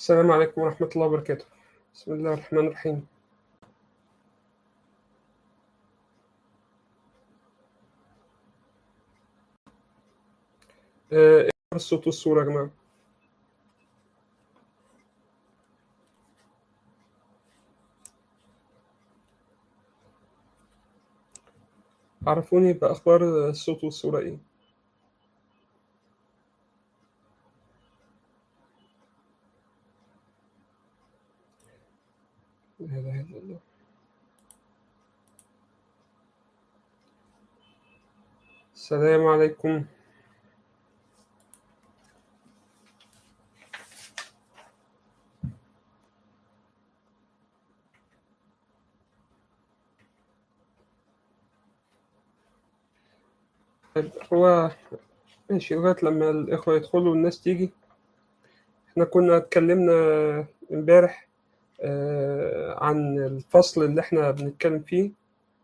السلام عليكم ورحمة الله وبركاته بسم الله الرحمن الرحيم آه، ايه الصوت والصورة يا جماعة عرفوني بأخبار الصوت والصورة ايه لا إله إلا الله السلام عليكم طيب هو ماشي لغاية لما الإخوة يدخلوا والناس تيجي احنا كنا اتكلمنا امبارح آه، عن الفصل اللي احنا بنتكلم فيه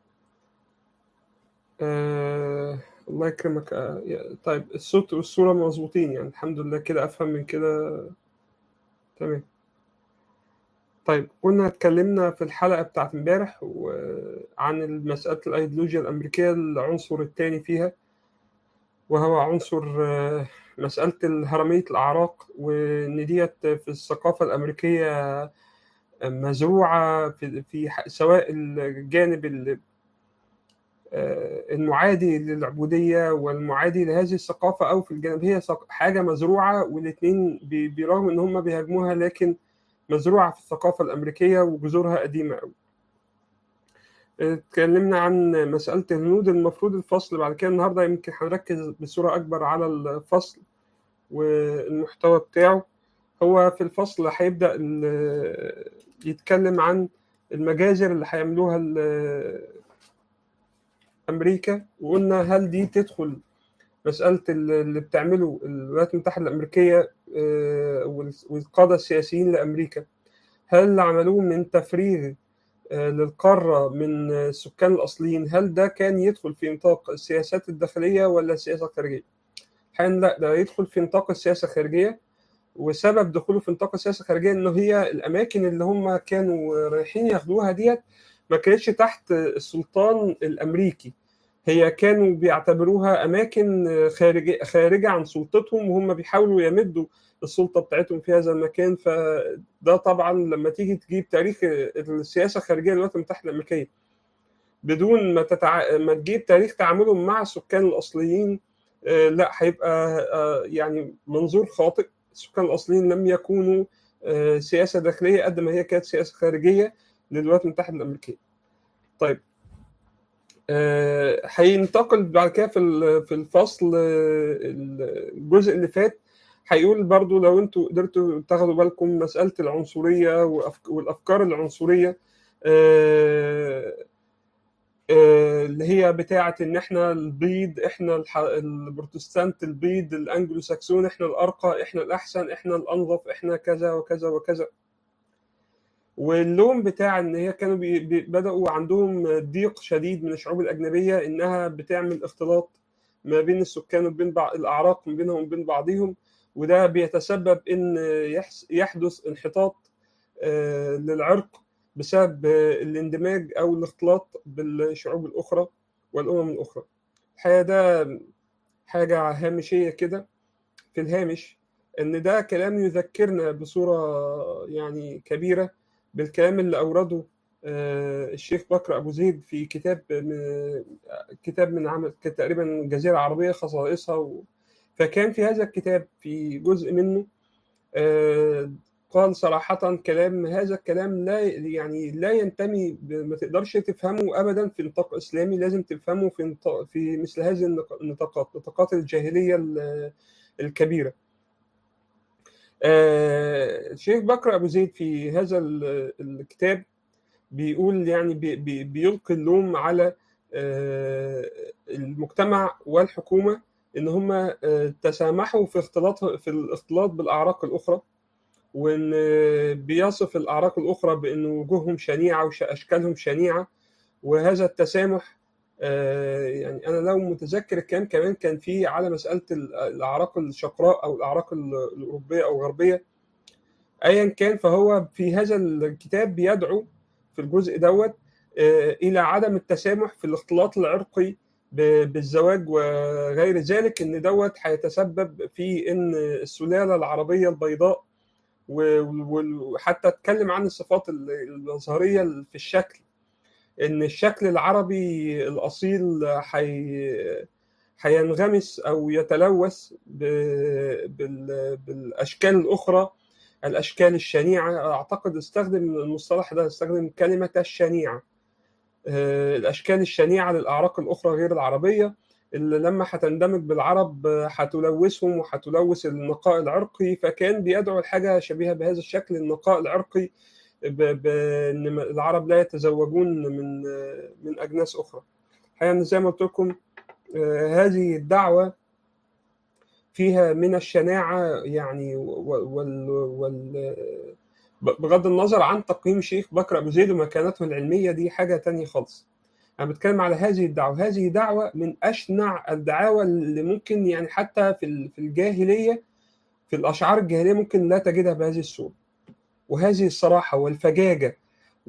آه، الله يكرمك آه، يا- طيب الصوت والصورة مظبوطين يعني الحمد لله كده أفهم من كده تمام طيب كنا اتكلمنا في الحلقة بتاعت امبارح و- عن مسألة الأيديولوجيا الأمريكية العنصر الثاني فيها وهو عنصر آه، مسألة هرمية الأعراق وإن ديت في الثقافة الأمريكية مزروعة في, في ح- سواء الجانب ال- آه، المعادي للعبودية والمعادي لهذه الثقافة أو في الجانب هي ثق- حاجة مزروعة والاثنين بي- برغم إن هم بيهاجموها لكن مزروعة في الثقافة الأمريكية وجذورها قديمة أوي. اتكلمنا عن مسألة الهنود المفروض الفصل بعد كده النهاردة يمكن هنركز بصورة أكبر على الفصل والمحتوى بتاعه هو في الفصل هيبدأ ال- يتكلم عن المجازر اللي هيعملوها ال- أمريكا وقلنا هل دي تدخل مسألة ال- اللي بتعمله الولايات المتحدة الأمريكية آه، وال- والقادة السياسيين لأمريكا هل اللي عملوه من تفريغ آه، للقارة من آه، السكان الأصليين هل ده كان يدخل في نطاق السياسات الداخلية ولا السياسة الخارجية؟ حين لا ده يدخل في نطاق السياسة الخارجية وسبب دخوله في نطاق السياسة الخارجية إنه هي الأماكن اللي هم كانوا رايحين ياخدوها ديت ما كانتش تحت السلطان الأمريكي هي كانوا بيعتبروها أماكن خارجة خارجة عن سلطتهم وهم بيحاولوا يمدوا السلطة بتاعتهم في هذا المكان فده طبعا لما تيجي تجيب تاريخ السياسة الخارجية للولايات المتحدة الأمريكية بدون ما تتع... ما تجيب تاريخ تعاملهم مع السكان الأصليين آه، لا هيبقى آه، يعني منظور خاطئ السكان الأصليين لم يكونوا آه، سياسة داخلية قد ما هي كانت سياسة خارجية للولايات المتحدة الأمريكية طيب آه، هينتقل بعد كده في ال- في الفصل آه، الجزء اللي فات هيقول برضو لو انتوا قدرتوا تاخدوا بالكم مسألة العنصرية وأفك- والأفكار العنصرية آه، آه، اللي هي بتاعة إن إحنا البيض إحنا الح- البروتستانت البيض الأنجلو ساكسون إحنا الأرقى إحنا الأحسن إحنا الأنظف إحنا كذا وكذا وكذا واللوم بتاع ان هي كانوا بي بي بداوا عندهم ضيق شديد من الشعوب الاجنبيه انها بتعمل اختلاط ما بين السكان وبين بعض الاعراق ما بينهم وبين بعضهم وده بيتسبب ان يحس يحدث انحطاط آه، للعرق بسبب آه، الاندماج او الاختلاط بالشعوب الاخرى والامم الاخرى الحقيقه ده حاجه هامشيه كده في الهامش ان ده كلام يذكرنا بصوره يعني كبيره بالكلام اللي اورده آه، الشيخ بكر ابو زيد في كتاب من كتاب من عمل كان تقريبا الجزيره العربيه خصائصها و... فكان في هذا الكتاب في جزء منه آه، قال صراحة كلام هذا الكلام لا يعني لا ينتمي ب- ما تقدرش تفهمه أبدا في نطاق إسلامي لازم تفهمه في نطاق في مثل هذه النق- النطاقات نطاقات الجاهلية ال- الكبيرة آه، الشيخ بكر أبو زيد في هذا ال- الكتاب بيقول يعني بي بي بيلقي اللوم على آه، المجتمع والحكومة إن هم آه، تسامحوا في اختلاط في الاختلاط بالأعراق الأخرى وإن آه، بيصف الأعراق الأخرى بأن وجوههم شنيعة وأشكالهم شنيعة وهذا التسامح آه، يعني أنا لو متذكر الكلام كمان كان في على مسألة ال- الأعراق الشقراء أو الأعراق ال- الأوروبية أو الغربية ايا كان فهو في هذا الكتاب بيدعو في الجزء دوت الى عدم التسامح في الاختلاط العرقي بالزواج وغير ذلك ان دوت هيتسبب في ان السلاله العربيه البيضاء وحتى اتكلم عن الصفات المظهريه في الشكل ان الشكل العربي الاصيل حي هينغمس او يتلوث بالاشكال الاخرى الاشكال الشنيعه اعتقد استخدم المصطلح ده استخدم كلمه الشنيعه الاشكال الشنيعه للاعراق الاخرى غير العربيه اللي لما هتندمج بالعرب هتلوثهم وهتلوث النقاء العرقي فكان بيدعو لحاجه شبيهه بهذا الشكل النقاء العرقي بان العرب لا يتزوجون من من اجناس اخرى الحقيقه زي ما قلت لكم هذه الدعوه فيها من الشناعه يعني وال, وال بغض النظر عن تقييم شيخ بكر ابو زيد ومكانته العلميه دي حاجه تانية خالص انا بتكلم على هذه الدعوه هذه دعوه من اشنع الدعاوى اللي ممكن يعني حتى في في الجاهليه في الاشعار الجاهليه ممكن لا تجدها بهذه الصوره وهذه الصراحه والفجاجه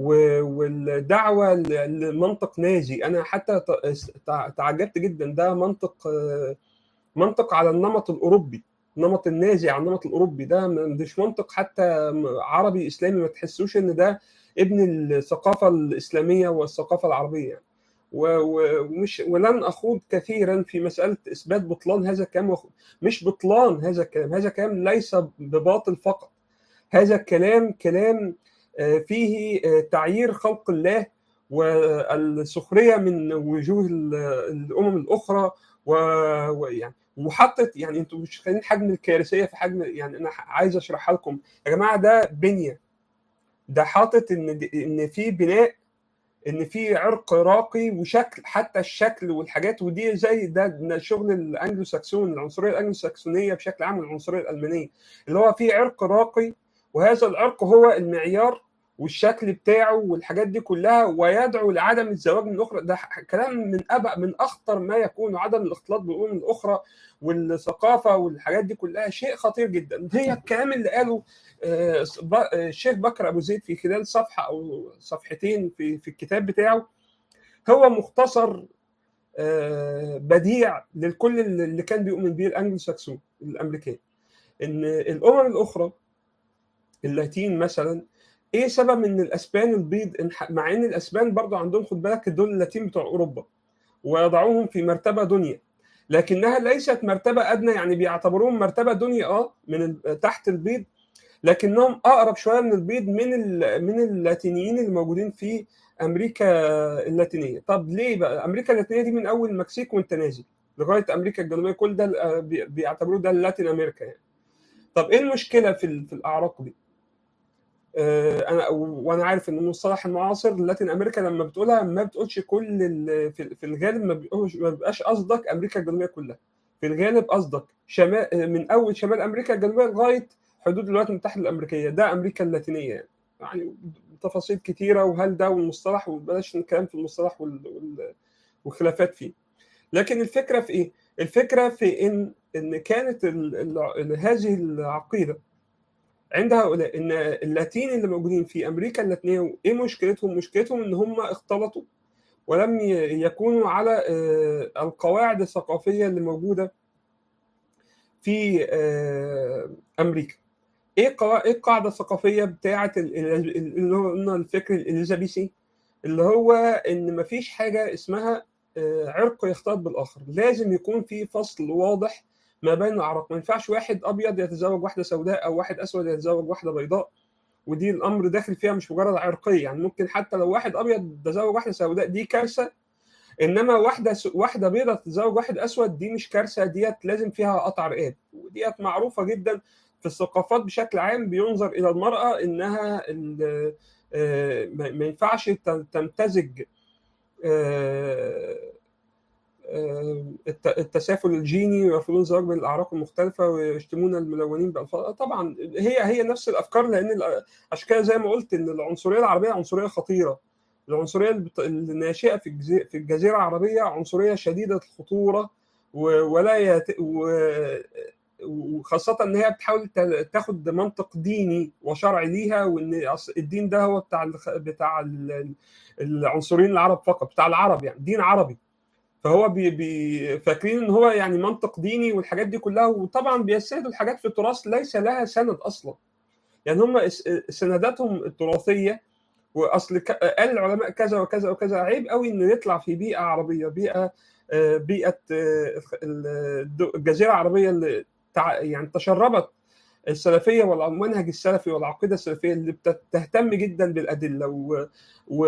والدعوه لمنطق نازي انا حتى تعجبت جدا ده منطق منطق على النمط الاوروبي النمط النازي على النمط الاوروبي ده مش منطق حتى عربي اسلامي ما تحسوش ان ده ابن الثقافه الاسلاميه والثقافه العربيه يعني. ومش ولن اخوض كثيرا في مساله اثبات بطلان هذا الكلام مش بطلان هذا الكلام هذا الكلام ليس بباطل فقط هذا الكلام كلام فيه تعيير خلق الله والسخريه من وجوه الامم الاخرى ويعني وحطت يعني انتوا مش خلين حجم الكارثيه في حجم يعني انا عايز اشرحها لكم يا جماعه ده بنيه ده حاطط ان ان في بناء ان في عرق راقي وشكل حتى الشكل والحاجات ودي زي ده شغل الانجلو ساكسون العنصريه الانجلو ساكسونيه بشكل عام العنصريه الالمانيه اللي هو في عرق راقي وهذا العرق هو المعيار والشكل بتاعه والحاجات دي كلها ويدعو لعدم الزواج من الاخرى ده كلام من أبع من اخطر ما يكون عدم الاختلاط بالامم الاخرى والثقافه والحاجات دي كلها شيء خطير جدا هي الكلام اللي قاله الشيخ بكر ابو زيد في خلال صفحه او صفحتين في في الكتاب بتاعه هو مختصر بديع للكل اللي كان بيؤمن به الانجلو ساكسون الامريكان ان الامم الاخرى اللاتين مثلا ايه سبب ان الاسبان البيض مع ان الاسبان برضو عندهم خد بالك دول اللاتين بتوع اوروبا ويضعوهم في مرتبه دنيا لكنها ليست مرتبه ادنى يعني بيعتبروهم مرتبه دنيا اه من تحت البيض لكنهم اقرب شويه من البيض من من اللاتينيين الموجودين في امريكا اللاتينيه طب ليه بقى امريكا اللاتينيه دي من اول المكسيك وانت نازل لغايه امريكا الجنوبيه كل ده بيعتبروه ده اللاتين امريكا يعني طب ايه المشكله في في الاعراق دي انا وانا عارف ان المصطلح المعاصر لاتين امريكا لما بتقولها ما بتقولش كل في الغالب ما بيبقاش قصدك امريكا الجنوبيه كلها في الغالب قصدك شمال من اول شمال امريكا الجنوبيه لغايه حدود الولايات المتحده الامريكيه ده امريكا اللاتينيه يعني يعني تفاصيل كتيره وهل ده والمصطلح وبلاش نتكلم في المصطلح والخلافات فيه لكن الفكره في ايه؟ الفكره في ان ان كانت ال ال هذه العقيده عند هؤلاء ان اللاتين اللي موجودين في امريكا اللاتينيه ايه مشكلتهم؟ مشكلتهم ان هم اختلطوا ولم يكونوا على القواعد الثقافيه اللي موجوده في امريكا. ايه ايه القاعده الثقافيه بتاعه اللي هو الفكر الاليزابيثي اللي هو ان مفيش حاجه اسمها عرق يختلط بالاخر، لازم يكون في فصل واضح ما بين الاعراق ما ينفعش واحد ابيض يتزوج واحده سوداء او واحد اسود يتزوج واحده بيضاء ودي الامر داخل فيها مش مجرد عرقيه يعني ممكن حتى لو واحد ابيض تزوج واحده سوداء دي كارثه انما واحده س... واحده بيضاء تتزوج واحد اسود دي مش كارثه ديت لازم فيها قطع رقاب وديت معروفه جدا في الثقافات بشكل عام بينظر الى المراه انها ال... ما ينفعش تمتزج التسافل الجيني ويرفضون الزواج بين الاعراق المختلفه ويشتمون الملونين بالفاظ طبعا هي هي نفس الافكار لان عشان كده زي ما قلت ان العنصريه العربيه عنصريه خطيره العنصريه الناشئه في في الجزيره العربيه عنصريه شديده الخطوره ولا يت... و... وخاصه ان هي بتحاول تاخد منطق ديني وشرعي ليها وان الدين ده هو بتاع بتاع العنصريين العرب فقط بتاع العرب يعني دين عربي فهو بي بي فاكرين ان هو يعني منطق ديني والحاجات دي كلها وطبعا بيستندوا الحاجات في التراث ليس لها سند اصلا يعني هم سنداتهم التراثيه واصل قال العلماء كذا وكذا وكذا عيب قوي ان يطلع في بيئه عربيه بيئه بيئه الجزيره العربيه اللي يعني تشربت السلفيه والمنهج السلفي والعقيده السلفيه اللي بتهتم جدا بالادله و, و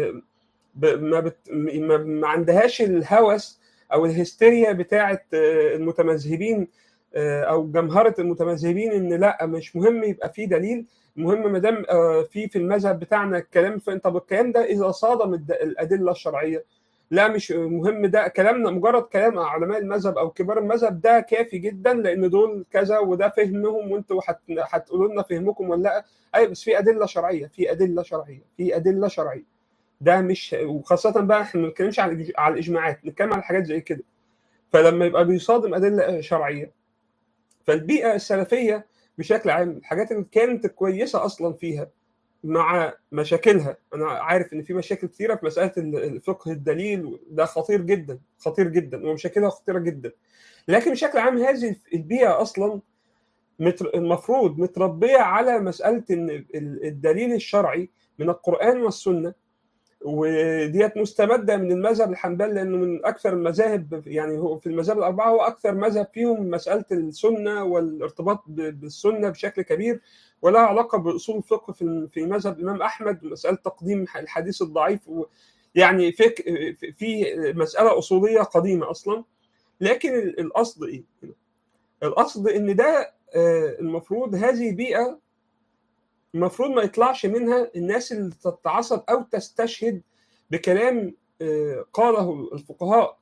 ما, بت... ما, ما عندهاش الهوس او الهستيريا بتاعه المتمذهبين او جمهره المتمذهبين ان لا مش مهم يبقى في دليل المهم ما دام في في المذهب بتاعنا الكلام طب الكلام ده اذا صادم الادله الشرعيه لا مش مهم ده كلامنا مجرد كلام علماء المذهب او كبار المذهب ده كافي جدا لان دول كذا وده فهمهم وانتوا هتقولوا لنا فهمكم ولا لا ايوه بس في ادله شرعيه في ادله شرعيه في ادله شرعيه ده مش وخاصه بقى احنا ما بنتكلمش على على الاجماعات بنتكلم على حاجات زي كده فلما يبقى بيصادم ادله شرعيه فالبيئه السلفيه بشكل عام الحاجات اللي كانت كويسه اصلا فيها مع مشاكلها انا عارف ان في مشاكل كثيره في مساله الفقه الدليل ده خطير جدا خطير جدا ومشاكلها خطيره جدا لكن بشكل عام هذه البيئه اصلا المفروض متربيه على مساله ان الدليل الشرعي من القران والسنه وديت مستمده من المذهب الحنبلي لانه من اكثر المذاهب يعني هو في المذاهب الاربعه هو اكثر مذهب فيهم مساله السنه والارتباط بالسنه بشكل كبير ولا علاقه باصول الفقه في في مذهب الامام احمد مساله تقديم الحديث الضعيف يعني فك في مساله اصوليه قديمه اصلا لكن القصد ايه؟ القصد ان ده المفروض هذه بيئه المفروض ما يطلعش منها الناس اللي تتعصب او تستشهد بكلام قاله الفقهاء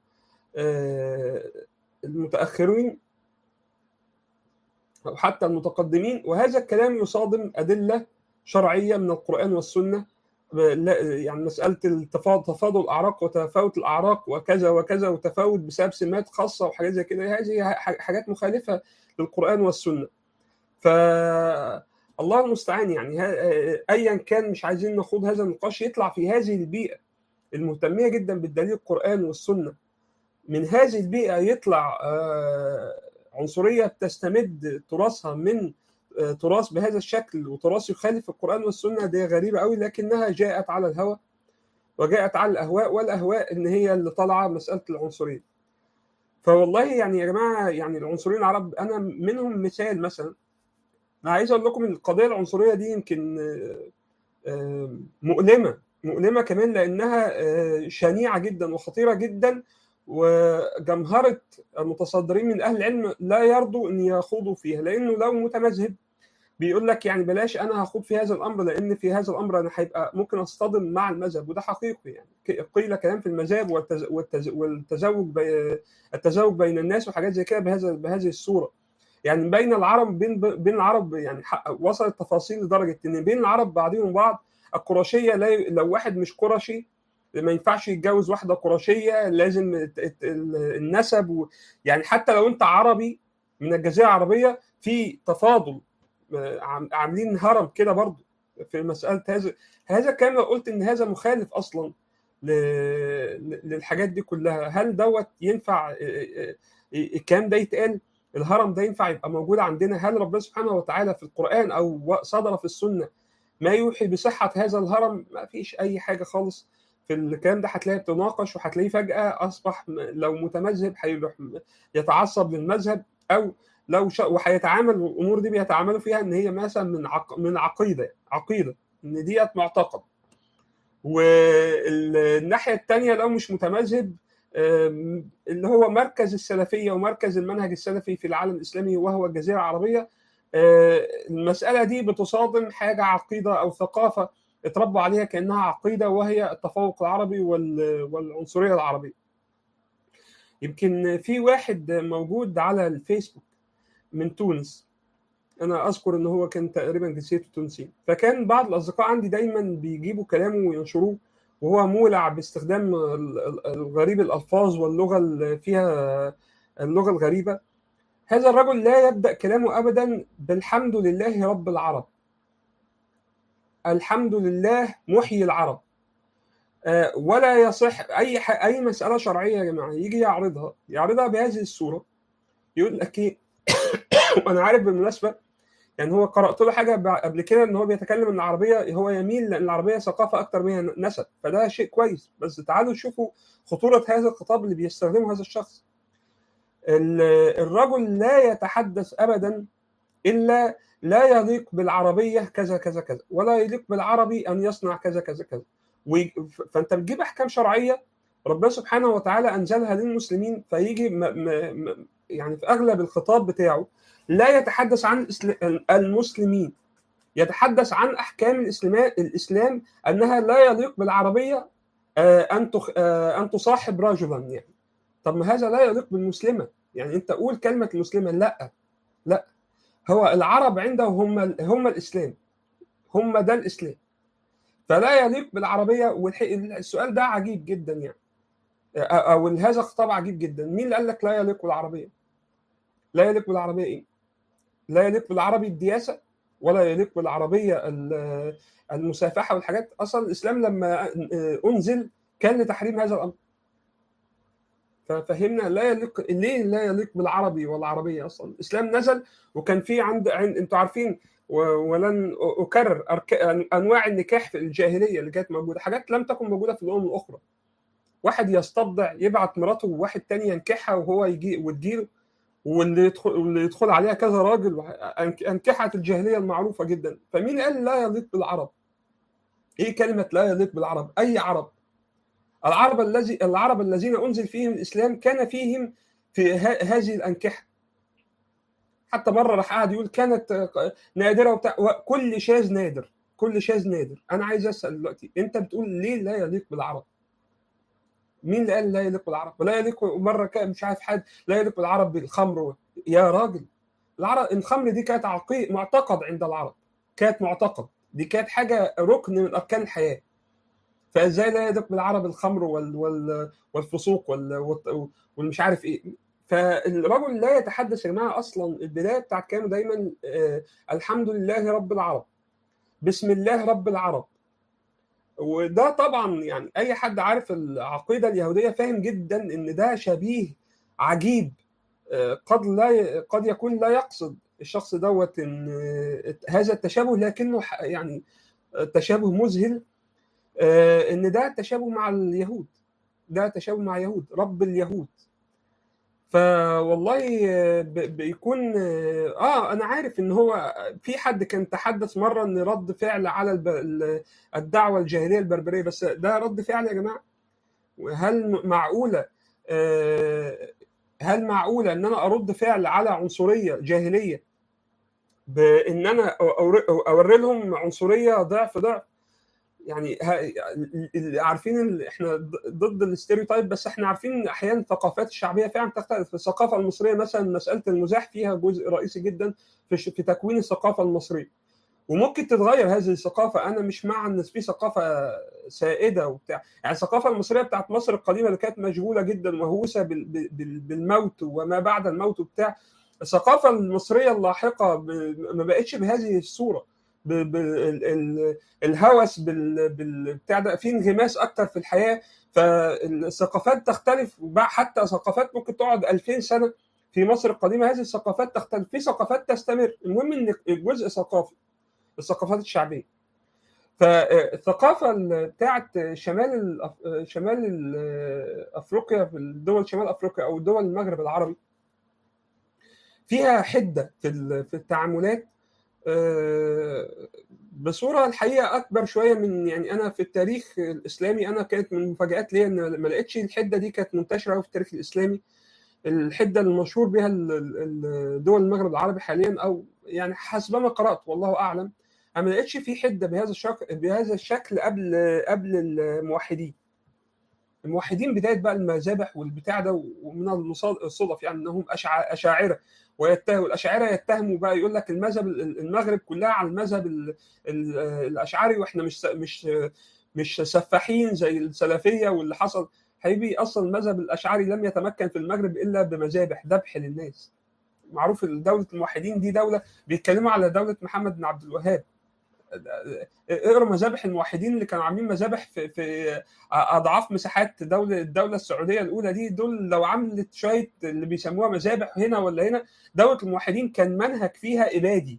المتاخرين او حتى المتقدمين وهذا الكلام يصادم ادله شرعيه من القران والسنه يعني مساله تفاضل الاعراق وتفاوت الاعراق وكذا وكذا وتفاوت بسبب سمات خاصه وحاجات زي كده هذه حاجات مخالفه للقران والسنه ف الله المستعان يعني ايا كان مش عايزين نخوض هذا النقاش يطلع في هذه البيئه المهتميه جدا بالدليل القران والسنه من هذه البيئه يطلع عنصريه بتستمد تراثها من تراث بهذا الشكل وتراث يخالف القران والسنه دي غريبه قوي لكنها جاءت على الهوى وجاءت على الاهواء والاهواء ان هي اللي طالعه مساله العنصريه فوالله يعني يا جماعه يعني العنصريين العرب انا منهم مثال مثلا انا عايز اقول لكم القضيه العنصريه دي يمكن مؤلمه مؤلمه كمان لانها شنيعه جدا وخطيره جدا وجمهره المتصدرين من اهل العلم لا يرضوا ان يخوضوا فيها لانه لو متمذهب بيقول لك يعني بلاش انا هخوض في هذا الامر لان في هذا الامر انا هيبقى ممكن اصطدم مع المذهب وده حقيقي يعني قيل كلام في المذاهب والتزوج بي التزوج بين الناس وحاجات زي كده بهذا بهذه الصوره يعني بين العرب بين بين العرب يعني وصلت تفاصيل لدرجه ان بين العرب بعضهم بعض القرشيه لو واحد مش قرشي ما ينفعش يتجوز واحده قرشيه لازم النسب و... يعني حتى لو انت عربي من الجزيره العربيه في تفاضل عاملين هرم كده برضه في مساله هذا هذا الكلام لو قلت ان هذا مخالف اصلا للحاجات دي كلها هل دوت ينفع الكلام ده يتقال الهرم ده ينفع يبقى موجود عندنا هل ربنا سبحانه وتعالى في القرآن أو صدر في السنة ما يوحي بصحة هذا الهرم ما فيش أي حاجة خالص في الكلام ده هتلاقيه بتناقش وهتلاقيه فجأة أصبح لو متمذهب هيروح يتعصب للمذهب أو لو شا... وهيتعامل الأمور دي بيتعاملوا فيها إن هي مثلا من عق... من عقيدة عقيدة إن ديت معتقد والناحية الثانية لو مش متمذهب اللي هو مركز السلفية ومركز المنهج السلفي في العالم الإسلامي وهو الجزيرة العربية المسألة دي بتصادم حاجة عقيدة أو ثقافة اتربوا عليها كأنها عقيدة وهي التفوق العربي والعنصرية العربية يمكن في واحد موجود على الفيسبوك من تونس أنا أذكر إن هو كان تقريبا جنسيته تونسي فكان بعض الأصدقاء عندي دايما بيجيبوا كلامه وينشروه وهو مولع باستخدام الغريب الالفاظ واللغه اللي فيها اللغه الغريبه هذا الرجل لا يبدا كلامه ابدا بالحمد لله رب العرب الحمد لله محيي العرب آه، ولا يصح اي اي مساله شرعيه يا جماعه يجي يعرضها يعرضها بهذه الصوره يقول لك ايه وانا عارف بالمناسبه يعني هو قرات له حاجه قبل كده ان هو بيتكلم ان العربيه هو يميل لان العربيه ثقافه اكتر منها نسب فده شيء كويس بس تعالوا شوفوا خطوره هذا الخطاب اللي بيستخدمه هذا الشخص الرجل لا يتحدث ابدا الا لا يليق بالعربيه كذا كذا كذا ولا يليق بالعربي ان يصنع كذا كذا كذا فانت بتجيب احكام شرعيه ربنا سبحانه وتعالى انزلها للمسلمين فيجي م م يعني في اغلب الخطاب بتاعه لا يتحدث عن المسلمين يتحدث عن احكام الاسلام انها لا يليق بالعربيه ان ان تصاحب رجلا يعني طب ما هذا لا يليق بالمسلمه يعني انت قول كلمه المسلمه لا لا هو العرب عنده هم هم الاسلام هم ده الاسلام فلا يليق بالعربيه والسؤال ده عجيب جدا يعني او هذا خطاب عجيب جدا مين اللي قال لك لا يليق بالعربيه لا يليق بالعربيه ايه لا يليق بالعربي الدياسه ولا يليق بالعربيه المسافحه والحاجات اصلا الاسلام لما انزل كان لتحريم هذا الامر ففهمنا لا يليق ليه لا يليق بالعربي والعربيه اصلا الاسلام نزل وكان في عند, عند انتوا عارفين ولن اكرر أرك... انواع النكاح في الجاهليه اللي كانت موجوده حاجات لم تكن موجوده في الامم الاخرى واحد يستبضع يبعت مراته وواحد تاني ينكحها وهو يجي وتجيله واللي يدخل واللي يدخل عليها كذا راجل انكحت الجاهليه المعروفه جدا فمين قال لا يليق بالعرب ايه كلمه لا يليق بالعرب اي عرب العرب الذي العرب الذين انزل فيهم الاسلام كان فيهم في هذه الانكحه حتى مره راح قاعد يقول كانت نادره وبتاع كل شاذ نادر كل شاذ نادر انا عايز اسال دلوقتي انت بتقول ليه لا يليق بالعرب مين اللي قال لا يليق بالعرب ولا يليق مره كان مش عارف حد لا يليق بالعرب بالخمر يا راجل العرب الخمر دي كانت عقيد معتقد عند العرب كانت معتقد دي كانت حاجه ركن من اركان الحياه فازاي لا يليق بالعرب الخمر وال وال والفسوق وال والمش عارف ايه فالرجل لا يتحدث يا جماعه اصلا البدايه بتاعت كلامه دايما آه الحمد لله رب العرب بسم الله رب العرب وده طبعا يعني اي حد عارف العقيده اليهوديه فاهم جدا ان ده شبيه عجيب آه قد لا قد يكون لا يقصد الشخص دوت ان هذا التشابه لكنه يعني تشابه مذهل آه ان ده تشابه مع اليهود ده تشابه مع يهود رب اليهود فوالله بيكون اه انا عارف ان هو في حد كان تحدث مره ان رد فعل على الدعوه الجاهليه البربريه بس ده رد فعل يا جماعه هل معقوله هل معقوله ان انا ارد فعل على عنصريه جاهليه بان انا اوري لهم عنصريه ضعف ضعف يعني عارفين احنا ضد الاستيريوتايب بس احنا عارفين ان احيانا الثقافات الشعبيه فعلا تختلف الثقافه المصريه مثلا مساله المزاح فيها جزء رئيسي جدا في, في تكوين الثقافه المصريه وممكن تتغير هذه الثقافه انا مش مع ان في ثقافه سائده وبتاع يعني الثقافه المصريه بتاعت مصر القديمه اللي كانت مشغوله جدا مهووسه بالموت وما بعد الموت وبتاع الثقافه المصريه اللاحقه ما بقتش بهذه الصوره بالهوس بالبتاع ده في انغماس اكتر في الحياه فالثقافات تختلف حتى ثقافات ممكن تقعد 2000 سنه في مصر القديمه هذه الثقافات تختلف في ثقافات تستمر المهم ان الجزء ثقافي الثقافات الشعبيه فالثقافه بتاعت شمال شمال افريقيا في الدول شمال افريقيا او دول المغرب العربي فيها حده في في التعاملات بصوره الحقيقه اكبر شويه من يعني انا في التاريخ الاسلامي انا كانت من المفاجات ليا ان ما لقيتش الحده دي كانت منتشره قوي في التاريخ الاسلامي الحده المشهور بها دول المغرب العربي حاليا او يعني حسب ما قرات والله اعلم انا ما لقيتش في حده بهذا الشكل بهذا الشكل قبل قبل الموحدين الموحدين بدايه بقى المذابح والبتاع ده ومن الصدف يعني انهم اشاعره ويتهم الاشاعره يتهموا بقى يقول لك المذهب المغرب كلها على المذهب الاشعري واحنا مش مش مش سفاحين زي السلفيه واللي حصل حبيبي اصلا المذهب الاشعري لم يتمكن في المغرب الا بمذابح ذبح للناس معروف دوله الموحدين دي دوله بيتكلموا على دوله محمد بن عبد الوهاب اقرا مذابح الموحدين اللي كانوا عاملين مذابح في في اضعاف مساحات دوله الدوله السعوديه الاولى دي دول لو عملت شويه اللي بيسموها مذابح هنا ولا هنا دوله الموحدين كان منهج فيها ابادي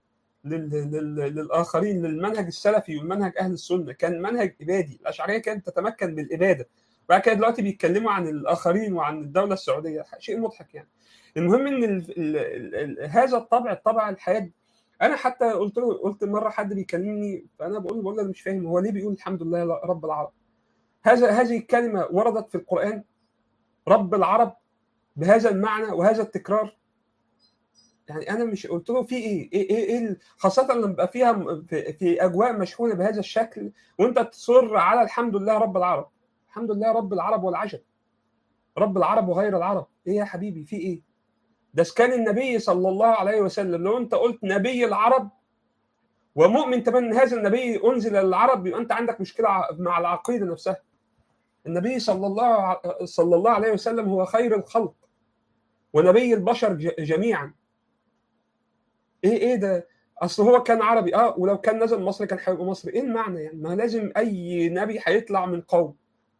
للاخرين للمنهج السلفي والمنهج اهل السنه كان منهج ابادي الاشعريه كانت تتمكن بالاباده وبعد كده دلوقتي بيتكلموا عن الاخرين وعن الدوله السعوديه شيء مضحك يعني المهم ان ال ال ال هذا الطبع الطبع الحاد انا حتى قلت له قلت مره حد بيكلمني فانا بقول له بقول له انا مش فاهم هو ليه بيقول الحمد لله رب العرب هذا هذه الكلمه وردت في القران رب العرب بهذا المعنى وهذا التكرار يعني انا مش قلت له في ايه ايه ايه, إيه خاصه لما يبقى فيها في, في اجواء مشحونه بهذا الشكل وانت تصر على الحمد لله رب العرب الحمد لله رب العرب والعجب رب العرب وغير العرب ايه يا حبيبي في ايه ده كان النبي صلى الله عليه وسلم لو انت قلت نبي العرب ومؤمن تمام ان هذا النبي انزل للعرب يبقى انت عندك مشكله مع العقيده نفسها النبي صلى الله صلى الله عليه وسلم هو خير الخلق ونبي البشر جميعا ايه ايه ده اصل هو كان عربي اه ولو كان نزل مصر كان هيبقى مصري ايه المعنى يعني ما لازم اي نبي هيطلع من قوم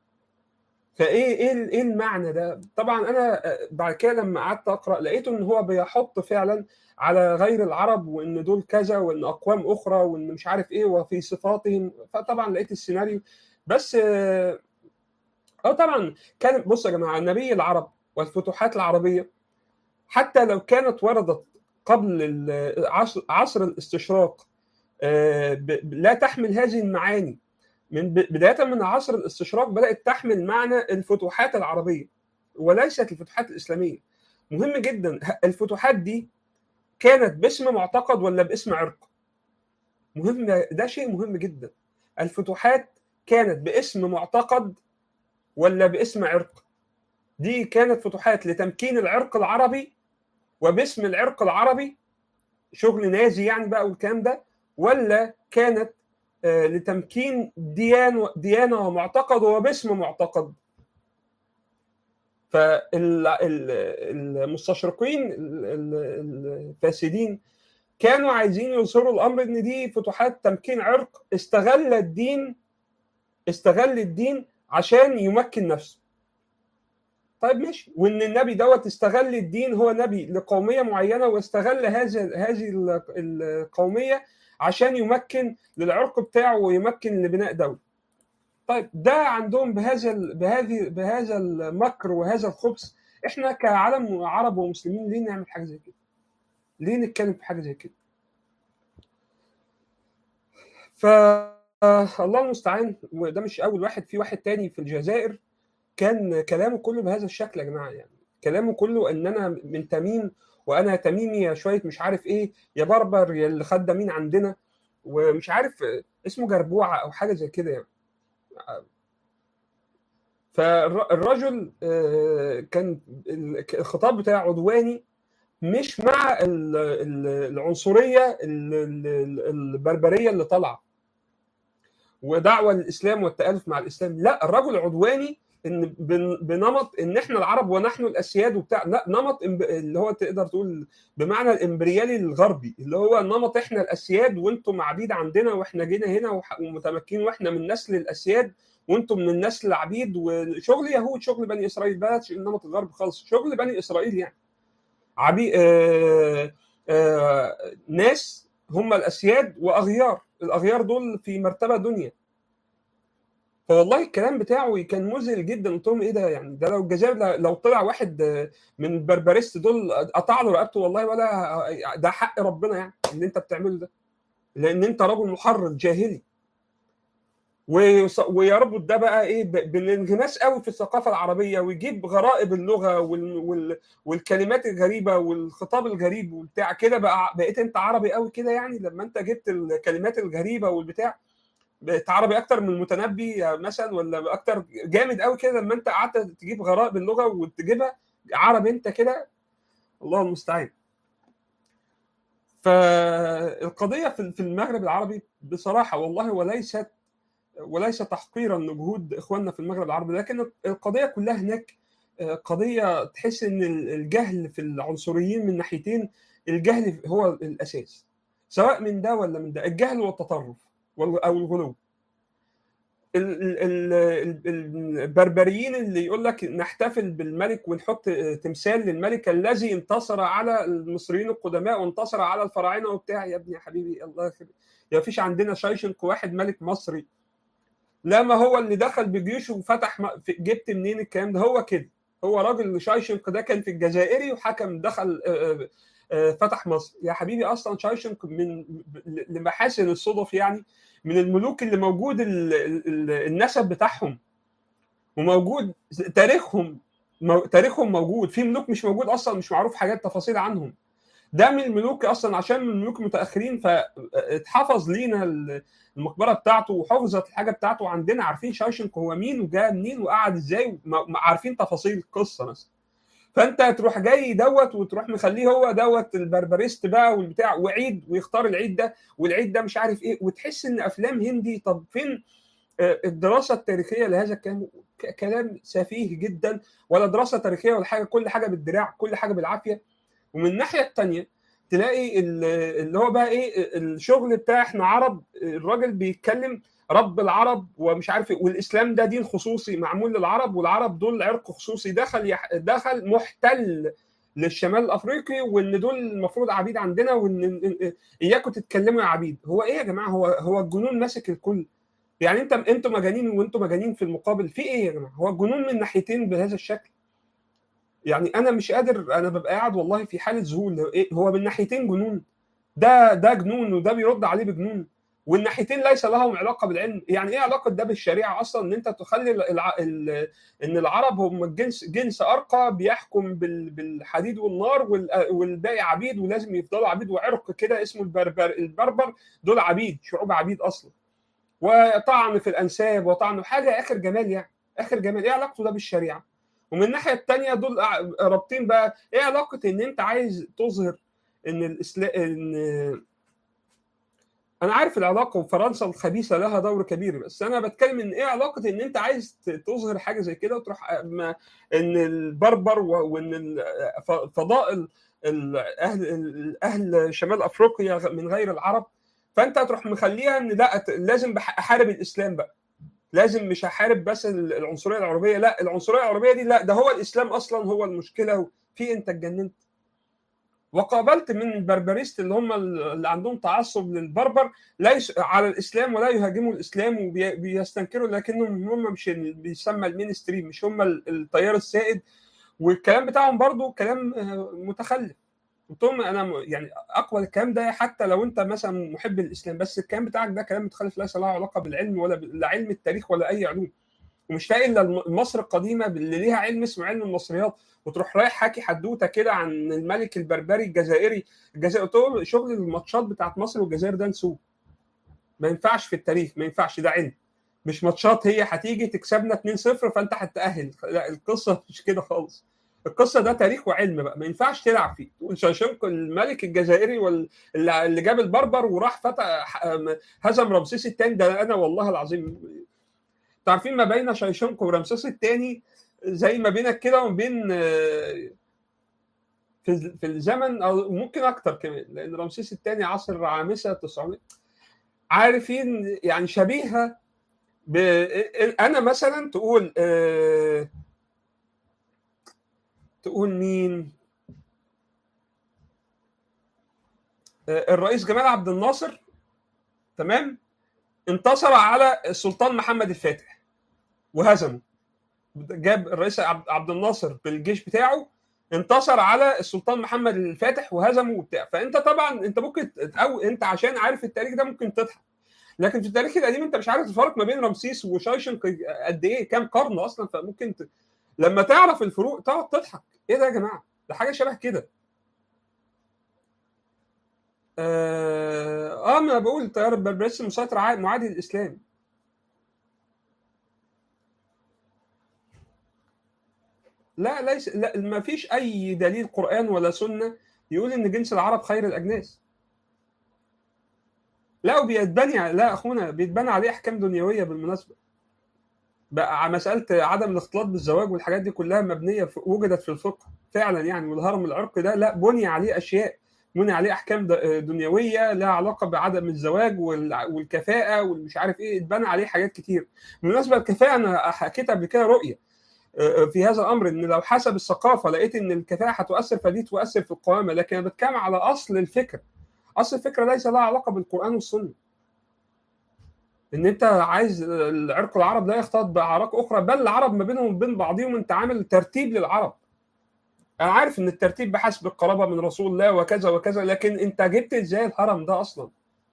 فايه ايه ايه المعنى ده طبعا انا بعد كده لما قعدت اقرا لقيته ان هو بيحط فعلا على غير العرب وان دول كذا وان اقوام اخرى وان مش عارف ايه وفي صفاتهم فطبعا لقيت السيناريو بس اه طبعا كان بصوا يا جماعه نبي العرب والفتوحات العربيه حتى لو كانت وردت قبل عصر عصر الاستشراق لا تحمل هذه المعاني من بدايه من عصر الاستشراق بدات تحمل معنى الفتوحات العربيه وليست الفتوحات الاسلاميه مهم جدا الفتوحات دي كانت باسم معتقد ولا باسم عرق مهم ده شيء مهم جدا الفتوحات كانت باسم معتقد ولا باسم عرق دي كانت فتوحات لتمكين العرق العربي وباسم العرق العربي شغل نازي يعني بقى والكلام ده ولا كانت لتمكين ديان ديانه ومعتقد وباسم معتقد فالمستشرقين الفاسدين كانوا عايزين يوصلوا الامر ان دي فتوحات تمكين عرق استغل الدين استغل الدين عشان يمكن نفسه طيب ماشي وان النبي دوت استغل الدين هو نبي لقوميه معينه واستغل هذه هذه القوميه عشان يمكن للعرق بتاعه ويمكن لبناء دوله. طيب ده عندهم بهذا بهذه بهذا المكر وهذا الخبث احنا كعالم عرب ومسلمين ليه نعمل حاجه زي كده؟ ليه نتكلم في حاجه زي كده؟ فالله المستعان وده مش اول واحد في واحد تاني في الجزائر كان كلامه كله بهذا الشكل يا جماعه يعني كلامه كله ان انا من تميم وانا تميمي يا شويه مش عارف ايه يا بربر يا اللي خد مين عندنا ومش عارف اسمه جربوعه او حاجه زي كده يعني فالرجل كان الخطاب بتاعه عدواني مش مع العنصريه البربريه اللي طالعه ودعوه للاسلام والتالف مع الاسلام لا الرجل عدواني ان بنمط ان احنا العرب ونحن الاسياد وبتاع لا نمط اللي هو تقدر تقول بمعنى الامبريالي الغربي اللي هو نمط احنا الاسياد وانتم عبيد عندنا واحنا جينا هنا ومتمكنين واحنا من نسل الاسياد وانتم من النسل العبيد وشغل يهود شغل بني اسرائيل بلاش نمط الغرب خالص شغل بني اسرائيل يعني عبي آه آه ناس هم الاسياد واغيار الاغيار دول في مرتبه دنيا فوالله الكلام بتاعه كان مذهل جدا قلت لهم ايه ده يعني ده لو الجزائر لو طلع واحد من البربريست دول قطع له رقبته والله ولا ده حق ربنا يعني اللي انت بتعمله ده لان انت رجل محرر جاهلي ويربط ده بقى ايه بالانغماس قوي في الثقافه العربيه ويجيب غرائب اللغه وال... وال... والكلمات الغريبه والخطاب الغريب وبتاع كده بقى بقيت انت عربي قوي كده يعني لما انت جبت الكلمات الغريبه والبتاع بقيت عربي اكتر من المتنبي مثلا ولا اكتر جامد قوي كده لما انت قعدت تجيب غرائب اللغه وتجيبها عربي انت كده الله المستعان فالقضيه في المغرب العربي بصراحه والله وليست وليس تحقيرا لجهود اخواننا في المغرب العربي لكن القضيه كلها هناك قضيه تحس ان الجهل في العنصريين من ناحيتين الجهل هو الاساس سواء من ده ولا من ده الجهل والتطرف او الغلو البربريين اللي يقول لك نحتفل بالملك ونحط تمثال للملك الذي انتصر على المصريين القدماء وانتصر على الفراعنه وبتاع يا ابني يا حبيبي الله يخليك يا فيش عندنا شايشنك واحد ملك مصري لا ما هو اللي دخل بجيوشه وفتح جبت منين الكلام ده هو كده هو راجل شايشنك ده كان في الجزائري وحكم دخل فتح مصر يا حبيبي اصلا شايشنك من لمحاسن الصدف يعني من الملوك اللي موجود النسب بتاعهم وموجود تاريخهم تاريخهم موجود في ملوك مش موجود اصلا مش معروف حاجات تفاصيل عنهم ده من الملوك اصلا عشان من الملوك المتاخرين فاتحفظ لينا المقبره بتاعته وحفظت الحاجه بتاعته عندنا عارفين شايشنك هو مين وجاء منين وقعد ازاي عارفين تفاصيل القصه مثلا فانت تروح جاي دوت وتروح مخليه هو دوت البربريست بقى والبتاع وعيد ويختار العيد ده والعيد ده مش عارف ايه وتحس ان افلام هندي طب فين الدراسه التاريخيه لهذا الكلام كلام سفيه جدا ولا دراسه تاريخيه ولا حاجه كل حاجه بالدراع كل حاجه بالعافيه ومن الناحيه الثانيه تلاقي اللي هو بقى ايه الشغل بتاع احنا عرب الراجل بيتكلم رب العرب ومش عارف ايه والاسلام ده دين خصوصي معمول للعرب والعرب دول عرق خصوصي دخل يح... دخل محتل للشمال الافريقي وان دول المفروض عبيد عندنا وان اياكم تتكلموا يا عبيد هو ايه يا جماعه هو هو الجنون ماسك الكل يعني انت انتوا مجانين وانتوا مجانين في المقابل في ايه يا جماعه هو الجنون من ناحيتين بهذا الشكل يعني انا مش قادر انا ببقى قاعد والله في حاله ذهول إيه هو من ناحيتين جنون ده ده جنون وده بيرد عليه بجنون والناحيتين ليس لهم علاقه بالعلم يعني ايه علاقه ده بالشريعه اصلا ان انت تخلي الع... ال... ان العرب هم جنس جنس ارقى بيحكم بال... بالحديد والنار وال... والباقي عبيد ولازم يفضلوا عبيد وعرق كده اسمه البربر البربر دول عبيد شعوب عبيد اصلا وطعن في الانساب وطعن حاجه اخر جمال يعني اخر جمال ايه علاقته ده بالشريعه ومن الناحيه الثانيه دول رابطين بقى ايه علاقه ان انت عايز تظهر ان الاسلام ان انا عارف العلاقه وفرنسا الخبيثه لها دور كبير بس انا بتكلم ان ايه علاقه ان انت عايز تظهر حاجه زي كده وتروح ما ان البربر وان فضاء اهل اهل شمال افريقيا من غير العرب فانت تروح مخليها ان لا لازم احارب الاسلام بقى لازم مش هحارب بس العنصريه العربيه لا العنصريه العربيه دي لا ده هو الاسلام اصلا هو المشكله في انت اتجننت وقابلت من البربريست اللي هم اللي عندهم تعصب للبربر ليس على الاسلام ولا يهاجموا الاسلام وبيستنكروا لكنهم هم مش بيسمى المين ستريم مش هم التيار السائد والكلام بتاعهم برضو كلام متخلف قلت لهم انا يعني اقوى الكلام ده حتى لو انت مثلا محب الاسلام بس الكلام بتاعك ده كلام متخلف ليس له علاقه بالعلم ولا لا علم التاريخ ولا اي علوم ومش لاقي الا مصر القديمه اللي ليها علم اسمه علم المصريات وتروح رايح حاكي حدوته كده عن الملك البربري الجزائري الجزائر قلت له شغل الماتشات بتاعت مصر والجزائر ده نسوه ما ينفعش في التاريخ ما ينفعش ده علم مش ماتشات هي هتيجي تكسبنا 2-0 فانت هتتاهل لا القصه مش كده خالص القصه ده تاريخ وعلم بقى ما ينفعش تلعب فيه تقول شاشنكو الملك الجزائري وال... اللي جاب البربر وراح فتح هزم رمسيس الثاني ده انا والله العظيم تعرفين ما بين شايشنكو ورمسيس الثاني زي ما بينك كده وما بين في في الزمن او ممكن اكتر كمان لان رمسيس الثاني عصر عامسه 900 عارفين يعني شبيهه ب... انا مثلا تقول أه... تقول مين أه الرئيس جمال عبد الناصر تمام انتصر على السلطان محمد الفاتح وهزمه جاب الرئيس عبد الناصر بالجيش بتاعه انتصر على السلطان محمد الفاتح وهزمه وبتاع فانت طبعا انت ممكن او انت عشان عارف التاريخ ده ممكن تضحك لكن في التاريخ القديم انت مش عارف الفرق ما بين رمسيس وشايشن قد ايه كام قرن اصلا فممكن ت... لما تعرف الفروق تقعد تضحك ايه ده يا جماعه ده حاجه شبه كده اه, آه ما بقول التيار البربريسي مسيطر معادي للاسلام لا ليس لا ما فيش اي دليل قران ولا سنه يقول ان جنس العرب خير الاجناس لا وبيتبني لا اخونا بيتبنى عليه احكام دنيويه بالمناسبه بقى مساله عدم الاختلاط بالزواج والحاجات دي كلها مبنيه في وجدت في الفقه فعلا يعني والهرم العرقي ده لا بني عليه اشياء بني عليه احكام دنيويه لها علاقه بعدم الزواج والكفاءه والمش عارف ايه اتبنى عليه حاجات كتير بالمناسبه الكفاءه انا حكيت قبل كده رؤيه في هذا الامر ان لو حسب الثقافه لقيت ان الكفاءه هتؤثر فدي تؤثر في القوامه لكن انا بتكلم على اصل الفكره اصل الفكره ليس لها علاقه بالقران والسنه ان انت عايز العرق العرب لا يختلط باعراق اخرى بل العرب ما بينهم وبين بعضهم انت عامل ترتيب للعرب انا عارف ان الترتيب بحسب القرابه من رسول الله وكذا وكذا لكن انت جبت ازاي الهرم ده اصلا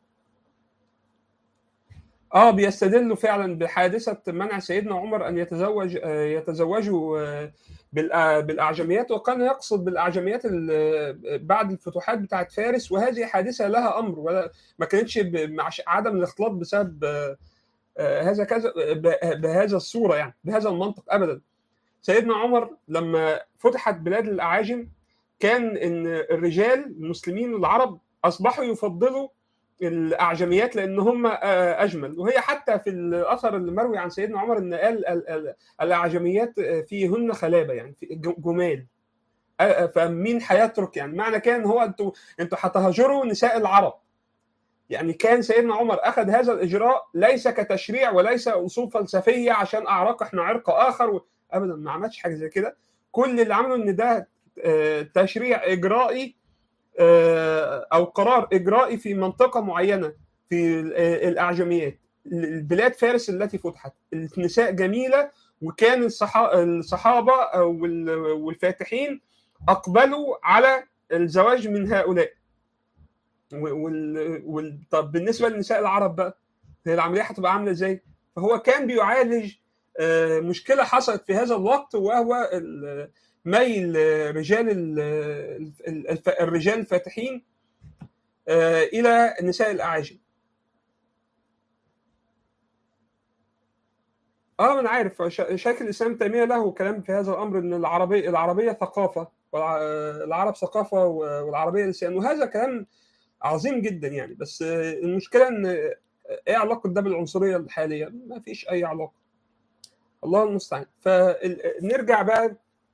اه بيستدلوا فعلا بحادثه منع سيدنا عمر ان يتزوج يتزوجوا بالاعجميات وكان يقصد بالاعجميات بعد الفتوحات بتاعت فارس وهذه حادثه لها امر ولا ما كانتش مع عدم الاختلاط بسبب هذا كذا بهذا الصوره يعني بهذا المنطق ابدا سيدنا عمر لما فتحت بلاد الاعاجم كان ان الرجال المسلمين العرب اصبحوا يفضلوا الاعجميات لان هم اجمل وهي حتى في الاثر المروي عن سيدنا عمر ان قال الاعجميات فيهن خلابه يعني في جمال فمين هيترك يعني معنى كان هو انتوا انتوا هتهجروا نساء العرب يعني كان سيدنا عمر اخذ هذا الاجراء ليس كتشريع وليس اصول فلسفيه عشان اعراق احنا عرق اخر و... ابدا ما عملش حاجه زي كده كل اللي عمله ان ده تشريع اجرائي او قرار اجرائي في منطقه معينه في الاعجميات البلاد فارس التي فتحت النساء جميله وكان الصحابه والفاتحين اقبلوا على الزواج من هؤلاء وال... طب بالنسبه للنساء العرب بقى هي العمليه هتبقى عامله ازاي؟ فهو كان بيعالج مشكله حصلت في هذا الوقت وهو ميل رجال الرجال الفاتحين الى النساء الاعاجم اه انا عارف شكل الاسلام تيميه له كلام في هذا الامر ان العربيه العربيه ثقافه والعرب ثقافه والعربيه لسان وهذا كلام عظيم جدا يعني بس المشكله ان ايه علاقه ده بالعنصريه الحاليه؟ ما فيش اي علاقه. الله المستعان. فنرجع بقى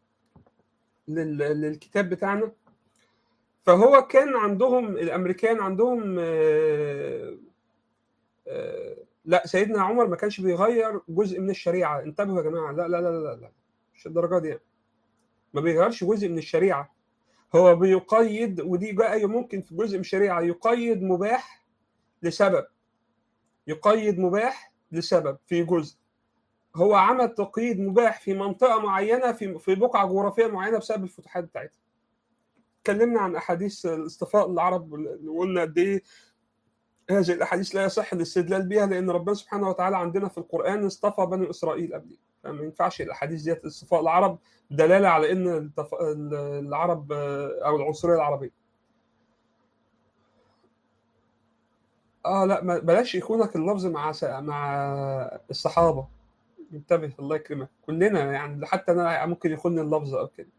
للكتاب بتاعنا فهو كان عندهم الامريكان عندهم آآ آآ لا سيدنا عمر ما كانش بيغير جزء من الشريعه انتبهوا يا جماعه لا لا لا لا, لا. مش الدرجه دي يعني. ما بيغيرش جزء من الشريعه هو بيقيد ودي جاء ممكن في جزء من الشريعه يقيد مباح لسبب يقيد مباح لسبب في جزء هو عمل تقييد مباح في منطقه معينه في في بقعه جغرافيه معينه بسبب الفتوحات بتاعتها. اتكلمنا عن احاديث الاصطفاء العرب وقلنا قد ايه هذه الاحاديث لا يصح الاستدلال بها لان ربنا سبحانه وتعالى عندنا في القران اصطفى بني اسرائيل قبل فما ينفعش الاحاديث ديت اصطفاء العرب دلاله على ان العرب او العنصريه العربيه. اه لا بلاش يكونك اللفظ مع مع الصحابه انتبه الله يكرمك كلنا يعني حتى انا ممكن يخوني اللفظ او كده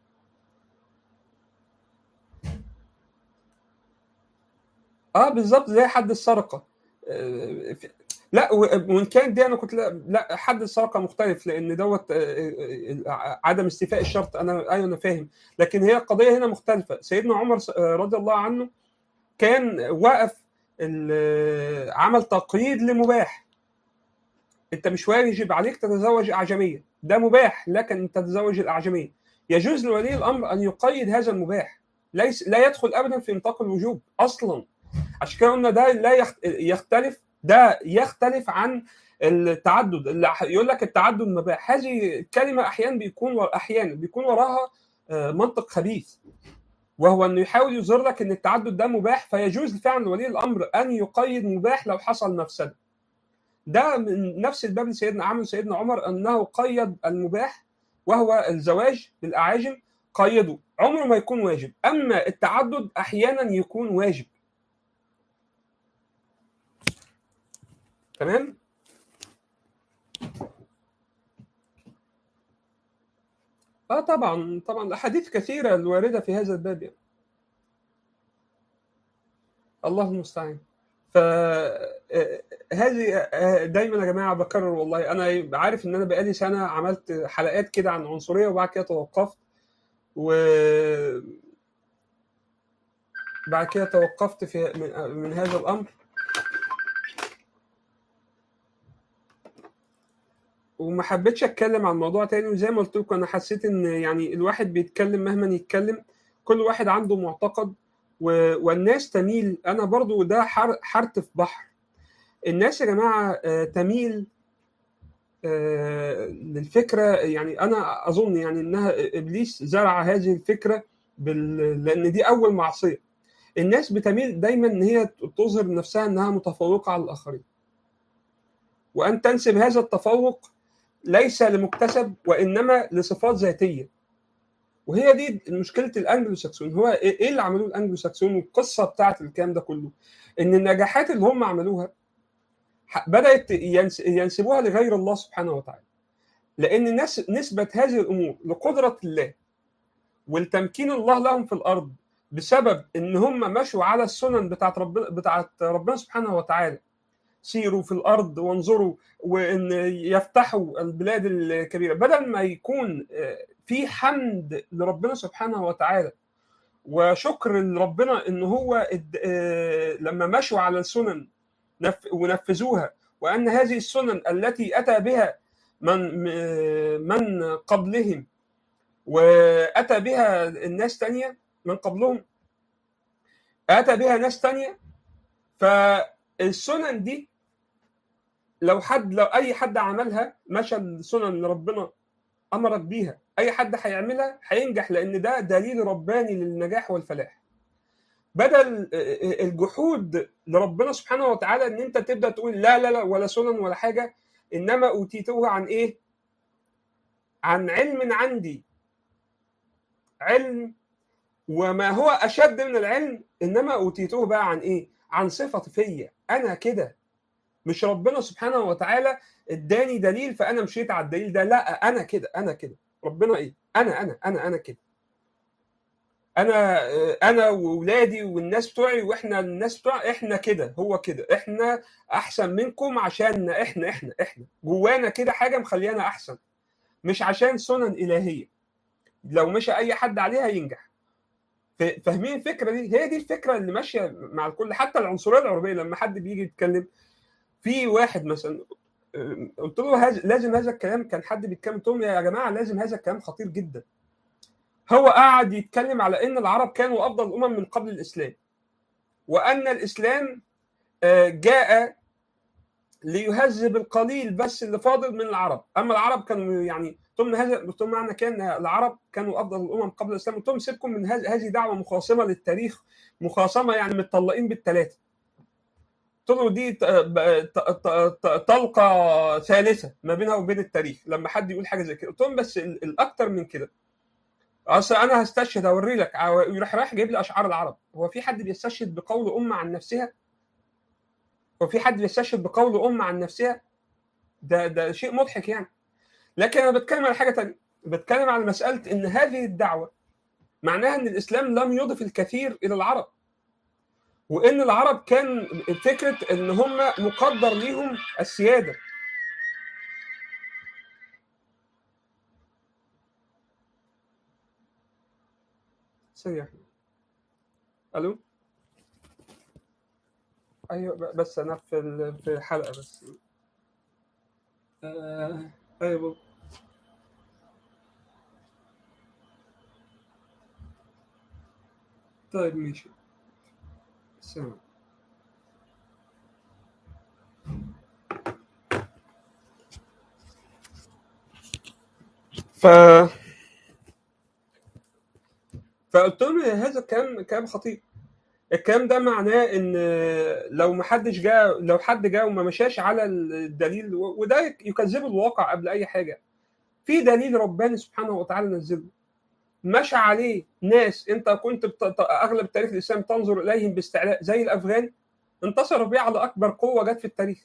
اه بالظبط زي حد السرقه آه لا وان كان دي انا كنت لا, لا حد السرقه مختلف لان دوت عدم استيفاء الشرط انا ايوه انا فاهم لكن هي القضيه هنا مختلفه سيدنا عمر رضي الله عنه كان وقف عمل تقييد لمباح انت مش واجب عليك تتزوج اعجميه ده مباح لك ان تتزوج الاعجميه يجوز لولي الامر ان يقيد هذا المباح ليس لا يدخل ابدا في نطاق الوجوب اصلا عشان كده قلنا ده لا يختلف ده يختلف عن التعدد اللي يقول لك التعدد مباح هذه كلمه احيانا بيكون احيانا بيكون وراها منطق خبيث وهو انه يحاول يظهر لك ان التعدد ده مباح فيجوز فعلا لولي الامر ان يقيد مباح لو حصل مفسده ده من نفس الباب سيدنا عمل سيدنا عمر انه قيد المباح وهو الزواج بالاعاجم قيده عمره ما يكون واجب اما التعدد احيانا يكون واجب تمام اه طبعا طبعا احاديث كثيره الوارده في هذا الباب يعني. الله المستعان ف هذه دايما يا جماعه بكرر والله انا عارف ان انا بقالي سنه عملت حلقات كده عن عنصريه وبعد كده توقفت و بعد كده توقفت في من, من هذا الامر وما حبيتش اتكلم عن موضوع تاني وزي ما قلت لكم انا حسيت ان يعني الواحد بيتكلم مهما يتكلم كل واحد عنده معتقد و... والناس تميل انا برضو ده حر... حرت في بحر الناس يا جماعه آه تميل آه للفكره يعني انا اظن يعني انها ابليس زرع هذه الفكره بال... لان دي اول معصيه الناس بتميل دايما ان هي تظهر نفسها انها متفوقه على الاخرين وان تنسب هذا التفوق ليس لمكتسب وانما لصفات ذاتيه وهي دي مشكله الانجلو ساكسون هو ايه اللي عملوه الانجلو ساكسون والقصه بتاعت الكلام ده كله ان النجاحات اللي هم عملوها بدات ينسبوها لغير الله سبحانه وتعالى لان الناس نسبت هذه الامور لقدره الله والتمكين الله لهم في الارض بسبب ان هم مشوا على السنن بتاعت ربنا بتاعت ربنا سبحانه وتعالى سيروا في الارض وانظروا وان يفتحوا البلاد الكبيره بدل ما يكون في حمد لربنا سبحانه وتعالى وشكر لربنا ان هو لما مشوا على السنن ونفذوها وان هذه السنن التي اتى بها من من قبلهم واتى بها الناس تانية من قبلهم اتى بها ناس تانية فالسنن دي لو حد لو اي حد عملها مشى السنن اللي ربنا امرك بيها اي حد هيعملها هينجح لان ده دليل رباني للنجاح والفلاح بدل الجحود لربنا سبحانه وتعالى ان انت تبدا تقول لا لا لا ولا سنن ولا حاجه انما اوتيته عن ايه عن علم عندي علم وما هو اشد من العلم انما اوتيته بقى عن ايه عن صفه فيا انا كده مش ربنا سبحانه وتعالى اداني دليل فانا مشيت على الدليل ده لا انا كده انا كده ربنا ايه انا انا انا انا كده انا انا واولادي والناس بتوعي واحنا الناس بتوع احنا كده هو كده احنا احسن منكم عشان احنا احنا احنا جوانا كده حاجه مخليانا احسن مش عشان سنن الهيه لو مشى اي حد عليها ينجح فاهمين الفكره دي هي دي الفكره اللي ماشيه مع الكل حتى العنصريه العربيه لما حد بيجي يتكلم في واحد مثلا قلت له هز... لازم هذا الكلام كان حد بيتكلم قلت لهم يا جماعه لازم هذا الكلام خطير جدا هو قاعد يتكلم على ان العرب كانوا افضل الامم من قبل الاسلام وان الاسلام جاء ليهذب القليل بس اللي فاضل من العرب اما العرب كانوا يعني قلت هذا قلت معنى كان العرب كانوا افضل الامم قبل الاسلام قلت لهم سيبكم من هذه دعوه مخاصمه للتاريخ مخاصمه يعني متطلقين بالثلاثه قلت له دي طلقه ثالثه ما بينها وبين التاريخ لما حد يقول حاجه زي كده قلت لهم بس الاكثر من كده اصل انا هستشهد اوري لك يروح رايح جايب لي اشعار العرب هو في حد بيستشهد بقول امه عن نفسها هو في حد بيستشهد بقول امه عن نفسها ده ده شيء مضحك يعني لكن انا بتكلم على حاجه ثانيه بتكلم على مساله ان هذه الدعوه معناها ان الاسلام لم يضف الكثير الى العرب وان العرب كان فكره ان هم مقدر ليهم السياده ثانيه الو ايوه بس انا في في الحلقه بس آه ايوه طيب ماشي سلام ف فقلت لهم هذا الكلام كلام خطير الكلام ده معناه ان لو ما حدش جاء لو حد جاء وما مشاش على الدليل وده يكذب الواقع قبل اي حاجه في دليل رباني سبحانه وتعالى نزله مشى عليه ناس انت كنت بت... اغلب تاريخ الاسلام تنظر اليهم باستعلاء زي الافغان انتصر بيه على اكبر قوه جت في التاريخ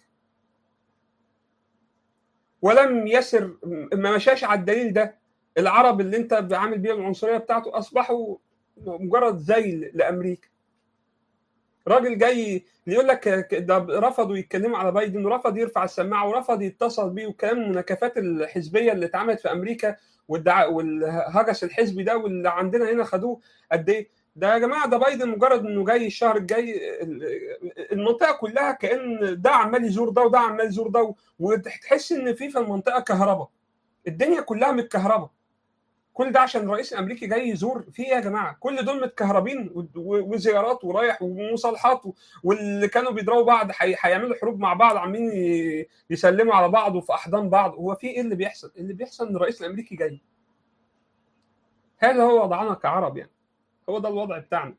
ولم يسر ما مشاش على الدليل ده العرب اللي انت عامل بيها العنصريه بتاعته اصبحوا مجرد ذيل لامريكا راجل جاي اللي يقول لك ده رفضوا يتكلموا على بايدن ورفض يرفع السماعه ورفض يتصل بيه وكلام المناكفات الحزبيه اللي اتعملت في امريكا والدعاء والهجس الحزبي ده واللي عندنا هنا خدوه قد ايه ده يا جماعه ده بايدن مجرد انه جاي الشهر الجاي المنطقه كلها كان ده عمال يزور ده وده عمال يزور ده وتحس ان في في المنطقه كهرباء الدنيا كلها متكهربه كل ده عشان الرئيس الامريكي جاي يزور في ايه يا جماعه كل دول متكهربين وزيارات ورايح ومصالحات واللي كانوا بيضربوا بعض هيعملوا حروب مع بعض عاملين يسلموا على بعض وفي احضان بعض هو في ايه اللي بيحصل اللي بيحصل ان الرئيس الامريكي جاي هذا هو وضعنا كعرب يعني هو ده الوضع بتاعنا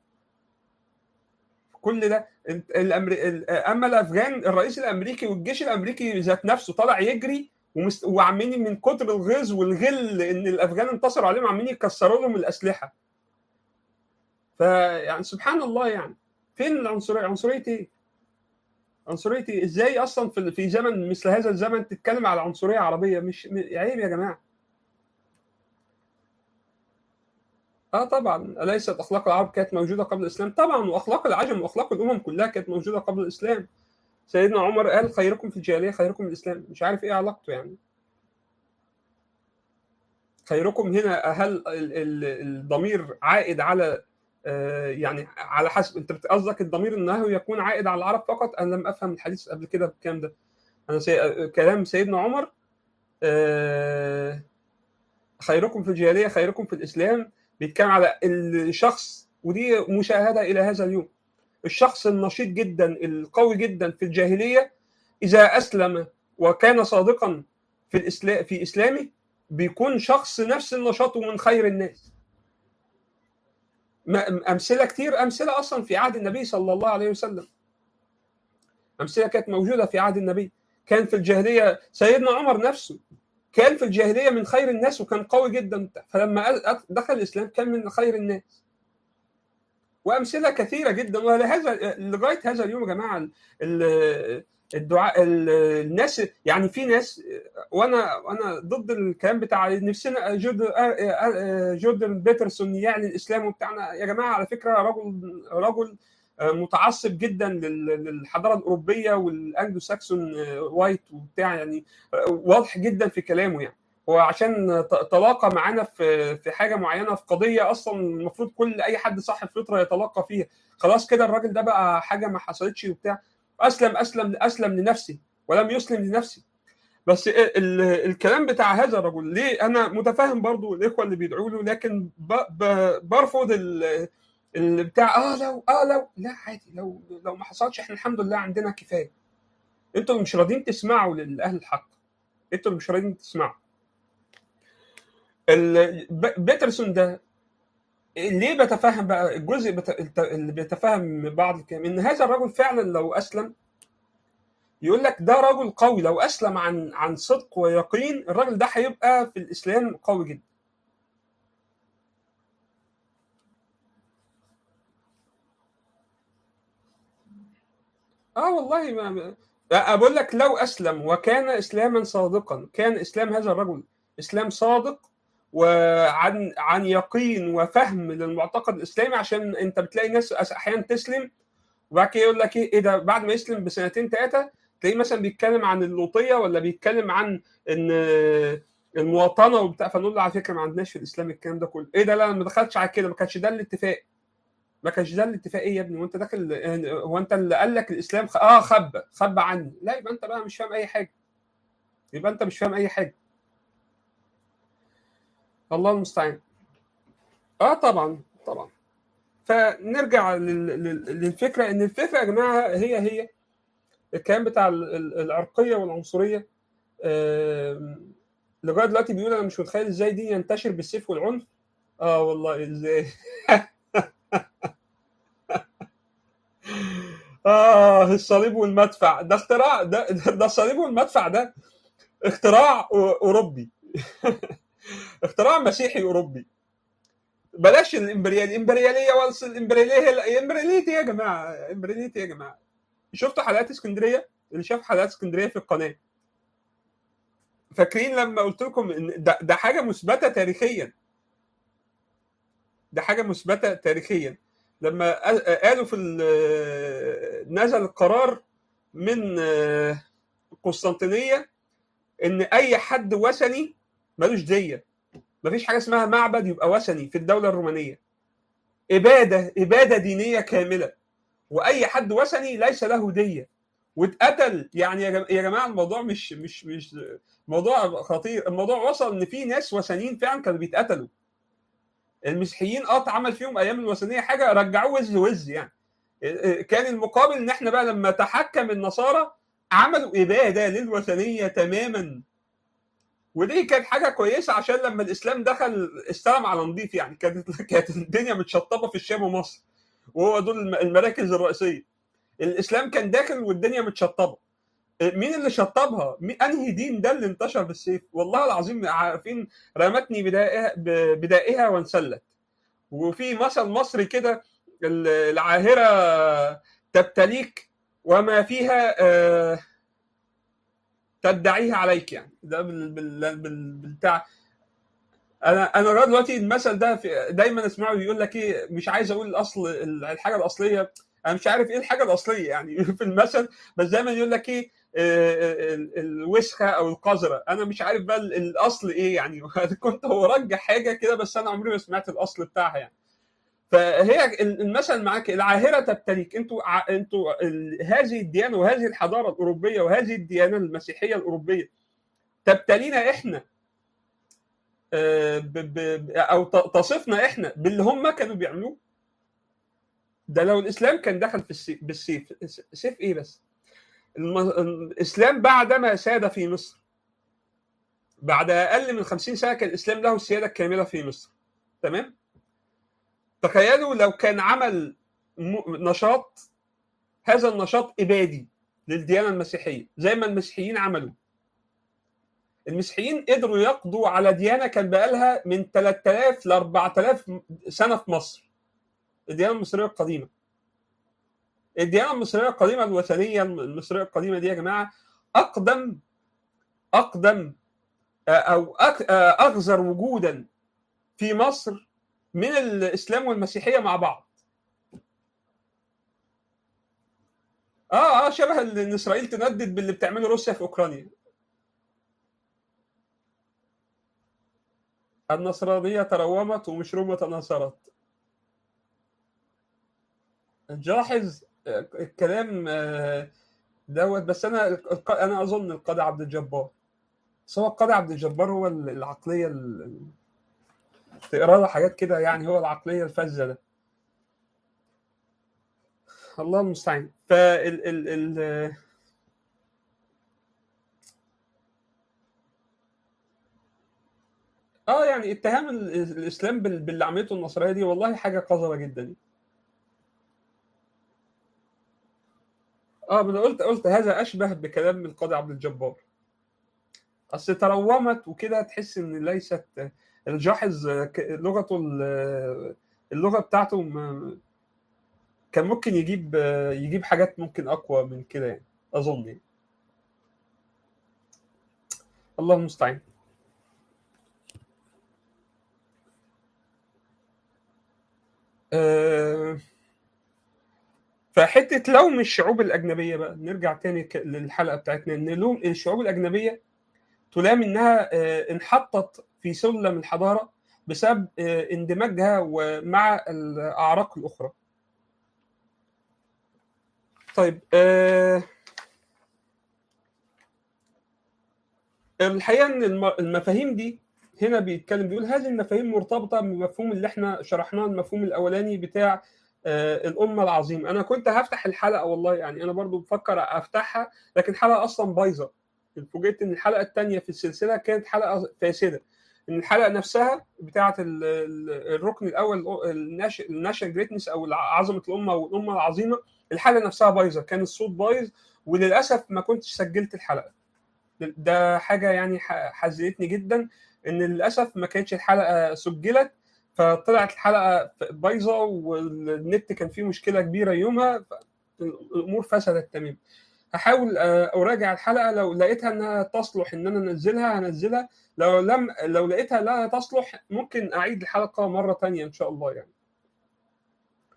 كل ده الأمري... اما الافغان الرئيس الامريكي والجيش الامريكي ذات نفسه طالع يجري ومست... وعمالين من كتر الغيظ والغل ان الافغان انتصروا عليهم عمالين يكسروا لهم الاسلحه فيعني سبحان الله يعني فين العنصريه عنصريه ايه عنصريه ايه ازاي اصلا في في زمن مثل هذا الزمن تتكلم على عنصريه عربيه مش عيب يا جماعه اه طبعا اليست اخلاق العرب كانت موجوده قبل الاسلام طبعا واخلاق العجم واخلاق الامم كلها كانت موجوده قبل الاسلام سيدنا عمر قال خيركم في الجاهليه خيركم الاسلام مش عارف ايه علاقته يعني خيركم هنا هل الضمير عائد على يعني على حسب انت قصدك الضمير انه يكون عائد على العرب فقط انا لم افهم الحديث قبل كده بالكلام ده انا سي... كلام سيدنا عمر خيركم في الجاهليه خيركم في الاسلام بيتكلم على الشخص ودي مشاهده الى هذا اليوم الشخص النشيط جدا القوي جدا في الجاهليه اذا اسلم وكان صادقا في الاسلام في اسلامه بيكون شخص نفس النشاط ومن خير الناس امثله كتير امثله اصلا في عهد النبي صلى الله عليه وسلم امثله كانت موجوده في عهد النبي كان في الجاهليه سيدنا عمر نفسه كان في الجاهليه من خير الناس وكان قوي جدا فلما دخل الاسلام كان من خير الناس وامثله كثيره جدا ولهذا لغايه هذا اليوم يا جماعه الدعاء الناس يعني في ناس وانا وانا ضد الكلام بتاع نفسنا جوردن بيترسون يعني الاسلام وبتاعنا يا جماعه على فكره رجل رجل متعصب جدا للحضاره الاوروبيه والانجلو ساكسون وايت وبتاع يعني واضح جدا في كلامه يعني هو عشان تلاقى معانا في في حاجه معينه في قضيه اصلا المفروض كل اي حد صاحب فطره يتلقى فيها خلاص كده الراجل ده بقى حاجه ما حصلتش وبتاع اسلم اسلم اسلم لنفسي ولم يسلم لنفسي بس الكلام بتاع هذا الرجل ليه انا متفاهم برضو الاخوه اللي بيدعوا له لكن برفض اللي بتاع اه لو اه لو لا عادي لو لو ما حصلش احنا الحمد لله عندنا كفايه انتوا مش راضيين تسمعوا لاهل الحق انتوا مش راضيين تسمعوا بيترسون ده ليه بتفهم بقى الجزء بت... اللي بيتفهم بعض الكلام ان هذا الرجل فعلا لو اسلم يقول لك ده رجل قوي لو اسلم عن عن صدق ويقين الراجل ده هيبقى في الاسلام قوي جدا اه والله ما اقول لك لو اسلم وكان اسلاما صادقا كان اسلام هذا الرجل اسلام صادق وعن عن يقين وفهم للمعتقد الاسلامي عشان انت بتلاقي ناس احيانا تسلم وبعد كده يقول لك ايه ده بعد ما يسلم بسنتين ثلاثه تلاقيه مثلا بيتكلم عن اللوطيه ولا بيتكلم عن ان المواطنه وبتاع فنقول له على فكره ما عندناش في الاسلام الكلام ده كله ايه ده لا ما دخلتش على كده ما كانش ده الاتفاق ما كانش ده الاتفاق ايه يا ابني وانت داخل هو انت اللي قال لك الاسلام خ... اه خبى خبى عني لا يبقى انت بقى مش فاهم اي حاجه يبقى انت مش فاهم اي حاجه الله المستعان اه طبعا طبعا فنرجع للفكره ان الفكره يا جماعه هي هي الكلام بتاع العرقيه والعنصريه آه لغايه دلوقتي بيقول انا مش متخيل ازاي دي ينتشر بالسيف والعنف اه والله ازاي اه الصليب والمدفع ده اختراع ده ده الصليب والمدفع ده اختراع اوروبي اختراع مسيحي اوروبي بلاش الامبريال الامبرياليه والس الامبرياليه الامبرياليه يا جماعه الامبرياليه يا جماعه شفتوا حلقات اسكندريه اللي شاف حلقات اسكندريه في القناه فاكرين لما قلت لكم ان ده, ده حاجه مثبته تاريخيا ده حاجه مثبته تاريخيا لما قالوا في نزل القرار من قسطنطينيه ان اي حد وثني ملوش ديه مفيش حاجه اسمها معبد يبقى وثني في الدوله الرومانيه اباده اباده دينيه كامله واي حد وثني ليس له ديه واتقتل يعني يا جماعه الموضوع مش مش مش موضوع خطير الموضوع وصل ان في ناس وثنيين فعلا كانوا بيتقتلوا المسيحيين اه اتعمل فيهم ايام الوثنيه حاجه رجعوه وز وز يعني كان المقابل ان احنا بقى لما تحكم النصارى عملوا اباده للوثنيه تماما ودي كانت حاجه كويسه عشان لما الاسلام دخل استلم على نظيف يعني كانت كانت الدنيا متشطبه في الشام ومصر وهو دول المراكز الرئيسيه الاسلام كان داخل والدنيا متشطبه مين اللي شطبها؟ انهي دين ده اللي انتشر بالسيف؟ والله العظيم عارفين رمتني بدائها بدائها وانسلت. وفي مثل مصري كده العاهره تبتليك وما فيها تدعيها عليك يعني ده بالبتاع انا انا لغايه دلوقتي المثل ده دايما اسمعه يقول لك ايه مش عايز اقول الاصل الحاجه الاصليه انا مش عارف ايه الحاجه الاصليه يعني في المثل بس دايما يقول لك ايه الوسخه او القذره انا مش عارف بقى الاصل ايه يعني كنت برجح حاجه كده بس انا عمري ما سمعت الاصل بتاعها يعني فهي المثل معاك العاهره تبتليك انتوا انتوا هذه الديانه وهذه الحضاره الاوروبيه وهذه الديانه المسيحيه الاوروبيه تبتلينا احنا او تصفنا احنا باللي هم كانوا بيعملوه ده لو الاسلام كان دخل في السيف بالسيف سيف ايه بس الاسلام بعدما ساد في مصر بعد اقل من 50 سنه كان الاسلام له السياده الكامله في مصر تمام تخيلوا لو كان عمل نشاط هذا النشاط ابادي للديانه المسيحيه زي ما المسيحيين عملوا المسيحيين قدروا يقضوا على ديانه كان بقالها من 3000 ل 4000 سنه في مصر الديانه المصريه القديمه الديانه المصريه القديمه الوثنيه المصريه القديمه دي يا جماعه اقدم اقدم او اغزر وجودا في مصر من الاسلام والمسيحيه مع بعض اه اه شبه ان اسرائيل تندد باللي بتعمله روسيا في اوكرانيا النصرانيه ترومت ومش روما تناصرت جاحظ الكلام دوت بس انا انا اظن القاضي عبد الجبار بس هو القاضي عبد الجبار هو العقليه تقرا له حاجات كده يعني هو العقليه الفذه ده الله المستعان فال ال ال اه يعني اتهام الاسلام باللي عملته النصرانيه دي والله حاجه قذره جدا اه انا قلت قلت هذا اشبه بكلام القاضي عبد الجبار اصل ترومت وكده تحس ان ليست الجاحظ لغته اللغه بتاعته كان ممكن يجيب يجيب حاجات ممكن اقوى من كده يعني اظن يعني. الله المستعان أه فحته لوم الشعوب الاجنبيه بقى نرجع تاني للحلقه بتاعتنا ان لوم الشعوب الاجنبيه تلام انها انحطت في سلم الحضاره بسبب اندماجها مع الاعراق الاخرى. طيب الحقيقه ان المفاهيم دي هنا بيتكلم بيقول هذه المفاهيم مرتبطه بالمفهوم اللي احنا شرحناه المفهوم الاولاني بتاع الأمة العظيمة أنا كنت هفتح الحلقة والله يعني أنا برضو بفكر أفتحها لكن الحلقة أصلا بايظة فوجئت إن الحلقة الثانية في السلسلة كانت حلقة فاسدة إن الحلقة نفسها بتاعة الركن الأول الناشونال جريتنس أو عظمة الأمة والأمة العظيمة الحلقة نفسها بايظة كان الصوت بايظ وللأسف ما كنتش سجلت الحلقة ده حاجة يعني حزنتني جدا إن للأسف ما كانتش الحلقة سجلت فطلعت الحلقه بايظه والنت كان فيه مشكله كبيره يومها الامور فسدت تماما هحاول اراجع الحلقه لو لقيتها انها تصلح ان انا انزلها هنزلها لو لم لو لقيتها لا تصلح ممكن اعيد الحلقه مره تانية ان شاء الله يعني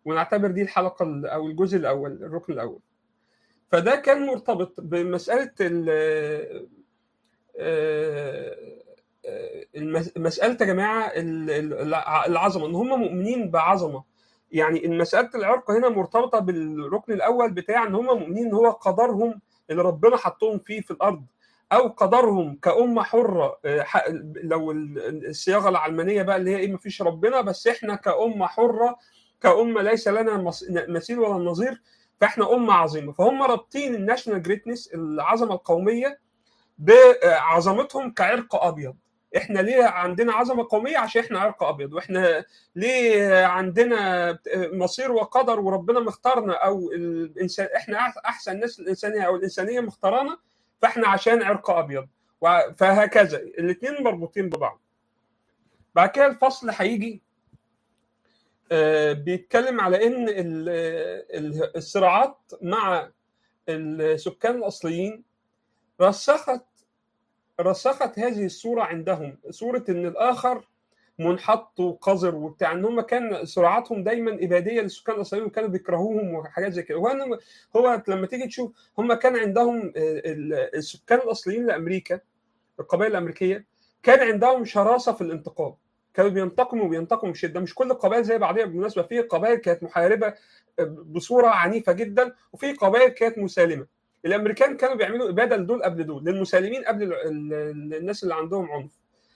ونعتبر دي الحلقه ال- او الجزء الاول الركن الاول فده كان مرتبط بمساله ال- آه، آه، المس- مساله يا جماعه ال- ال- العظمه ان هم مؤمنين بعظمه يعني مساله العرق هنا مرتبطه بالركن الاول بتاع ان هم مؤمنين ان هو قدرهم اللي ربنا حطهم فيه في الارض او قدرهم كامه حره آه، ح- لو ال- الصياغه العلمانيه بقى اللي هي ايه مفيش ربنا بس احنا كامه حره كامه ليس لنا مص- مثيل ولا نظير فاحنا امه عظيمه فهم رابطين الناشونال جريتنس العظمه القوميه بعظمتهم كعرق ابيض احنا ليه عندنا عظمه قوميه عشان احنا عرق ابيض واحنا ليه عندنا مصير وقدر وربنا مختارنا او الانسان احنا احسن ناس الانسانيه او الانسانيه مختارانا فاحنا عشان عرق ابيض و- فهكذا الاثنين مربوطين ببعض بعد كده الفصل هيجي آه، بيتكلم على ان ال- ال- الصراعات مع السكان الاصليين رسخت رسخت هذه الصوره عندهم صوره ان الاخر منحط وقذر وبتاع ان هم كان صراعاتهم دايما اباديه للسكان الاصليين وكانوا بيكرهوهم وحاجات زي كده وهو هو لما تيجي تشوف هم كان عندهم آه، ال- السكان الاصليين لامريكا القبائل الامريكيه كان عندهم شراسه في الانتقام كانوا بينتقموا وبينتقموا بشده مش كل القبائل زي بعضها بالمناسبه في قبائل كانت محاربه بصوره عنيفه جدا وفي قبائل كانت مسالمه الامريكان كانوا بيعملوا اباده لدول قبل دول للمسالمين قبل ال- ال- الناس اللي عندهم عنف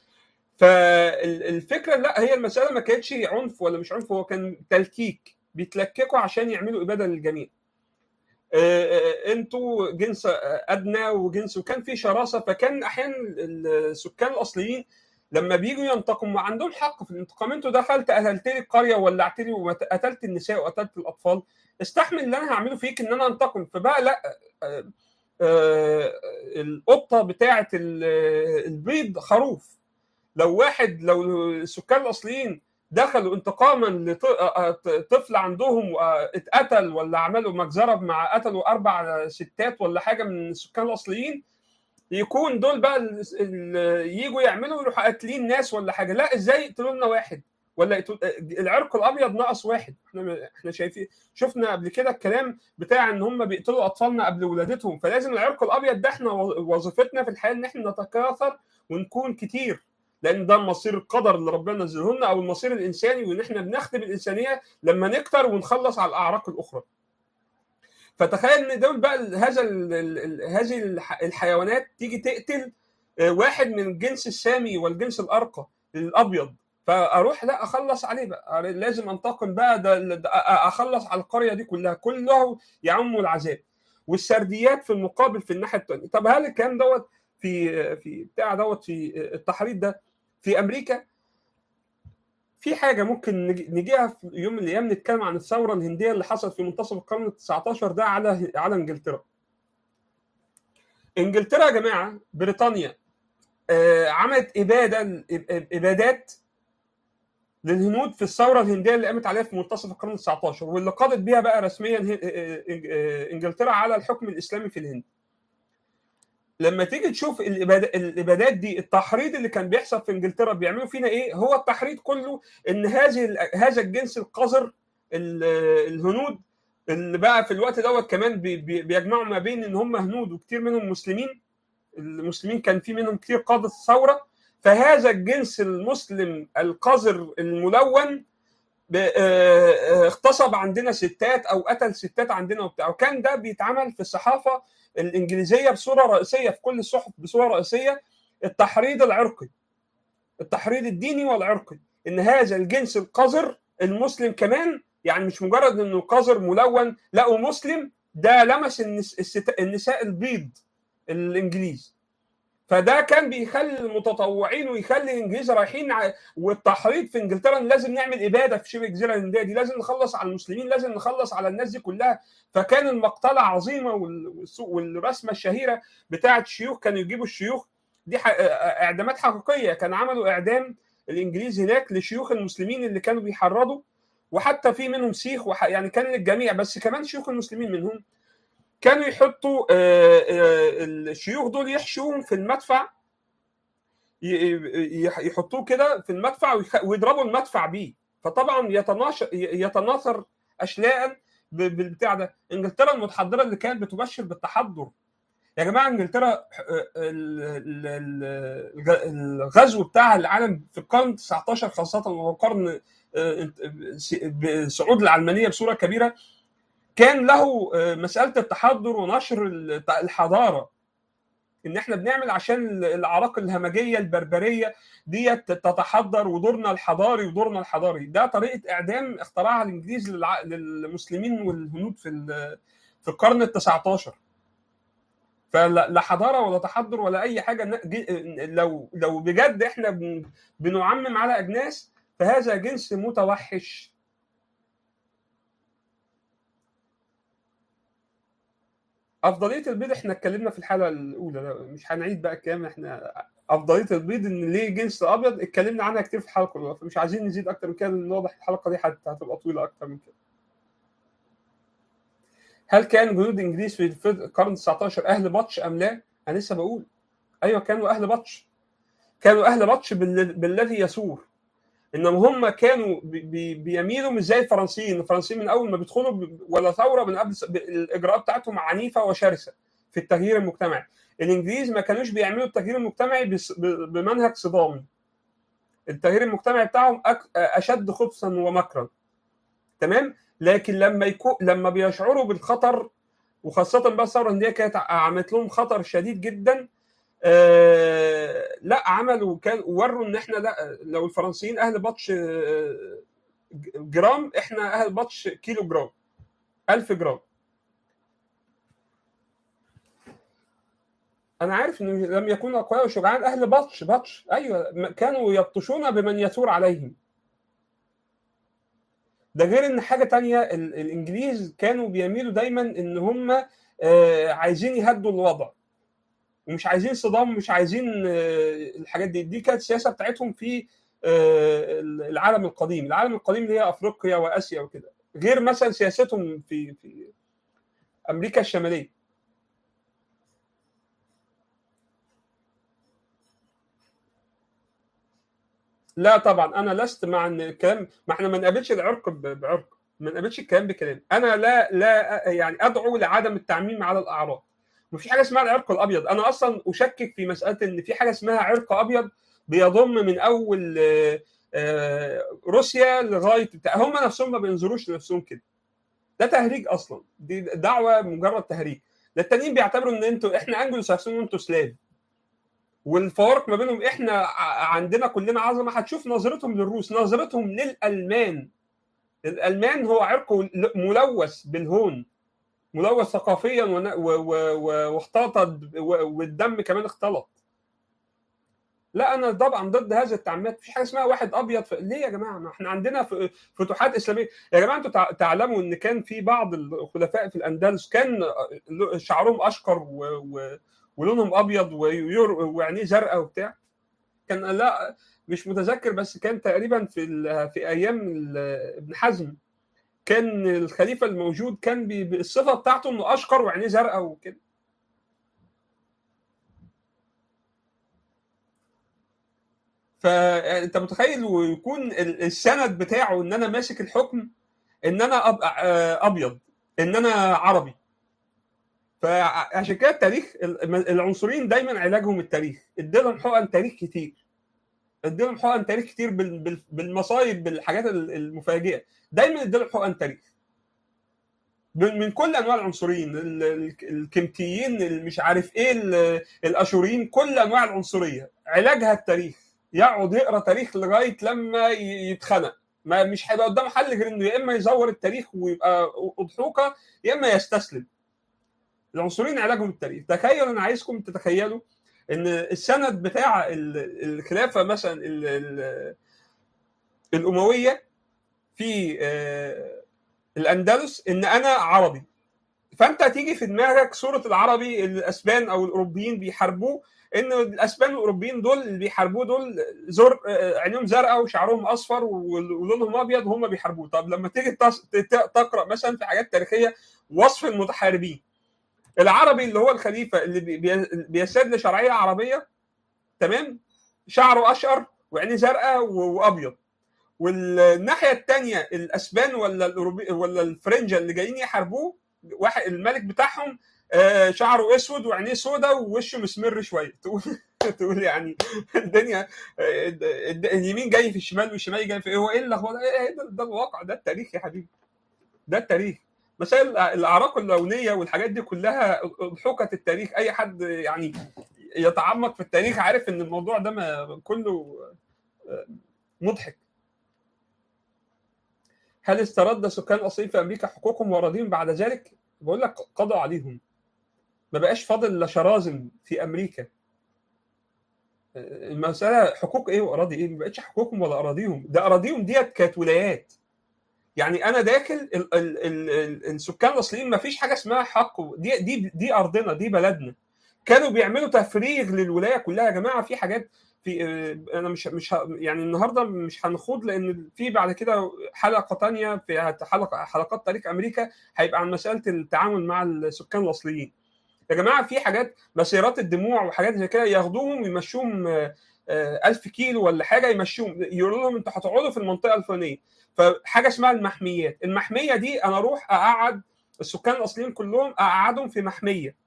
فالفكره لا هي المساله ما كانتش عنف ولا مش عنف هو كان تلكيك بيتلككوا عشان يعملوا اباده للجميع آه، آه، انتوا جنس آه، ادنى وجنس وكان في شراسه فكان احيانا السكان الاصليين لما بيجوا ينتقموا عندهم حق في الانتقام انتوا دخلت قتلت لي القريه ولعت لي وقتلت النساء وقتلت الاطفال استحمل اللي انا هعمله فيك ان انا انتقم فبقى لا آه، آه، القطه بتاعه ال- البيض خروف لو واحد لو السكان الاصليين دخلوا انتقاما لطفل عندهم اتقتل ولا عملوا مجزره مع قتلوا اربع ستات ولا حاجه من السكان الاصليين يكون دول بقى ال- ال- يجوا يعملوا يروحوا قاتلين ناس ولا حاجه لا ازاي يقتلوا لنا واحد ولا يقتل- العرق الابيض ناقص واحد احنا احنا شايفين شفنا قبل كده الكلام بتاع ان هم بيقتلوا اطفالنا قبل ولادتهم فلازم العرق الابيض ده احنا وظيفتنا في الحياه ان احنا نتكاثر ونكون كتير لان ده مصير القدر اللي ربنا نزله لنا او المصير الانساني وان احنا بنخدم الانسانيه لما نكتر ونخلص على الاعراق الاخرى فتخيل ان دول بقى ال- هذا ال- ال- ال- هذه الح- الحيوانات تيجي تقتل آه، واحد من الجنس السامي والجنس الارقى الابيض فاروح لا اخلص عليه بقى لازم انتقم بقى ده ده- اخلص على القريه دي كلها كله يعم العذاب والسرديات في المقابل في الناحيه الثانيه طب هل الكلام دوت في في بتاع دوت في التحريض ده في امريكا في حاجه ممكن نجي- نجيها في يوم من الايام نتكلم عن الثوره الهنديه اللي حصلت في منتصف القرن ال 19 ده على على انجلترا. انجلترا يا جماعه بريطانيا آه، عملت اباده ابادات للهنود في الثوره الهنديه اللي قامت عليها في منتصف القرن ال 19 واللي قضت بيها بقى رسميا ه- آه، آه، انجلترا على الحكم الاسلامي في الهند. لما تيجي تشوف الإباد- الابادات دي التحريض اللي كان بيحصل في انجلترا بيعملوا فينا ايه؟ هو التحريض كله ان هذه ال- هذا الجنس القذر ال- الهنود اللي بقى في الوقت دوت كمان بي- بي- بيجمعوا ما بين ان هم هنود وكتير منهم مسلمين المسلمين كان في منهم كتير قادة ثورة فهذا الجنس المسلم القذر الملون ب- آه، آه، اغتصب عندنا ستات او قتل ستات عندنا وبتاع وكان ده بيتعمل في الصحافه الانجليزيه بصوره رئيسيه في كل الصحف بصوره رئيسيه التحريض العرقي التحريض الديني والعرقي ان هذا الجنس القذر المسلم كمان يعني مش مجرد انه قذر ملون لا ومسلم ده لمس النس- الست- النساء البيض الانجليز فده كان بيخلي المتطوعين ويخلي الانجليز رايحين ع- والتحريض في انجلترا إن لازم نعمل اباده في شبه الجزيره الهنديه دي لازم نخلص على المسلمين لازم نخلص على الناس دي كلها فكان المقتله عظيمه وال- والس- والرسمه الشهيره بتاعه الشيوخ كانوا يجيبوا الشيوخ دي ح- اعدامات حقيقيه كان عملوا اعدام الانجليز هناك لشيوخ المسلمين اللي كانوا بيحرضوا وحتى في منهم سيخ وح... يعني كان للجميع بس كمان شيوخ المسلمين منهم كانوا يحطوا آه، آه، الشيوخ دول يحشوهم في المدفع ي- ي- يحطوه كده في المدفع ويخ- ويضربوا المدفع بيه فطبعا يتناش... يتناثر اشلاء بالبتاع ده انجلترا المتحضره اللي كانت بتبشر بالتحضر يا جماعه انجلترا الغزو بتاع العالم في القرن 19 خاصه وهو قرن صعود العلمانيه بصوره كبيره كان له مساله التحضر ونشر الحضاره ان احنا بنعمل عشان الاعراق الهمجيه البربريه ديت تتحضر ودورنا الحضاري ودورنا الحضاري ده طريقه اعدام اخترعها الانجليز للمسلمين والهنود في في القرن ال 19 فلا حضاره ولا تحضر ولا اي حاجه لو لو بجد احنا بنعمم على اجناس فهذا جنس متوحش افضليه البيض احنا اتكلمنا في الحلقه الاولى مش هنعيد بقى الكلام احنا افضليه البيض ان ليه جنس ابيض اتكلمنا عنها كتير في الحلقه الاولى فمش عايزين نزيد اكتر من كده لان واضح الحلقه دي هتبقى طويله اكتر من كده هل كان جنود انجليز في القرن 19 اهل بطش ام لا؟ انا لسه بقول ايوه كانوا اهل بطش كانوا اهل بطش بالذي يسور انما هم كانوا بي بيميلوا مش زي الفرنسيين الفرنسيين من اول ما بيدخلوا ولا ثوره من قبل الاجراءات بتاعتهم عنيفه وشرسه في التغيير المجتمعي الانجليز ما كانوش بيعملوا التغيير المجتمعي بمنهج صدامي التغيير المجتمعي بتاعهم اشد خبثا ومكرا تمام لكن لما يكون لما بيشعروا بالخطر وخاصه بقى الثوره دي كانت عملت لهم خطر شديد جدا آه لا عملوا كان وروا ان احنا لا لو الفرنسيين اهل بطش جرام احنا اهل بطش كيلو جرام 1000 جرام انا عارف ان لم يكونوا اقوياء وشجعان اهل بطش بطش ايوه كانوا يبطشون بمن يثور عليهم ده غير ان حاجه تانية الانجليز كانوا بيميلوا دايما ان هم آه عايزين يهدوا الوضع ومش عايزين صدام مش عايزين الحاجات دي دي كانت السياسه بتاعتهم في العالم القديم العالم القديم اللي هي افريقيا واسيا وكده غير مثلا سياستهم في في امريكا الشماليه لا طبعا انا لست مع ان الكلام ما احنا ما نقابلش العرق بعرق ما نقابلش الكلام بكلام انا لا لا يعني ادعو لعدم التعميم على الاعراض مفيش حاجه اسمها العرق الابيض انا اصلا اشكك في مساله ان في حاجه اسمها عرق ابيض بيضم من اول روسيا لغايه بتاع هم نفسهم ما بينظروش لنفسهم كده ده تهريج اصلا دي دعوه مجرد تهريج ده التانيين بيعتبروا ان انتوا احنا انجلو ساكسون وانتوا سلاف والفوارق ما بينهم احنا عندنا كلنا عظمه هتشوف نظرتهم للروس نظرتهم للالمان الالمان هو عرق ملوث بالهون ملوث ثقافيا واختلط والدم كمان اختلط لا انا طبعا ضد هذا التعميات مفيش حاجه اسمها واحد ابيض في... ليه يا جماعه ما احنا عندنا فتوحات اسلاميه يا جماعه انتوا تعلموا ان كان في بعض الخلفاء في الاندلس كان شعرهم اشقر و... و... ولونهم ابيض وير... وعينيه زرقاء وبتاع كان لا مش متذكر بس كان تقريبا في ال... في ايام ابن حزم كان الخليفه الموجود كان بالصفه بتاعته انه اشقر وعينيه زرقاء وكده فانت متخيل ويكون السند بتاعه ان انا ماسك الحكم ان انا ابيض ان انا عربي فعشان كده التاريخ العنصريين دايما علاجهم التاريخ اديلهم حقن تاريخ كتير اديلهم حقن تاريخ كتير بالمصايب بالحاجات المفاجئه دايما اديلهم حقن تاريخ من كل انواع العنصريين الكمتيين مش عارف ايه الاشوريين كل انواع العنصريه علاجها التاريخ يقعد يقرا تاريخ لغايه لما يتخنق ما مش هيبقى قدامه حل غير انه يا اما يزور التاريخ ويبقى اضحوكه يا اما يستسلم العنصريين علاجهم التاريخ تخيل انا عايزكم تتخيلوا ان السند بتاع الخلافه مثلا ال ال الامويه في الاندلس ان انا عربي فانت هتيجي في دماغك صوره العربي الاسبان او الاوروبيين بيحاربوه ان الاسبان والاوروبيين دول اللي بيحاربوه دول زر عينيهم زرقاء وشعرهم اصفر ولونهم ابيض وهم بيحاربوه طب لما تيجي تقرا مثلا في حاجات تاريخيه وصف المتحاربين العربي اللي هو الخليفه اللي بيساد لشرعيه عربيه تمام شعره اشقر وعينيه زرقاء وابيض والناحيه الثانيه الاسبان ولا الأوروبي ولا الفرنجه اللي جايين يحاربوه واحد الملك بتاعهم آه، شعره اسود وعينيه سودا ووشه مسمر شويه تقول تقول يعني الدنيا آه، الد- اليمين جاي في الشمال والشمال جاي في ايه هو ايه اللخبطه إيه إيه ده, ده الواقع ده التاريخ يا حبيبي ده التاريخ مسائل الاعراق اللونيه والحاجات دي كلها اضحوكه التاريخ اي حد يعني يتعمق في التاريخ عارف ان الموضوع ده ما كله آه، مضحك هل استرد سكان الاصليين في امريكا حقوقهم واراضيهم بعد ذلك؟ بقول لك قضوا عليهم ما بقاش فاضل الا شرازم في امريكا المساله حقوق ايه واراضي ايه؟ ما بقتش حقوقهم ولا اراضيهم ده اراضيهم ديت كانت ولايات يعني انا داخل ال ال ال ال السكان الاصليين ما فيش حاجه اسمها حق دي دي دي ارضنا دي بلدنا كانوا بيعملوا تفريغ للولايه كلها يا جماعه في حاجات في آه، انا مش مش ه- يعني النهارده مش هنخوض لان في بعد كده حلقه تانية في حلقه حلقات تاريخ امريكا هيبقى عن مساله التعامل مع السكان الاصليين يا جماعه في حاجات مسيرات الدموع وحاجات زي كده ياخدوهم ويمشوهم آه، آه، 1000 كيلو ولا حاجه يمشوهم يقولوا لهم انتوا هتقعدوا في المنطقه الفلانيه فحاجه اسمها المحميات المحميه دي انا اروح اقعد السكان الاصليين كلهم اقعدهم في محميه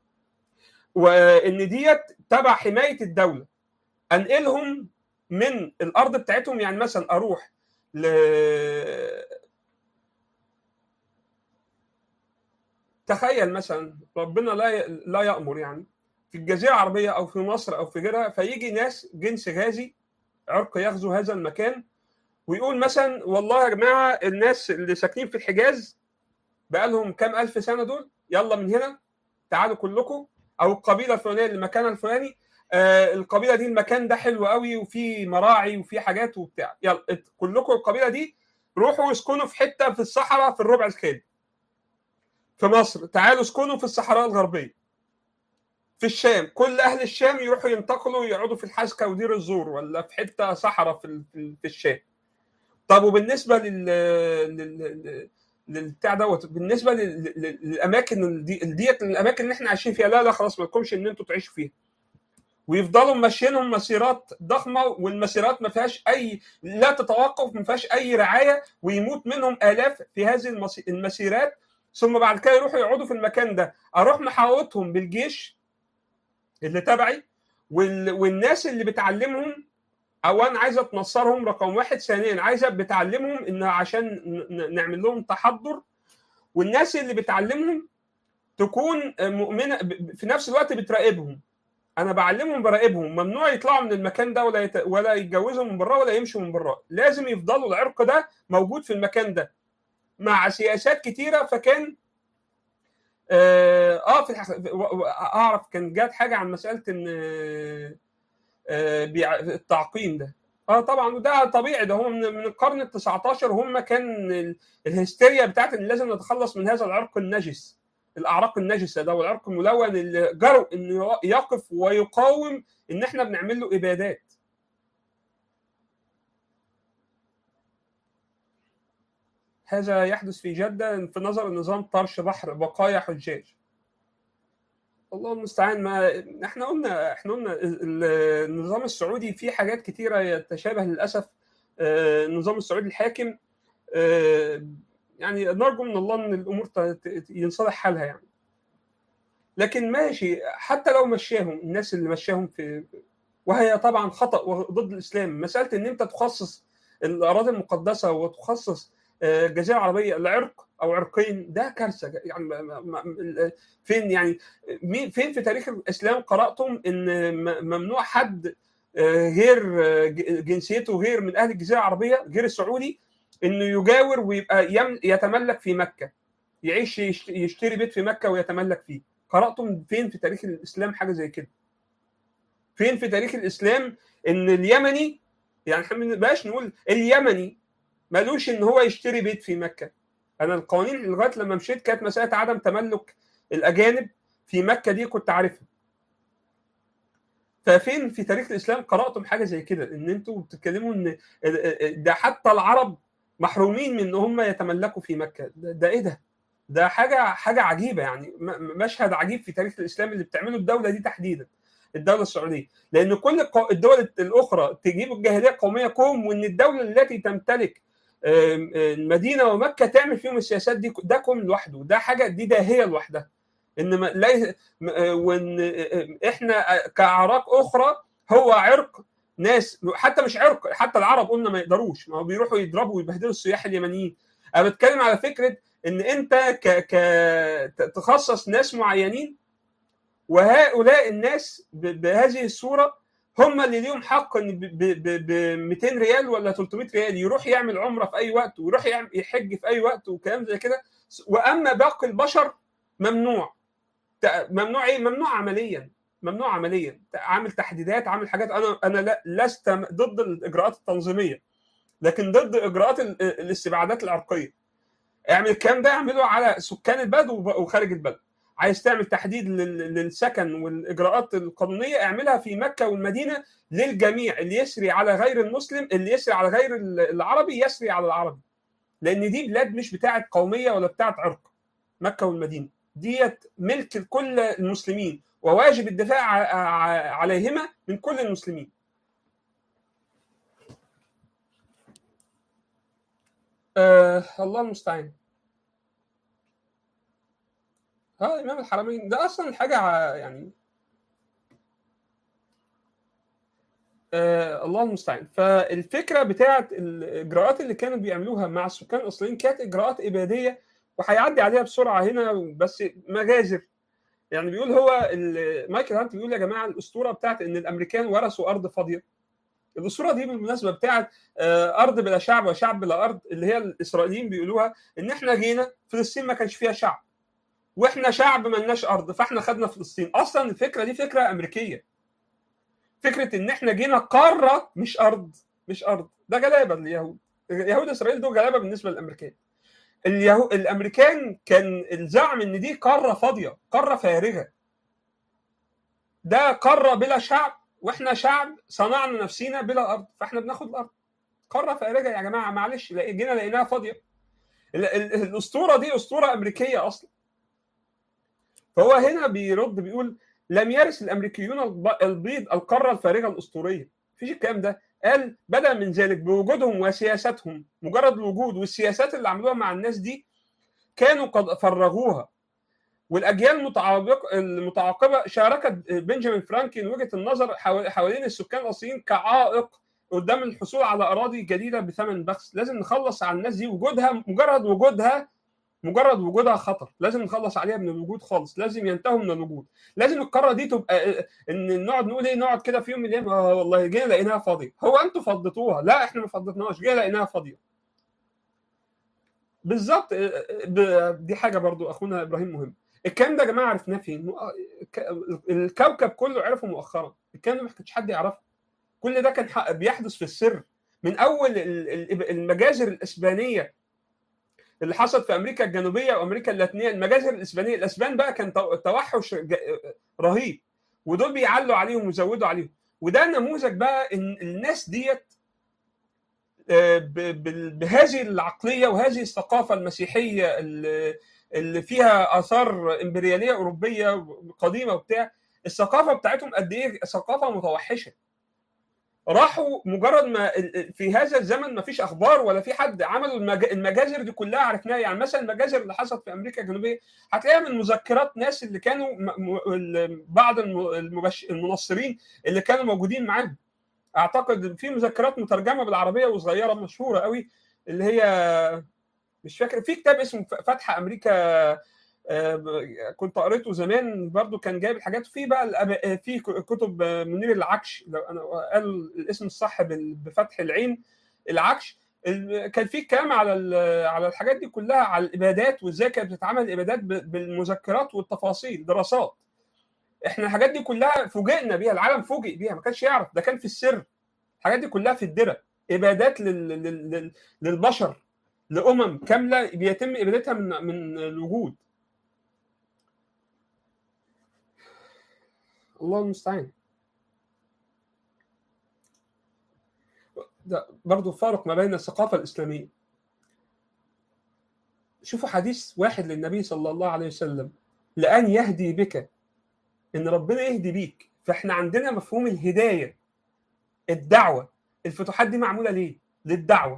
وان ديت تبع حمايه الدوله انقلهم من الارض بتاعتهم يعني مثلا اروح ل تخيل مثلا ربنا لا ي... لا يامر يعني في الجزيره العربيه او في مصر او في غيرها فيجي ناس جنس غازي عرق يغزو هذا المكان ويقول مثلا والله يا جماعه الناس اللي ساكنين في الحجاز بقى لهم كام الف سنه دول يلا من هنا تعالوا كلكم او القبيله الفلانيه اللي مكانها الفلاني آه القبيله دي المكان ده حلو قوي وفي مراعي وفي حاجات وبتاع يلا ات- كلكم القبيله دي روحوا اسكنوا في حته في الصحراء في الربع الخالي في مصر تعالوا اسكنوا في الصحراء الغربيه في الشام كل اهل الشام يروحوا ينتقلوا يقعدوا في الحسكه ودير الزور ولا في حته صحراء في ال- في ال- في الشام طب وبالنسبه لل لل لل- للبتاع دوت بالنسبه لل- لل- للاماكن الدي- ديت الاماكن اللي احنا عايشين فيها لا لا خلاص ما لكمش ان انتوا تعيشوا فيها ويفضلوا ماشيينهم مسيرات ضخمه والمسيرات ما فيهاش اي لا تتوقف ما فيهاش اي رعايه ويموت منهم الاف في هذه المسي- المسيرات ثم بعد كده يروحوا يقعدوا في المكان ده اروح محاوطهم بالجيش اللي تبعي وال... والناس اللي بتعلمهم او انا عايز اتنصرهم رقم واحد ثانيا عايزه بتعلمهم ان عشان ن- ن- نعمل لهم تحضر والناس اللي بتعلمهم تكون مؤمنه ب- ب- في نفس الوقت بتراقبهم انا بعلمهم براقبهم ممنوع يطلعوا من المكان ده ولا يت... ولا يتجوزوا من بره ولا يمشوا من بره لازم يفضلوا العرق ده موجود في المكان ده مع سياسات كتيره فكان اه آه، في الحق... و- و- اعرف كان جات حاجه عن مساله ان آه، بيع- التعقيم ده اه طبعا وده طبيعي ده هم من من القرن ال 19 هم كان ال- الهستيريا بتاعت ان لازم نتخلص من هذا العرق النجس الاعراق النجسه ده والعرق الملون اللي جرؤ انه يقف ويقاوم ان احنا بنعمل له ابادات هذا يحدث في جدة في نظر النظام طرش بحر بقايا حجاج الله المستعان ما احنا قلنا احنا قلنا ال- ال- النظام السعودي فيه حاجات كتيرة يتشابه للأسف آه، النظام السعودي الحاكم آه، يعني نرجو من الله ان الامور ت- ت- ينصلح حالها يعني لكن ماشي حتى لو مشاهم الناس اللي مشاهم في وهي طبعا خطا وضد الاسلام مساله ان انت تخصص الاراضي المقدسه وتخصص آه، الجزيره العربيه لعرق او عرقين ده كارثه يعني ما- ما- ما- فين يعني مين فين في تاريخ الاسلام قراتم ان م- ممنوع حد آه، غير آه، ج- جنسيته غير من اهل الجزيره العربيه غير السعودي انه يجاور ويبقى يم- يتملك في مكه يعيش يشت- يشتري بيت في مكه ويتملك فيه قراتم فين في تاريخ الاسلام حاجه زي كده فين في تاريخ الاسلام ان اليمني يعني احنا ما بقاش نقول اليمني ملوش ان هو يشتري بيت في مكه انا القوانين لغايه لما مشيت كانت مساله عدم تملك الاجانب في مكه دي كنت عارفها ففين في تاريخ الاسلام قراتم حاجه زي كده ان انتوا بتتكلموا ان ده حتى العرب محرومين من ان هم يتملكوا في مكه ده, ده ايه ده ده حاجه حاجه عجيبه يعني م- مشهد عجيب في تاريخ الاسلام اللي بتعمله الدوله دي تحديدا الدوله السعوديه لان كل الدول الاخرى تجيب الجاهليه القوميه كوم وان الدوله التي تمتلك المدينه ومكه تعمل فيهم السياسات دي ده كوم لوحده ده حاجه دي داهيه لوحدها ان لا وان احنا كاعراق اخرى هو عرق ناس حتى مش عرق حتى العرب قلنا ما يقدروش ما هو بيروحوا يضربوا ويبهدلوا السياح اليمنيين انا بتكلم على فكره ان انت ك... ك... تخصص ناس معينين وهؤلاء الناس ب... بهذه الصوره هم اللي ليهم حق ان ب... ب... ب 200 ريال ولا 300 ريال يروح يعمل عمره في اي وقت ويروح يعمل يحج في اي وقت وكلام زي كده واما باقي البشر ممنوع ممنوع ايه؟ ممنوع عمليا ممنوع عمليا عامل تحديدات عامل حاجات انا انا لست ضد الاجراءات التنظيميه لكن ضد اجراءات الاستبعادات العرقيه اعمل الكلام ده اعمله على سكان البلد وخارج البلد عايز تعمل تحديد للسكن والاجراءات القانونيه اعملها في مكه والمدينه للجميع اللي يسري على غير المسلم اللي يسري على غير العربي يسري على العربي لان دي بلاد مش بتاعه قوميه ولا بتاعه عرق مكه والمدينه ديت ملك لكل المسلمين وواجب الدفاع عليهما من كل المسلمين آه الله المستعان اه امام الحرمين ده اصلا حاجه يعني آه الله المستعان فالفكره بتاعت الاجراءات اللي كانوا بيعملوها مع السكان الاصليين كانت اجراءات اباديه وهيعدي عليها بسرعه هنا بس مجازر يعني بيقول هو مايكل هانت بيقول يا جماعه الاسطوره بتاعت ان الامريكان ورثوا ارض فاضيه الاسطوره دي بالمناسبه بتاعت ارض بلا شعب وشعب بلا ارض اللي هي الاسرائيليين بيقولوها ان احنا جينا فلسطين ما كانش فيها شعب واحنا شعب ما لناش ارض فاحنا خدنا فلسطين اصلا الفكره دي فكره امريكيه فكره ان احنا جينا قاره مش ارض مش ارض ده غلابه اليهود يهود اسرائيل دول غلابه بالنسبه للامريكان اليهو... الامريكان كان الزعم ان دي قاره فاضيه قاره فارغه ده قاره بلا شعب واحنا شعب صنعنا نفسينا بلا ارض فاحنا بناخد الارض قاره فارغه يا جماعه معلش جينا لقيناها فاضيه الاسطوره دي اسطوره امريكيه اصلا فهو هنا بيرد بيقول لم يرث الامريكيون البيض القاره الفارغه الاسطوريه مفيش الكلام ده قال بدا من ذلك بوجودهم وسياستهم مجرد الوجود والسياسات اللي عملوها مع الناس دي كانوا قد فرغوها والاجيال المتعاقبه المتعاقبه شاركت بنجامين فرانكلين وجهه النظر حوالين السكان الاصليين كعائق قدام الحصول على اراضي جديده بثمن بخس لازم نخلص على الناس دي وجودها مجرد وجودها مجرد وجودها خطر لازم نخلص عليها من الوجود خالص لازم ينتهوا من الوجود لازم القاره دي تبقى ان نقعد نقول ايه نقعد كده في يوم من الايام آه والله جينا لقيناها فاضيه هو انتوا فضيتوها لا احنا ما فضيناهاش جينا لقيناها فاضيه بالظبط دي حاجه برضو اخونا ابراهيم مهم الكلام ده يا جماعه عرفناه فين الكوكب كله عرفه مؤخرا الكلام ده ما كانش حد يعرفه كل ده كان بيحدث في السر من اول المجازر الاسبانيه اللي حصلت في امريكا الجنوبيه وامريكا اللاتينيه المجازر الاسبانيه الاسبان بقى كان توحش رهيب ودول بيعلوا عليهم ويزودوا عليهم وده نموذج بقى ان الناس ديت بهذه العقليه وهذه الثقافه المسيحيه اللي فيها اثار امبرياليه اوروبيه قديمه وبتاع الثقافه بتاعتهم قد ايه ثقافه متوحشه راحوا مجرد ما في هذا الزمن ما فيش اخبار ولا في حد عملوا المجازر دي كلها عرفناها يعني مثلا المجازر اللي حصلت في امريكا الجنوبيه هتلاقيها من مذكرات ناس اللي كانوا بعض المنصرين اللي كانوا موجودين معاهم اعتقد في مذكرات مترجمه بالعربيه وصغيره مشهوره قوي اللي هي مش فاكر في كتاب اسمه فتح امريكا كنت قريته زمان برضو كان جايب الحاجات في بقى في كتب منير العكش لو انا قال الاسم الصح بفتح العين العكش كان في كلام على على الحاجات دي كلها على الابادات وازاي كانت بتتعمل الابادات بالمذكرات والتفاصيل دراسات احنا الحاجات دي كلها فوجئنا بيها العالم فوجئ بيها ما كانش يعرف ده كان في السر الحاجات دي كلها في الدرة ابادات لل... لل... للبشر لامم كامله بيتم ابادتها من من الوجود الله المستعان ده برضه فارق ما بين الثقافة الإسلامية شوفوا حديث واحد للنبي صلى الله عليه وسلم لأن يهدي بك إن ربنا يهدي بيك فاحنا عندنا مفهوم الهدايه الدعوه الفتوحات دي معموله ليه؟ للدعوه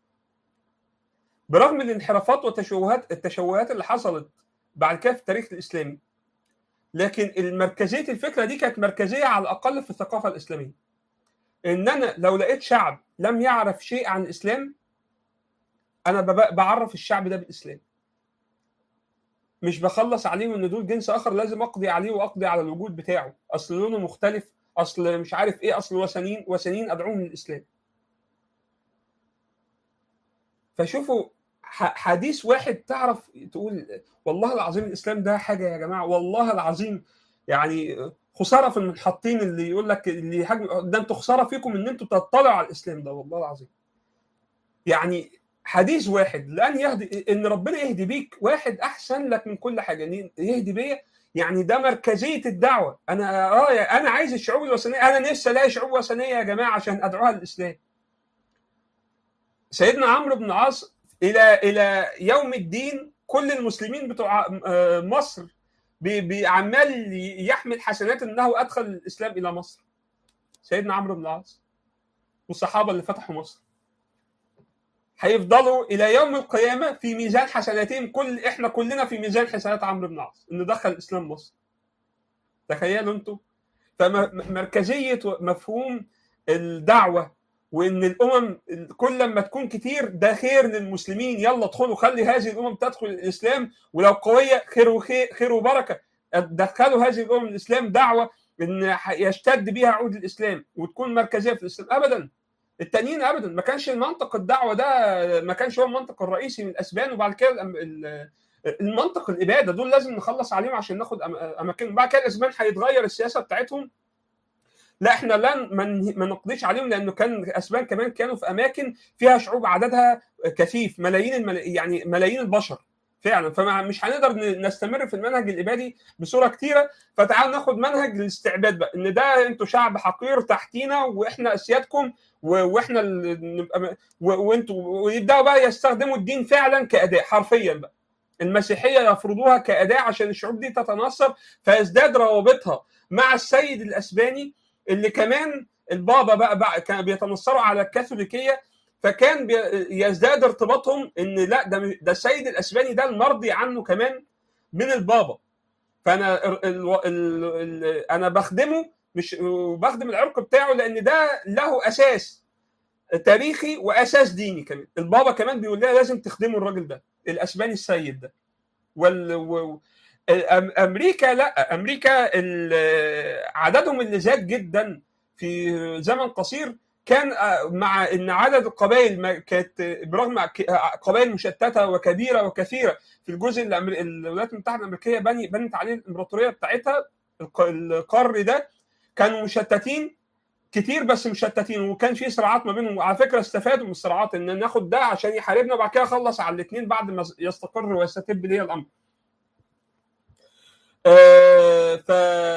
برغم الانحرافات والتشوهات التشوهات اللي حصلت بعد كده في التاريخ الاسلامي لكن المركزيه الفكره دي كانت مركزيه على الاقل في الثقافه الاسلاميه ان انا لو لقيت شعب لم يعرف شيء عن الاسلام انا بعرف الشعب ده بالاسلام مش بخلص عليه ان دول جنس اخر لازم اقضي عليه واقضي على الوجود بتاعه اصل لونه مختلف اصل مش عارف ايه اصل وثنيين وثنيين ادعوهم للاسلام فشوفوا حديث واحد تعرف تقول والله العظيم الاسلام ده حاجه يا جماعه والله العظيم يعني خساره في المنحطين اللي يقول لك اللي ده انتوا خساره فيكم ان انتوا تطلعوا على الاسلام ده والله العظيم يعني حديث واحد لان يهدي ان ربنا يهدي بيك واحد احسن لك من كل حاجه يهدي بيا يعني ده مركزيه الدعوه انا اه انا عايز الشعوب الوثنيه انا نفسي الاقي شعوب وثنيه يا جماعه عشان ادعوها للاسلام سيدنا عمرو بن العاص الى الى يوم الدين كل المسلمين بتوع مصر عمال يحمل حسنات انه ادخل الاسلام الى مصر سيدنا عمرو بن العاص والصحابه اللي فتحوا مصر هيفضلوا الى يوم القيامه في ميزان حسناتهم كل احنا كلنا في ميزان حسنات عمرو بن العاص انه دخل الاسلام مصر تخيلوا انتم فمركزيه مفهوم الدعوه وان الامم كل ما تكون كتير ده خير للمسلمين يلا ادخلوا خلي هذه الامم تدخل الاسلام ولو قويه خير وخير خير وبركه دخلوا هذه الامم الاسلام دعوه ان يشتد بها عود الاسلام وتكون مركزيه في الاسلام ابدا التانيين ابدا ما كانش المنطق الدعوه ده ما كانش هو المنطق الرئيسي من الاسبان وبعد كده المنطق الاباده دول لازم نخلص عليهم عشان ناخد اماكنهم بعد كده الاسبان هيتغير السياسه بتاعتهم لا احنا لن ما نقضيش عليهم لانه كان الاسبان كمان كانوا في اماكن فيها شعوب عددها كثيف ملايين الملا... يعني ملايين البشر فعلا فمش هنقدر نستمر في المنهج الابادي بصوره كتيره فتعالوا ناخد منهج الاستعباد بقى ان ده انتوا شعب حقير تحتينا واحنا اسيادكم واحنا نبقى وانتوا ويبداوا بقى يستخدموا الدين فعلا كاداه حرفيا بقى المسيحيه يفرضوها كاداه عشان الشعوب دي تتنصر فيزداد روابطها مع السيد الاسباني اللي كمان البابا بقى, بقى كانوا بيتنصروا على الكاثوليكيه فكان يزداد ارتباطهم ان لا ده ده السيد الاسباني ده المرضي عنه كمان من البابا فانا ال ال ال انا بخدمه مش بخدم العرق بتاعه لان ده له اساس تاريخي واساس ديني كمان البابا كمان بيقول لنا لازم تخدموا الراجل ده الاسباني السيد ده وال و... امريكا لا امريكا عددهم اللي زاد جدا في زمن قصير كان مع ان عدد القبائل كانت برغم قبائل مشتته وكبيره وكثيره في الجزء اللي الولايات المتحده الامريكيه بني بنت عليه الامبراطوريه بتاعتها القار ده كانوا مشتتين كتير بس مشتتين وكان في صراعات ما بينهم وعلى فكره استفادوا من الصراعات ان ناخد ده عشان يحاربنا وبعد كده خلص على الاثنين بعد ما يستقر ويستتب ليه الامر. آه ف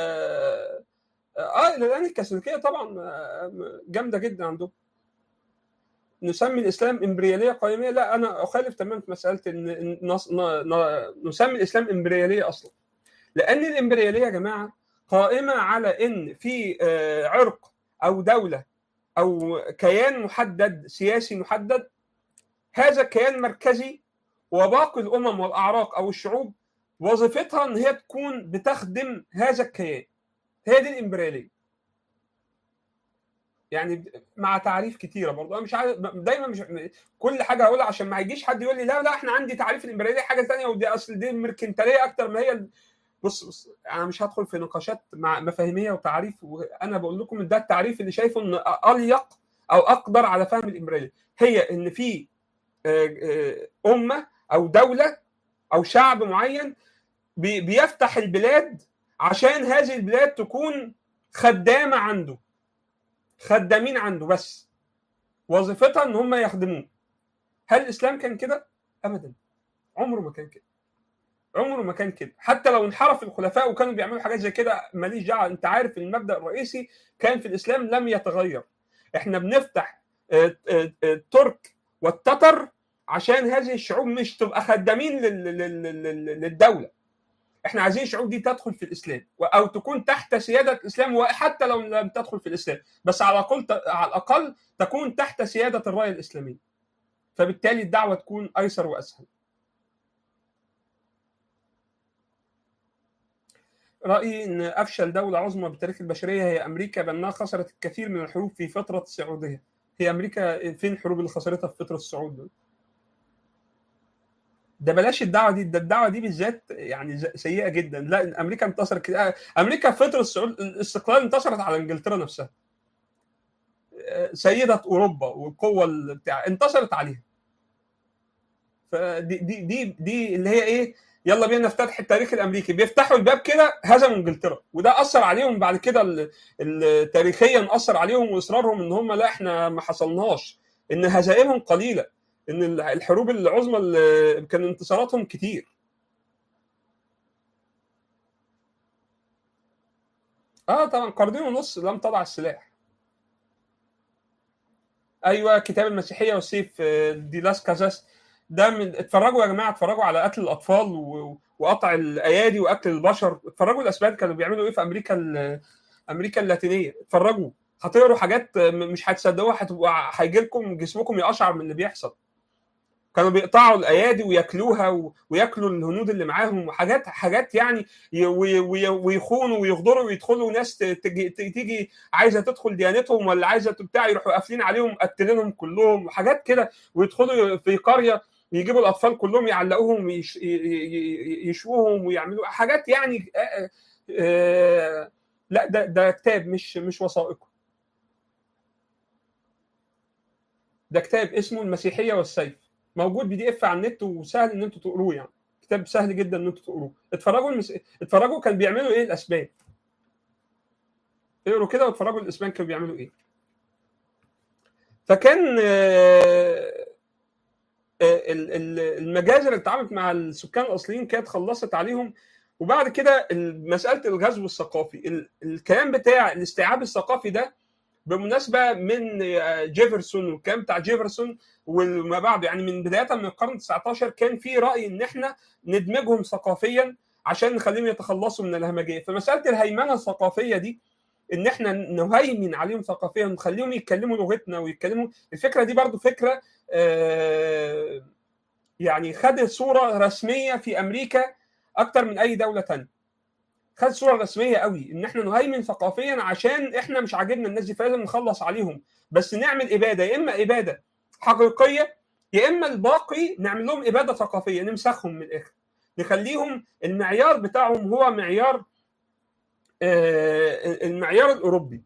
اه الان الكاثوليكيه طبعا جامده جدا عندهم نسمي الاسلام امبرياليه قائميه لا انا اخالف تماما في مساله ان نسمي الاسلام امبرياليه اصلا لان الامبرياليه يا جماعه قائمه على ان في عرق او دوله او كيان محدد سياسي محدد هذا كيان مركزي وباقي الامم والاعراق او الشعوب وظيفتها ان هي تكون بتخدم هذا الكيان هي دي الامبرياليه يعني مع تعريف كتيره برضه انا مش عارف دايما مش كل حاجه هقولها عشان ما يجيش حد يقول لي لا لا احنا عندي تعريف الامبرياليه حاجه ثانيه ودي اصل دي الميركنتاليه اكتر ما هي بص بص انا مش هدخل في نقاشات مع مفاهيميه وتعريف وانا بقول لكم ده التعريف اللي شايفه ان اليق او اقدر على فهم الامبرياليه هي ان في امه او دوله او شعب معين بيفتح البلاد عشان هذه البلاد تكون خدامه عنده خدامين عنده بس وظيفتها ان هم يخدموه هل الاسلام كان كده ابدا عمره ما كان كده عمره ما كان كده حتى لو انحرف الخلفاء وكانوا بيعملوا حاجات زي كده ماليش دعوه انت عارف المبدا الرئيسي كان في الاسلام لم يتغير احنا بنفتح الترك والتتر عشان هذه الشعوب مش تبقى خدامين للدوله احنا عايزين الشعوب دي تدخل في الاسلام او تكون تحت سياده الاسلام وحتى لو لم تدخل في الاسلام بس على الاقل على الاقل تكون تحت سياده الرايه الاسلاميه فبالتالي الدعوه تكون ايسر واسهل رايي ان افشل دوله عظمى بتاريخ البشريه هي امريكا بانها خسرت الكثير من الحروب في فتره السعوديه هي امريكا فين الحروب اللي خسرتها في فتره الصعود ده بلاش الدعوه دي ده الدعوه دي بالذات يعني سيئه جدا لا امريكا انتصرت كده امريكا في فتره الصعود الاستقلال انتصرت على انجلترا نفسها سيده اوروبا والقوه بتاع انتصرت عليها فدي دي دي دي اللي هي ايه يلا بينا نفتتح التاريخ الامريكي بيفتحوا الباب كده هزموا انجلترا وده اثر عليهم بعد كده تاريخيا اثر عليهم واصرارهم ان هم لا احنا ما حصلناش ان هزائمهم قليله ان الحروب العظمى اللي كان انتصاراتهم كتير اه طبعا قرنين ونص لم تضع السلاح ايوه كتاب المسيحيه والسيف دي لاس كازاس ده من اتفرجوا يا جماعه اتفرجوا على قتل الاطفال و... وقطع الايادي واكل البشر اتفرجوا الاسبان كانوا بيعملوا ايه في امريكا ال... امريكا اللاتينيه اتفرجوا هتقروا حاجات مش هتصدقوها هتبقوا هيجي لكم جسمكم يقشعر من اللي بيحصل كانوا بيقطعوا الايادي وياكلوها و... وياكلوا الهنود اللي معاهم وحاجات حاجات يعني ي... وي... وي... ويخونوا ويغدروا ويدخلوا ناس تجي... تيجي عايزه تدخل ديانتهم ولا عايزه بتاع يروحوا قافلين عليهم قتلينهم كلهم وحاجات كده ويدخلوا في قريه يجيبوا الاطفال كلهم يعلقوهم ويش... يشووهم ويعملوا حاجات يعني آآ آآ لا ده ده كتاب مش مش وثائقي ده كتاب اسمه المسيحيه والسيف موجود بي دي اف على النت وسهل ان انتوا تقروه يعني كتاب سهل جدا ان انتوا تقروه اتفرجوا المس... اتفرجوا كان بيعملوا ايه الاسبان اقروا كده واتفرجوا الاسبان كانوا بيعملوا ايه فكان المجازر اللي اتعاملت مع السكان الاصليين كانت خلصت عليهم وبعد كده مساله الغزو الثقافي الكلام بتاع الاستيعاب الثقافي ده بمناسبه من جيفرسون والكلام بتاع جيفرسون وما بعد يعني من بدايه من القرن 19 كان في راي ان احنا ندمجهم ثقافيا عشان نخليهم يتخلصوا من الهمجيه فمساله الهيمنه الثقافيه دي ان احنا نهيمن عليهم ثقافيا ونخليهم يتكلموا لغتنا ويتكلموا الفكره دي برضو فكره آه يعني خدت صوره رسميه في امريكا اكتر من اي دوله تانية خد صوره رسميه قوي ان احنا نهيمن ثقافيا عشان احنا مش عاجبنا الناس دي فلازم نخلص عليهم بس نعمل اباده يا اما اباده حقيقيه يا اما الباقي نعمل لهم اباده ثقافيه نمسخهم من الاخر نخليهم المعيار بتاعهم هو معيار آه المعيار الاوروبي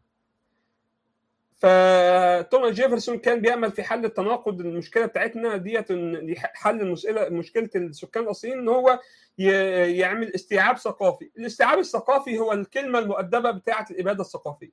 فتوماس جيفرسون كان بيعمل في حل التناقض المشكله بتاعتنا ديت ان حل المشكله مشكله السكان الاصليين ان هو يعمل استيعاب ثقافي الاستيعاب الثقافي هو الكلمه المؤدبه بتاعه الاباده الثقافيه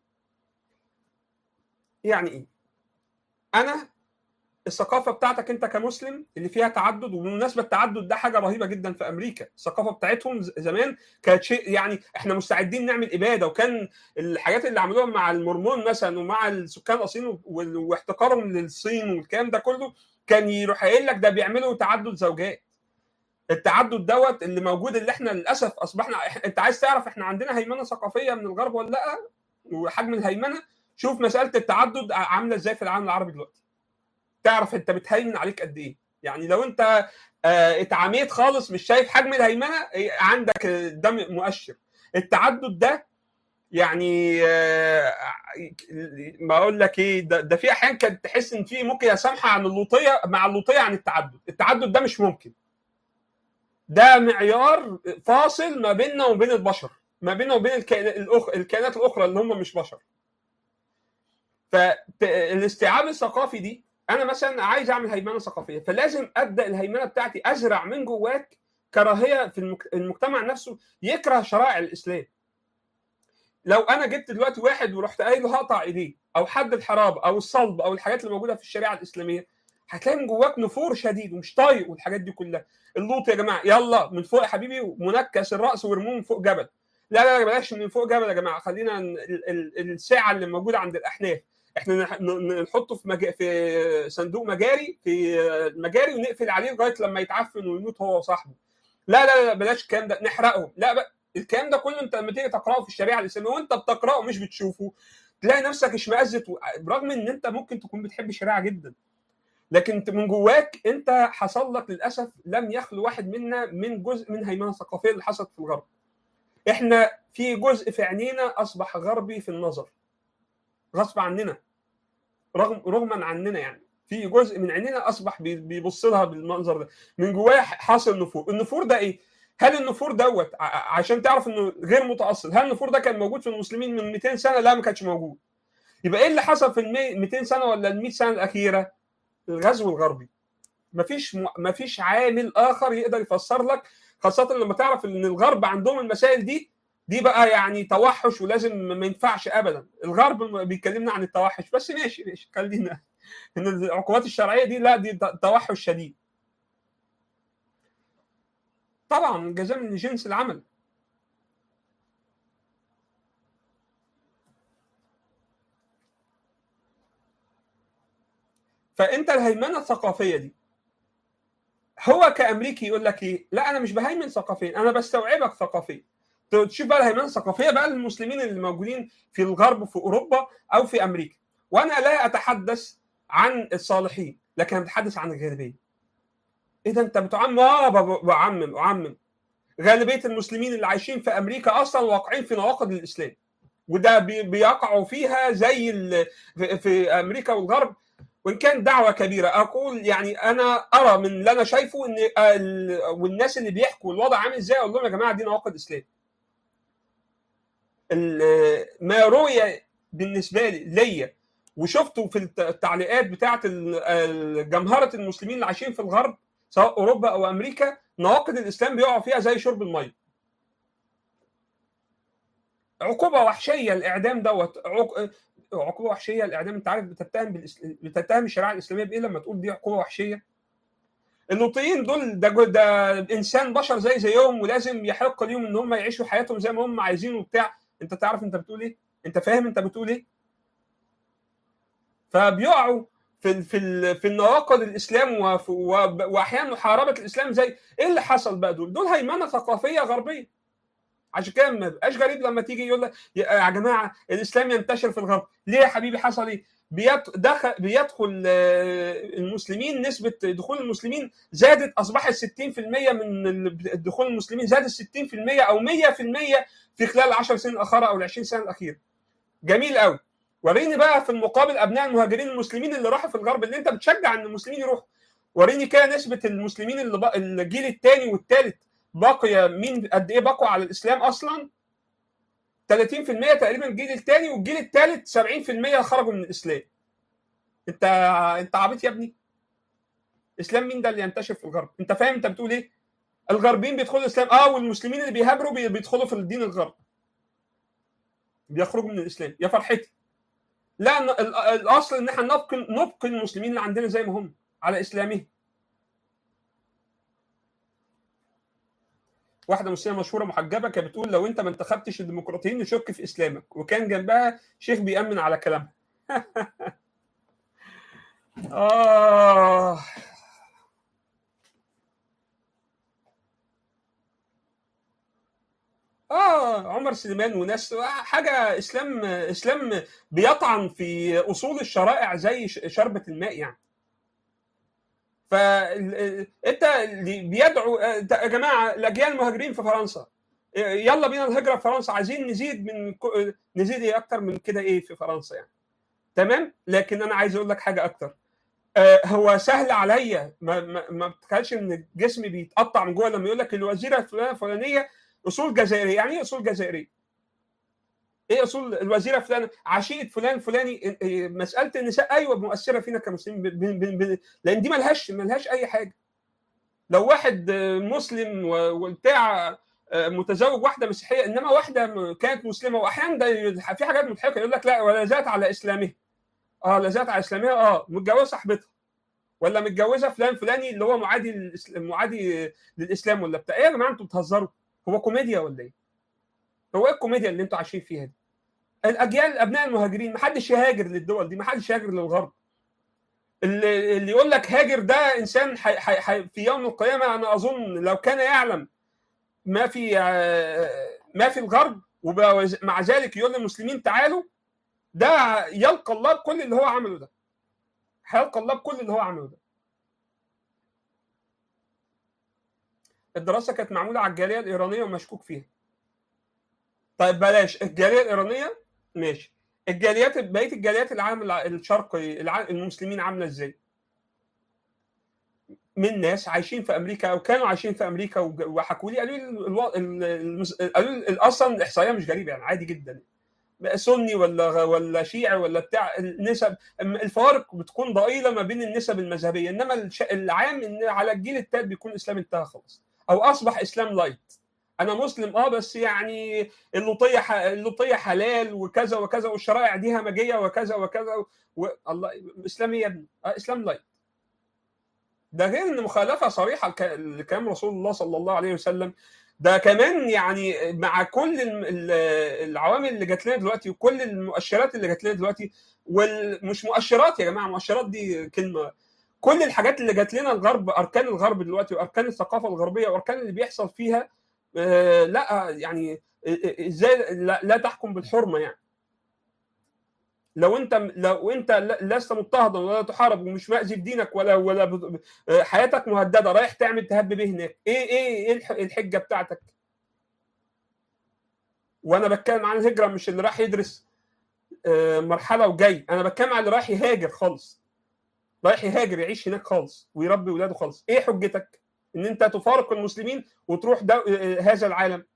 يعني ايه انا الثقافه بتاعتك انت كمسلم اللي فيها تعدد وبالمناسبه التعدد ده حاجه رهيبه جدا في امريكا الثقافه بتاعتهم زمان كانت شيء يعني احنا مستعدين نعمل اباده وكان الحاجات اللي عملوها مع المورمون مثلا ومع السكان الاصليين واحتقارهم للصين والكلام ده كله كان يروح قايل لك ده بيعملوا تعدد زوجات التعدد دوت اللي موجود اللي احنا للاسف اصبحنا انت عايز تعرف احنا عندنا هيمنه ثقافيه من الغرب ولا لا وحجم الهيمنه شوف مساله التعدد عامله ازاي في العالم العربي دلوقتي تعرف انت بتهيمن عليك قد ايه يعني لو انت اه اتعميت خالص مش شايف حجم الهيمنه عندك ده مؤشر التعدد ده يعني اه ما اقول لك ايه ده, ده في احيان كانت تحس ان في ممكن يسامحها عن اللوطيه مع اللوطيه عن التعدد التعدد ده مش ممكن ده معيار فاصل ما بيننا وبين البشر ما بيننا وبين الكائنات الاخرى اللي هم مش بشر فالاستيعاب الثقافي دي انا مثلا عايز اعمل هيمنه ثقافيه فلازم ابدا الهيمنه بتاعتي ازرع من جواك كراهيه في المجتمع نفسه يكره شرائع الاسلام لو انا جبت دلوقتي واحد ورحت قايل له هقطع ايديه او حد الحراب او الصلب او الحاجات اللي موجوده في الشريعه الاسلاميه هتلاقي من جواك نفور شديد ومش طايق والحاجات دي كلها اللوط يا جماعه يلا من فوق يا حبيبي منكس الراس وارموه من فوق جبل لا لا لا بلاش من فوق جبل يا جماعه خلينا الساعه اللي موجوده عند الاحناف احنا نحطه في مجا... في صندوق مجاري في مجاري ونقفل عليه لغايه لما يتعفن ويموت هو وصاحبه لا لا لا بلاش الكلام ده نحرقهم لا بقى الكلام ده كله انت لما تيجي تقراه في الشريعه الاسلاميه وانت بتقراه مش بتشوفه تلاقي نفسك اشمئزت برغم ان انت ممكن تكون بتحب الشريعه جدا لكن من جواك انت حصل لك للاسف لم يخلو واحد منا من جزء من هيمنه ثقافيه اللي حصلت في الغرب. احنا في جزء في عينينا اصبح غربي في النظر. غصب عننا. رغم رغما عننا يعني. في جزء من عينينا اصبح بيبص لها بالمنظر ده. من جوايا حاصل نفور، النفور ده ايه؟ هل النفور دوت عشان تعرف انه غير متاصل، هل النفور ده كان موجود في المسلمين من 200 سنه؟ لا ما كانش موجود. يبقى ايه اللي حصل في ال 200 سنه ولا ال 100 سنه الاخيره؟ الغزو الغربي مفيش م... مفيش عامل اخر يقدر يفسر لك خاصه لما تعرف ان الغرب عندهم المسائل دي دي بقى يعني توحش ولازم ما ينفعش ابدا الغرب بيكلمنا عن التوحش بس ماشي ماشي خلينا ان العقوبات الشرعيه دي لا دي توحش شديد طبعا جزاء من جنس العمل فانت الهيمنه الثقافيه دي هو كامريكي يقول لك ايه؟ لا انا مش بهيمن ثقافيا انا بستوعبك ثقافيا تشوف بقى الهيمنه الثقافيه بقى للمسلمين اللي موجودين في الغرب في اوروبا او في امريكا وانا لا اتحدث عن الصالحين لكن اتحدث عن الغالبيه ايه ده انت بتعمم اه بعمم بعمم غالبيه المسلمين اللي عايشين في امريكا اصلا واقعين في نواقض الاسلام وده بيقعوا فيها زي في امريكا والغرب وان كان دعوه كبيره اقول يعني انا ارى من اللي انا شايفه ان والناس اللي بيحكوا الوضع عامل ازاي اقول لهم يا جماعه دي نواقض اسلام ما روي بالنسبه لي ليا وشفته في التعليقات بتاعه جمهره المسلمين اللي عايشين في الغرب سواء اوروبا او امريكا نواقض الاسلام بيقعوا فيها زي شرب الميه عقوبه وحشيه الاعدام دوت عقوبه وحشيه الاعدام انت عارف بتتهم بالإسل... بتتهم الشريعه الاسلاميه بايه لما تقول دي عقوبه وحشيه اللوطيين دول ده, ده انسان بشر زي زيهم ولازم يحق ليهم ان هم يعيشوا حياتهم زي ما هم عايزين وبتاع انت تعرف انت بتقول ايه انت فاهم انت بتقول ايه فبيقعوا في في في النواقض الاسلام وفي واحيانا محاربه الاسلام زي ايه اللي حصل بقى دول دول هيمنه ثقافيه غربيه عشان كده ما بقاش غريب لما تيجي يقول لك يا جماعه الاسلام ينتشر في الغرب ليه يا حبيبي حصل ايه بيدخل بيدخل المسلمين نسبه دخول المسلمين زادت اصبحت 60% من دخول المسلمين زادت 60% او 100% في خلال 10 سنين الاخيره او ال 20 سنه الاخيره جميل قوي وريني بقى في المقابل ابناء المهاجرين المسلمين اللي راحوا في الغرب اللي انت بتشجع ان المسلمين يروحوا وريني كده نسبه المسلمين اللي بق... الجيل الثاني والثالث باقيه مين قد ايه بقوا على الاسلام اصلا 30% تقريبا الجيل الثاني والجيل الثالث 70% خرجوا من الاسلام انت انت عبيط يا ابني اسلام مين ده اللي ينتشر في الغرب انت فاهم انت بتقول ايه الغربيين بيدخلوا الاسلام اه والمسلمين اللي بيهاجروا بيدخلوا في الدين الغرب بيخرجوا من الاسلام يا فرحتي لا الاصل ان احنا نبقي نبقي المسلمين اللي عندنا زي ما هم على اسلامهم واحده مسلمه مشهوره محجبه كانت بتقول لو انت ما انتخبتش الديمقراطيين نشك في اسلامك وكان جنبها شيخ بيامن على كلامها آه اه عمر سليمان وناس حاجه اسلام اسلام بيطعن في اصول الشرائع زي شربة الماء يعني فانت اللي بيدعو يا جماعه الاجيال المهاجرين في فرنسا يلا بينا الهجره في فرنسا عايزين نزيد من نزيد ايه اكتر من كده ايه في فرنسا يعني تمام لكن انا عايز اقول لك حاجه اكتر هو سهل عليا ما ما, ما بتخيلش ان جسمي بيتقطع من جوه لما يقول لك الوزيره الفلانيه الفلانيه اصول جزائريه يعني ايه اصول جزائريه ايه اصول الوزيره فلان عشيقه فلان فلاني مساله النساء ايوه مؤثره فينا كمسلمين لان دي ملهاش ملهاش اي حاجه لو واحد مسلم وبتاع متزوج واحده مسيحيه انما واحده كانت مسلمه واحيانا ده في حاجات مضحكه يقول لك لا ولا زالت على اسلامها اه لا زالت على اسلامها اه متجوزه صاحبتها ولا متجوزه فلان فلاني اللي هو معادي معادي للاسلام ولا بتاع ايه يا جماعه انتوا بتهزروا هو كوميديا ولا ايه؟ هو ايه الكوميديا اللي انتوا عايشين فيها دي؟ الاجيال ابناء المهاجرين ما حدش يهاجر للدول دي ما حدش يهاجر للغرب اللي, اللي يقول لك هاجر ده انسان حي حي حي في يوم القيامه انا اظن لو كان يعلم ما في ما في الغرب ومع ذلك يقول للمسلمين تعالوا ده يلقى الله بكل اللي هو عمله ده هيلقى الله بكل اللي هو عمله ده الدراسه كانت معموله على الجاليه الايرانيه ومشكوك فيها طيب بلاش الجاليه الايرانيه ماشي الجاليات بقيه الجاليات العالم الشرقي المسلمين عامله ازاي؟ من ناس عايشين في امريكا او كانوا عايشين في امريكا وحكوا لي قالوا لي الو... قالوا لي اصلا الاحصائيه مش غريبه يعني عادي جدا سني ولا ولا شيعي ولا بتاع النسب الفوارق بتكون ضئيله ما بين النسب المذهبيه انما العام ان على الجيل الثالث بيكون الاسلام انتهى خلاص او اصبح اسلام لايت انا مسلم اه بس يعني اللوطيه ح... اللوطيه حلال وكذا وكذا والشرائع دي همجيه وكذا وكذا و... الله اسلامي يا ابني آه اسلام لايت ده غير ان مخالفه صريحه لكلام رسول الله صلى الله عليه وسلم ده كمان يعني مع كل العوامل اللي جات لنا دلوقتي وكل المؤشرات اللي جات لنا دلوقتي ومش مؤشرات يا جماعه مؤشرات دي كلمه كل الحاجات اللي جات لنا الغرب اركان الغرب دلوقتي واركان الثقافه الغربيه واركان اللي بيحصل فيها آه لا يعني ازاي لا, لا تحكم بالحرمه يعني لو انت لو انت لست مضطهدا ولا تحارب ومش مأذي بدينك ولا ولا حياتك مهدده رايح تعمل تهب به هناك ايه ايه ايه الحجه بتاعتك وانا بتكلم عن الهجره مش اللي راح يدرس مرحله وجاي انا بتكلم عن اللي رايح يهاجر خالص رايح يهاجر يعيش هناك خالص ويربي ولاده خالص ايه حجتك ان انت تفارق المسلمين وتروح هذا العالم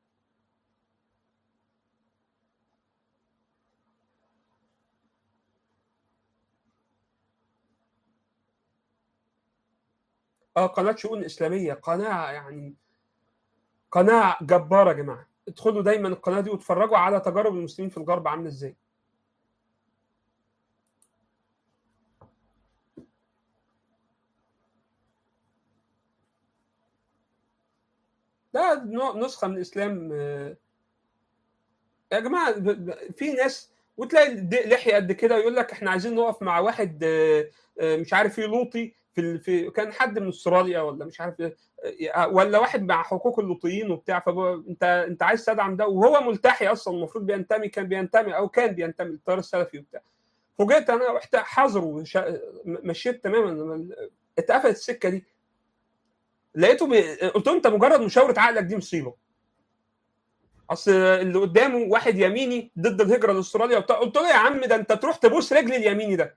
اه قناه شؤون اسلاميه قناه يعني قناه جباره يا جماعه ادخلوا دايما القناه دي واتفرجوا على تجارب المسلمين في الغرب عامله ازاي ده نسخه من الاسلام يا جماعه في ناس وتلاقي لحيه قد كده ويقول لك احنا عايزين نقف مع واحد مش عارف ايه لوطي في في كان حد من استراليا ولا مش عارف ولا واحد مع حقوق اللوطيين وبتاع فانت انت عايز تدعم ده وهو ملتحي اصلا المفروض بينتمي كان بينتمي او كان بينتمي للتيار السلفي وبتاع فوجئت انا رحت حظر وشا... مشيت تماما اتقفلت السكه دي لقيته بي... قلت له انت مجرد مشاوره عقلك دي مصيبه اصل اللي قدامه واحد يميني ضد الهجره لاستراليا وبتاع قلت له يا عم ده انت تروح تبوس رجل اليميني ده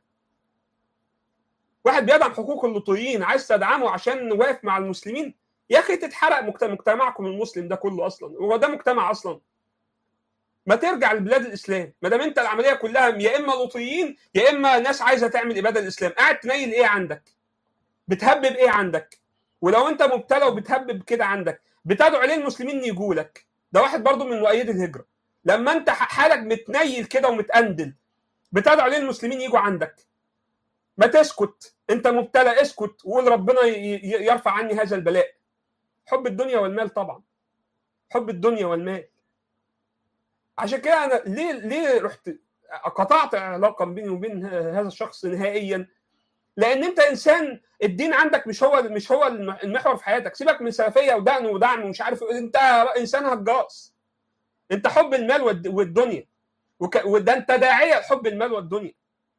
واحد بيدعم حقوق اللوطيين عايز تدعمه عشان واقف مع المسلمين يا اخي تتحرق مجتمعكم المسلم ده كله اصلا هو ده مجتمع اصلا ما ترجع لبلاد الاسلام ما دام انت العمليه كلها يا اما لوطيين يا اما ناس عايزه تعمل اباده الاسلام قاعد تنيل ايه عندك بتهبب ايه عندك ولو انت مبتلى وبتهبب كده عندك بتدعو ليه المسلمين يجوا لك ده واحد برضو من مؤيدي الهجره لما انت حالك متنيل كده ومتأندل بتدعو ليه المسلمين يجوا عندك ما تسكت انت مبتلى اسكت وقول ربنا يرفع عني هذا البلاء حب الدنيا والمال طبعا حب الدنيا والمال عشان كده انا ليه ليه رحت قطعت علاقه بيني وبين هذا الشخص نهائيا لان انت انسان الدين عندك مش هو مش هو المحور في حياتك سيبك من سلفيه ودعم ودعم ومش عارف انت انسان هجاص انت حب المال والدنيا وده انت داعيه لحب المال والدنيا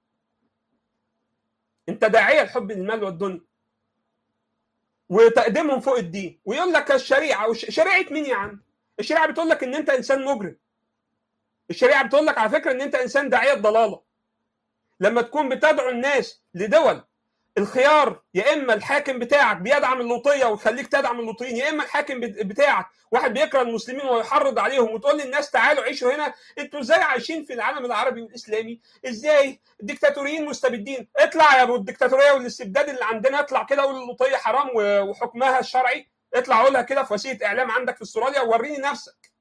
انت داعيه لحب المال والدنيا وتقديمهم فوق الدين ويقول لك الشريعه وش... شريعه مين يا عم؟ الشريعه بتقول لك ان انت انسان مجرم الشريعه بتقول لك على فكره ان انت انسان داعيه ضلاله لما تكون بتدعو الناس لدول الخيار يا اما الحاكم بتاعك بيدعم اللوطيه ويخليك تدعم اللوطيين يا اما الحاكم بتاعك واحد بيكره المسلمين ويحرض عليهم وتقول للناس تعالوا عيشوا هنا انتوا ازاي عايشين في العالم العربي والاسلامي ازاي ديكتاتوريين مستبدين اطلع يا ابو الديكتاتوريه والاستبداد اللي عندنا اطلع كده قول اللوطيه حرام وحكمها الشرعي اطلع قولها كده في وسيله اعلام عندك في استراليا ووريني نفسك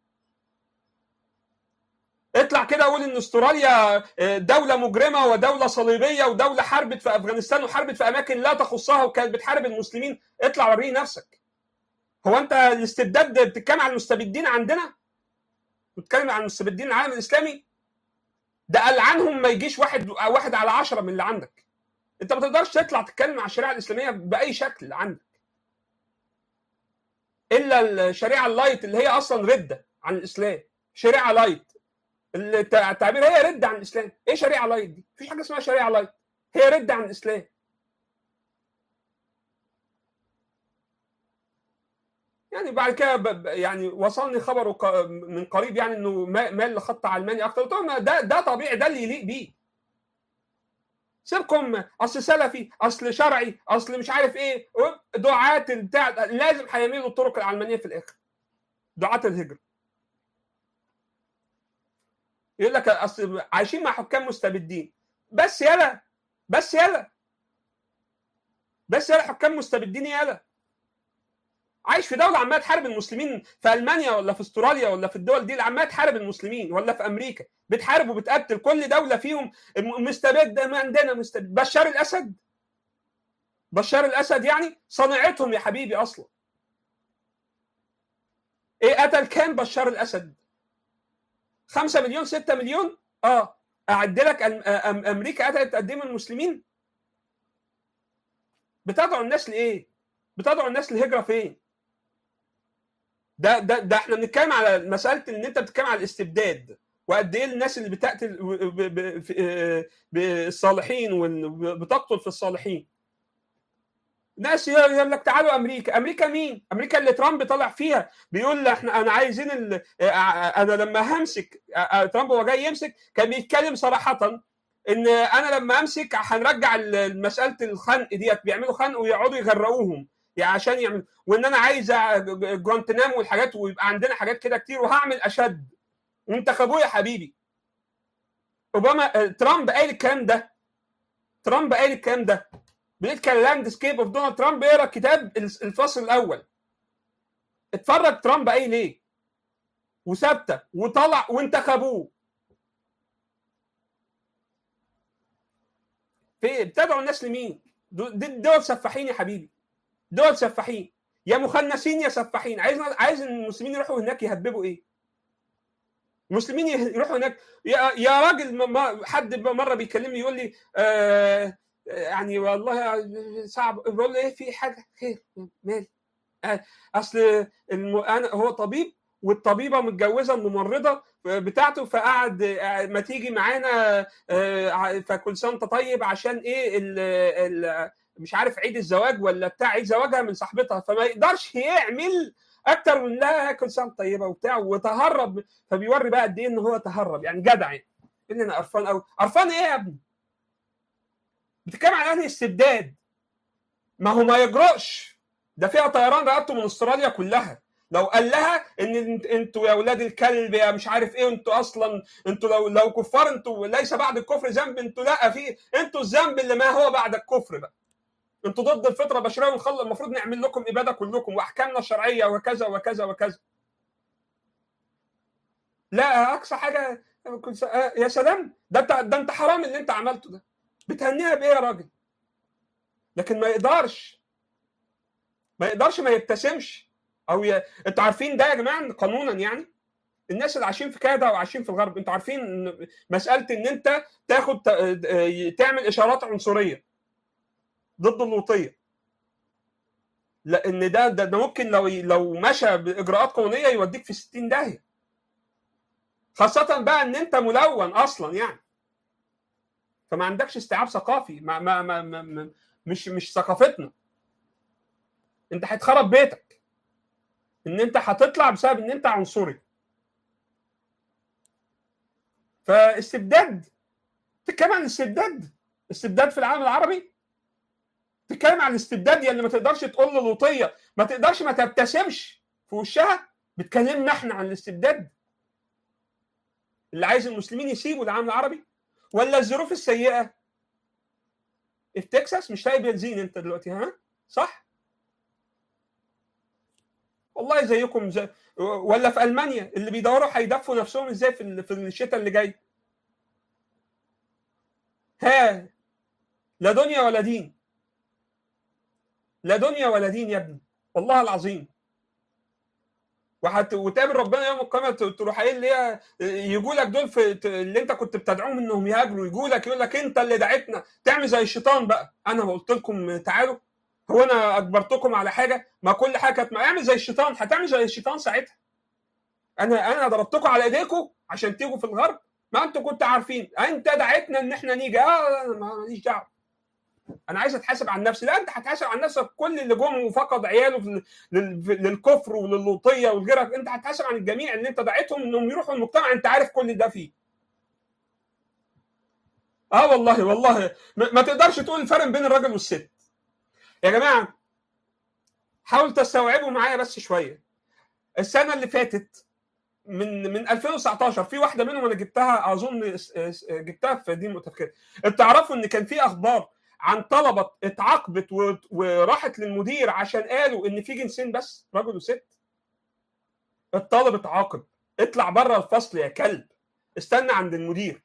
اطلع كده قول ان استراليا دوله مجرمه ودوله صليبيه ودوله حاربت في افغانستان وحاربت في اماكن لا تخصها وكانت بتحارب المسلمين اطلع وريني نفسك هو انت الاستبداد بتتكلم عن المستبدين عندنا بتتكلم عن المستبدين العالم الاسلامي ده العنهم ما يجيش واحد واحد على عشرة من اللي عندك انت ما تقدرش تطلع تتكلم عن الشريعه الاسلاميه باي شكل عندك الا الشريعه اللايت اللي هي اصلا رده عن الاسلام شريعه لايت التعبير هي رده عن الاسلام ايه شريعه لايت دي مفيش حاجه اسمها شريعه لايت هي رده عن الاسلام يعني بعد كده يعني وصلني خبر من قريب يعني انه مال لخط علماني اكتر قلت لهم ده ده طبيعي ده اللي يليق بيه سيبكم اصل سلفي اصل شرعي اصل مش عارف ايه دعاة البتاع لازم هيميلوا الطرق العلمانيه في الاخر دعاة الهجره يقول لك اصل عايشين مع حكام مستبدين بس يلا بس يلا بس يلا حكام مستبدين يلا عايش في دوله عماله تحارب المسلمين في المانيا ولا في استراليا ولا في الدول دي اللي عماله تحارب المسلمين ولا في امريكا بتحارب وبتقتل كل دوله فيهم مستبد ما عندنا مستبد بشار الاسد بشار الاسد يعني صنعتهم يا حبيبي اصلا ايه قتل كام بشار الاسد 5 مليون 6 مليون اه اعد لك امريكا قتلت قد ايه من المسلمين بتدعو الناس لايه بتدعو الناس للهجره فين ده ده ده احنا بنتكلم على مساله ان انت بتتكلم على الاستبداد وقد ايه الناس اللي بتقتل بالصالحين وبتقتل في الصالحين ناس يقول لك تعالوا امريكا امريكا مين امريكا اللي ترامب طلع فيها بيقول احنا انا عايزين انا لما همسك ترامب وهو جاي يمسك كان بيتكلم صراحه ان انا لما امسك هنرجع مساله الخنق ديت بيعملوا خنق ويقعدوا يغرقوهم يعني عشان يعمل وان انا عايز جوانتنامو والحاجات ويبقى عندنا حاجات كده كتير وهعمل اشد وانتخبوه يا حبيبي اوباما ترامب قال الكلام ده ترامب قال الكلام ده بنتكلم لاند سكيب اوف دونالد ترامب اقرا الكتاب الفصل الاول اتفرج ترامب قايل ليه وثابته وطلع وانتخبوه في بتدعوا الناس لمين؟ دي دول سفاحين يا حبيبي دول سفاحين يا مخنثين يا سفاحين عايز عايز المسلمين يروحوا هناك يهببوا ايه؟ المسلمين يروحوا هناك يا, يا راجل حد مره بيكلمني يقول لي آه يعني والله صعب بقول له ايه في حاجه خير مال آه اصل الم... انا هو طبيب والطبيبه متجوزه الممرضه بتاعته فقعد ما تيجي معانا فكل سنه انت طيب عشان ايه ال ال مش عارف عيد الزواج ولا بتاع عيد زواجها من صاحبتها فما يقدرش يعمل اكتر من لا كل سنه طيبه وبتاع وتهرب فبيوري بقى قد ايه ان هو تهرب يعني جدع يعني ان انا قرفان قوي قرفان ايه يا ابني؟ بتتكلم عن اهل استبداد ما هو ما يجرؤش ده فيها طيران رقبته من استراليا كلها لو قال لها ان انتوا يا اولاد الكلب يا مش عارف ايه انتوا اصلا انتوا لو لو كفار انتوا ليس بعد الكفر ذنب انتوا لا في انتوا الذنب اللي ما هو بعد الكفر بقى انتوا ضد الفطره البشريه ونخلص المفروض نعمل لكم اباده كلكم واحكامنا الشرعيه وكذا وكذا وكذا لا اقصى حاجه يا سلام ده انت ده انت حرام اللي انت عملته ده بتهنيها بايه يا راجل لكن ما يقدرش ما يقدرش ما يبتسمش او ي... انتوا عارفين ده يا جماعه قانونا يعني الناس اللي عايشين في كندا وعايشين في الغرب انتوا عارفين ان مساله ان انت تاخد تعمل اشارات عنصريه ضد اللوطيه لان ده ده, ده ممكن لو لو مشى باجراءات قانونيه يوديك في 60 داهيه خاصه بقى ان انت ملون اصلا يعني فما عندكش استيعاب ثقافي ما ما ما, ما, ما مش مش ثقافتنا انت هيتخرب بيتك ان انت هتطلع بسبب ان انت عنصري فاستبداد تتكلم عن الاستبداد استبداد في العالم العربي تتكلم عن الاستبداد اللي ما تقدرش تقول له لوطيه ما تقدرش ما تبتسمش في وشها بتكلمنا احنا عن الاستبداد اللي عايز المسلمين يسيبوا العالم العربي ولا الظروف السيئه في تكساس مش لاقي بنزين انت دلوقتي ها صح والله زيكم زي ولا في المانيا اللي بيدوروا هيدفوا نفسهم ازاي في في الشتاء اللي جاي ها لا دنيا ولا دين لا دنيا ولا دين يا ابني والله العظيم وحت... وتقابل ربنا يوم القيامه تروح قايل ليه يجوا لك دول في اللي انت كنت بتدعوهم انهم يهاجروا يجوا لك يقول لك انت اللي دعيتنا تعمل زي الشيطان بقى انا قلت لكم تعالوا هو انا اجبرتكم على حاجه ما كل حاجه كانت اعمل زي الشيطان هتعمل زي الشيطان ساعتها انا انا ضربتكم على ايديكم عشان تيجوا في الغرب ما انتوا كنتوا عارفين انت دعيتنا ان احنا نيجي اه ماليش دعوه انا عايز اتحاسب عن نفسي لا انت هتحاسب عن نفسك كل اللي جم وفقد عياله للكفر وللوطيه والغيرك انت هتحاسب عن الجميع ان انت دعيتهم انهم يروحوا المجتمع انت عارف كل ده فيه اه والله والله ما تقدرش تقول الفرق بين الراجل والست يا جماعه حاول تستوعبوا معايا بس شويه السنه اللي فاتت من من 2019 في واحده منهم انا جبتها اظن جبتها في دين متفكر تعرفوا ان كان في اخبار عن طلبه اتعاقبت وراحت للمدير عشان قالوا ان في جنسين بس راجل وست الطالب اتعاقب اطلع بره الفصل يا كلب استنى عند المدير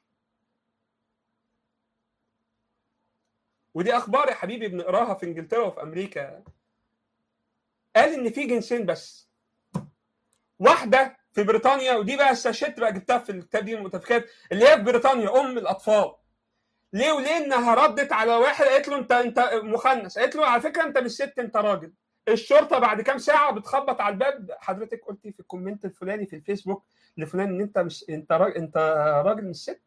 ودي اخبار يا حبيبي بنقراها في انجلترا وفي امريكا قال ان في جنسين بس واحده في بريطانيا ودي بقى استشهدت بقى جبتها في الكتاب دي المتفكات اللي هي في بريطانيا ام الاطفال ليه وليه انها ردت على واحد قالت له انت انت مخنث قالت له على فكره انت مش ست انت راجل الشرطه بعد كام ساعه بتخبط على الباب حضرتك قلتي في الكومنت الفلاني في الفيسبوك لفلان ان انت مش انت راجل انت راجل مش ست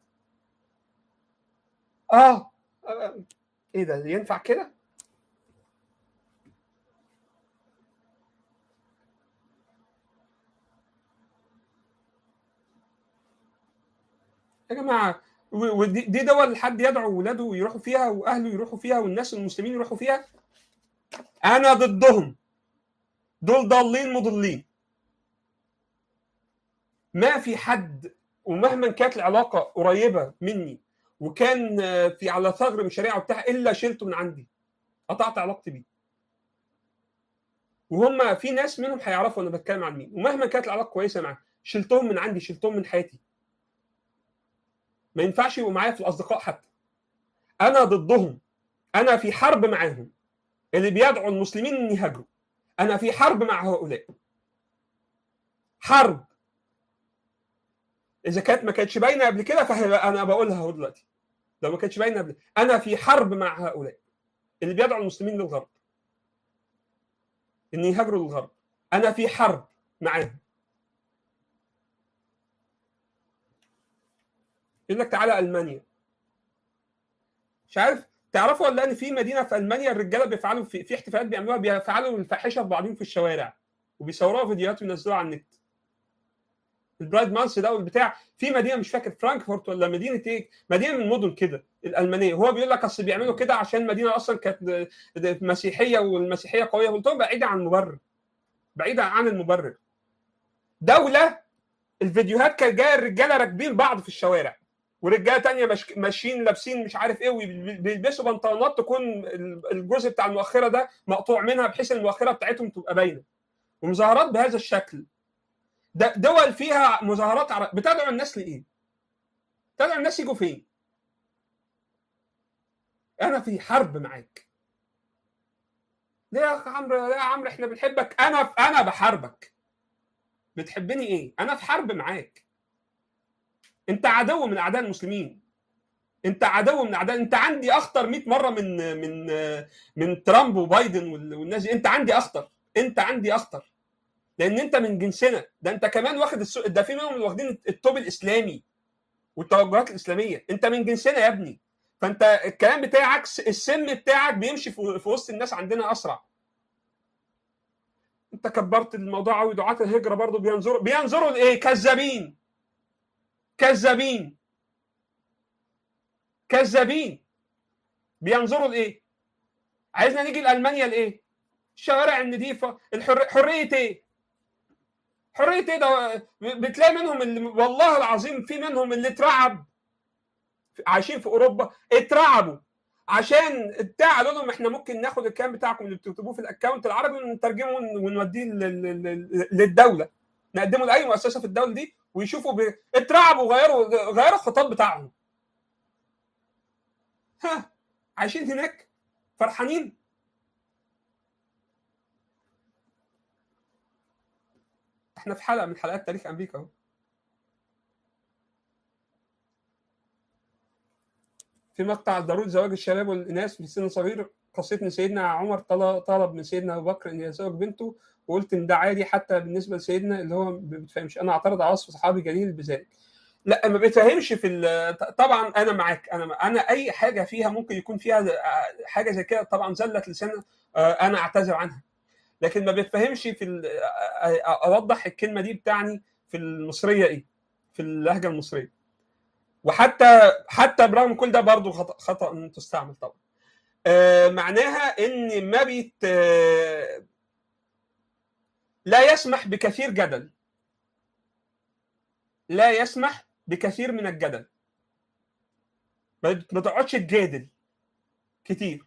اه ايه ده ينفع كده يا جماعه ودي دول حد يدعو ولاده يروحوا فيها واهله يروحوا فيها والناس المسلمين يروحوا فيها انا ضدهم دول ضالين مضلين ما في حد ومهما كانت العلاقه قريبه مني وكان في على ثغر من شريعه وبتاع الا شلته من عندي قطعت علاقتي بيه وهم في ناس منهم هيعرفوا انا بتكلم عن مين ومهما كانت العلاقه كويسه معاهم شلتهم من عندي شلتهم من حياتي ما ينفعش يبقوا معايا في الاصدقاء حتى انا ضدهم انا في حرب معاهم اللي بيدعوا المسلمين ان يهاجروا انا في حرب مع هؤلاء حرب اذا كانت ما كانتش باينه قبل كده فانا بقولها اهو دلوقتي لو ما كانتش باينه قبل انا في حرب مع هؤلاء اللي بيدعوا المسلمين للغرب ان يهاجروا للغرب انا في حرب معاهم يقول لك تعالى المانيا مش عارف تعرفوا ولا ان في مدينه في المانيا الرجاله بيفعلوا في, في احتفالات بيعملوها بيفعلوا الفاحشه ببعضهم في الشوارع وبيصوروها فيديوهات وينزلوها على النت البرايد مانس ده والبتاع في مدينه مش فاكر فرانكفورت ولا مدينه ايه مدينه من المدن كده الالمانيه هو بيقول لك اصل بيعملوا كده عشان مدينه اصلا كانت مسيحيه والمسيحيه قويه قلت لهم بعيده عن المبرر بعيده عن المبرر دوله الفيديوهات كانت جايه الرجاله راكبين بعض في الشوارع ورجاله تانية ماشيين لابسين مش عارف ايه وبيلبسوا بنطلونات تكون الجزء بتاع المؤخره ده مقطوع منها بحيث المؤخره بتاعتهم تبقى باينه ومظاهرات بهذا الشكل ده دول فيها مظاهرات عرب بتدعو الناس لايه؟ بتدعو الناس يجوا فين؟ انا في حرب معاك ليه يا عمرو ليه يا عمرو احنا بنحبك انا انا بحاربك بتحبني ايه؟ انا في حرب معاك انت عدو من اعداء المسلمين انت عدو من اعداء انت عندي اخطر 100 مره من من من ترامب وبايدن والناس انت عندي اخطر انت عندي اخطر لان انت من جنسنا ده انت كمان واخد السوق ده في منهم اللي واخدين التوب الاسلامي والتوجهات الاسلاميه انت من جنسنا يا ابني فانت الكلام بتاعك السم بتاعك بيمشي في وسط الناس عندنا اسرع انت كبرت الموضوع قوي دعاة الهجره برضو بينظروا بينظروا لايه كذابين كذابين كذابين بينظروا لايه عايزنا نيجي لالمانيا لايه الشوارع النظيفه الحر... حريه ايه حريه ايه ده بتلاقي منهم اللي والله العظيم في منهم اللي اترعب عايشين في اوروبا اترعبوا عشان بتاع قالوا لهم احنا ممكن ناخد الكلام بتاعكم اللي بتكتبوه في الاكونت العربي ونترجمه ونوديه للدوله نقدمه لاي مؤسسه في الدوله دي ويشوفوا ب... اترعبوا وغيروا غيروا الخطاب بتاعهم ها عايشين هناك فرحانين احنا في حلقه من حلقات تاريخ امريكا اهو في مقطع ضروره زواج الشباب والاناث في سن صغير قصيت ان سيدنا عمر طلب من سيدنا ابو بكر ان يزوج بنته وقلت ان ده عادي حتى بالنسبه لسيدنا اللي هو ما بيتفهمش انا اعترض على وصف صحابي جليل بذلك لا ما بيتفهمش في طبعا انا معاك انا انا اي حاجه فيها ممكن يكون فيها حاجه زي كده طبعا زلت لسان انا اعتذر عنها لكن ما بيتفهمش في اوضح الكلمه دي بتاعني في المصريه ايه في اللهجه المصريه وحتى حتى برغم كل ده برضه خطا خطا ان تستعمل طبعا آه معناها ان ما بيت آه لا يسمح بكثير جدل لا يسمح بكثير من الجدل ما تقعدش تجادل كتير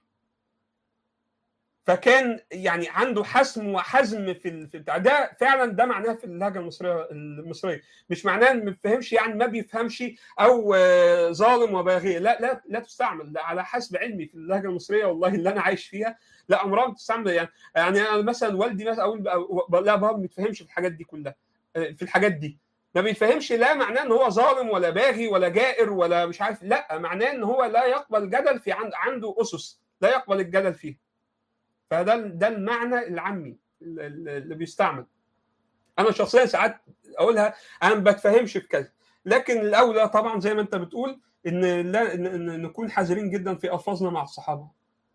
فكان يعني عنده حسم وحزم في في البتاع ده فعلا ده معناه في اللهجه المصريه المصريه مش معناه ما بيفهمش يعني ما بيفهمش او ظالم وباغي لا لا لا تستعمل لا على حسب علمي في اللهجه المصريه والله اللي انا عايش فيها لا عمرها ما تستعمل يعني يعني انا مثلا والدي مثلا اقول لا بابا ما بيتفهمش في الحاجات دي كلها في الحاجات دي ما بيتفهمش لا معناه ان هو ظالم ولا باغي ولا جائر ولا مش عارف لا معناه ان هو لا يقبل جدل في عنده اسس لا يقبل الجدل فيها فده ده المعنى العامي اللي بيستعمل انا شخصيا ساعات اقولها انا ما بتفهمش في كذا لكن الاولى طبعا زي ما انت بتقول ان لا إن نكون حذرين جدا في الفاظنا مع الصحابه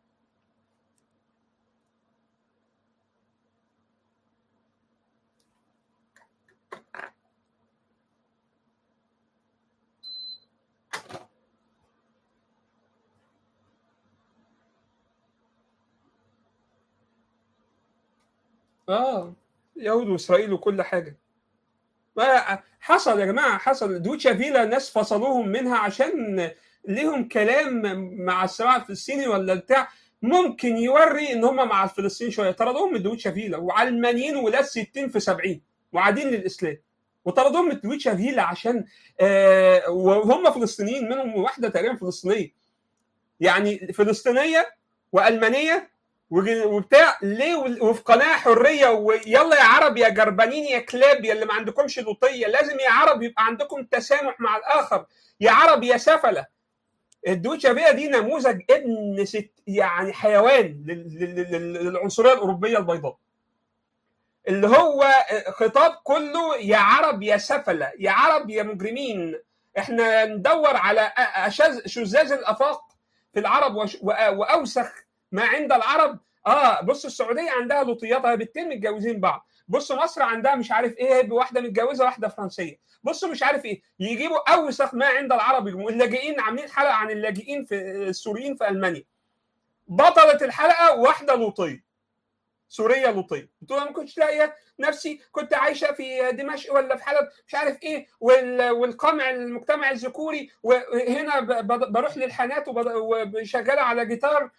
اه يهود واسرائيل وكل حاجه حصل يا جماعه حصل دوتشا فيلا ناس فصلوهم منها عشان ليهم كلام مع الصراع الفلسطيني ولا بتاع ممكن يوري ان هم مع الفلسطينيين شويه طردوهم من دوتشا فيلا وعلمانيين ولاد 60 في 70 معادين للاسلام وطردوهم من دوتشا فيلا عشان آه وهم فلسطينيين منهم واحده تقريبا فلسطينيه يعني فلسطينيه والمانيه وبتاع ليه وفي قناه حريه ويلا يا عرب يا جربانين يا كلاب يا اللي ما عندكمش لوطيه لازم يا عرب يبقى عندكم تسامح مع الاخر يا عرب يا سفله الدوتشا فيا دي نموذج ابن ست يعني حيوان للعنصريه الاوروبيه البيضاء اللي هو خطاب كله يا عرب يا سفله يا عرب يا مجرمين احنا ندور على شذاذ الافاق في العرب واوسخ ما عند العرب اه بص السعوديه عندها لوطياتها بنتين متجوزين بعض بص مصر عندها مش عارف ايه واحده متجوزه واحده فرنسيه بص مش عارف ايه يجيبوا اوسخ ما عند العرب اللاجئين عاملين حلقه عن اللاجئين في السوريين في المانيا بطلت الحلقه واحده لوطيه سوريه لوطيه بتقول انا ما كنتش لاقيه نفسي كنت عايشه في دمشق ولا في حلب مش عارف ايه والقمع المجتمع الذكوري وهنا بروح للحانات وشغاله على جيتار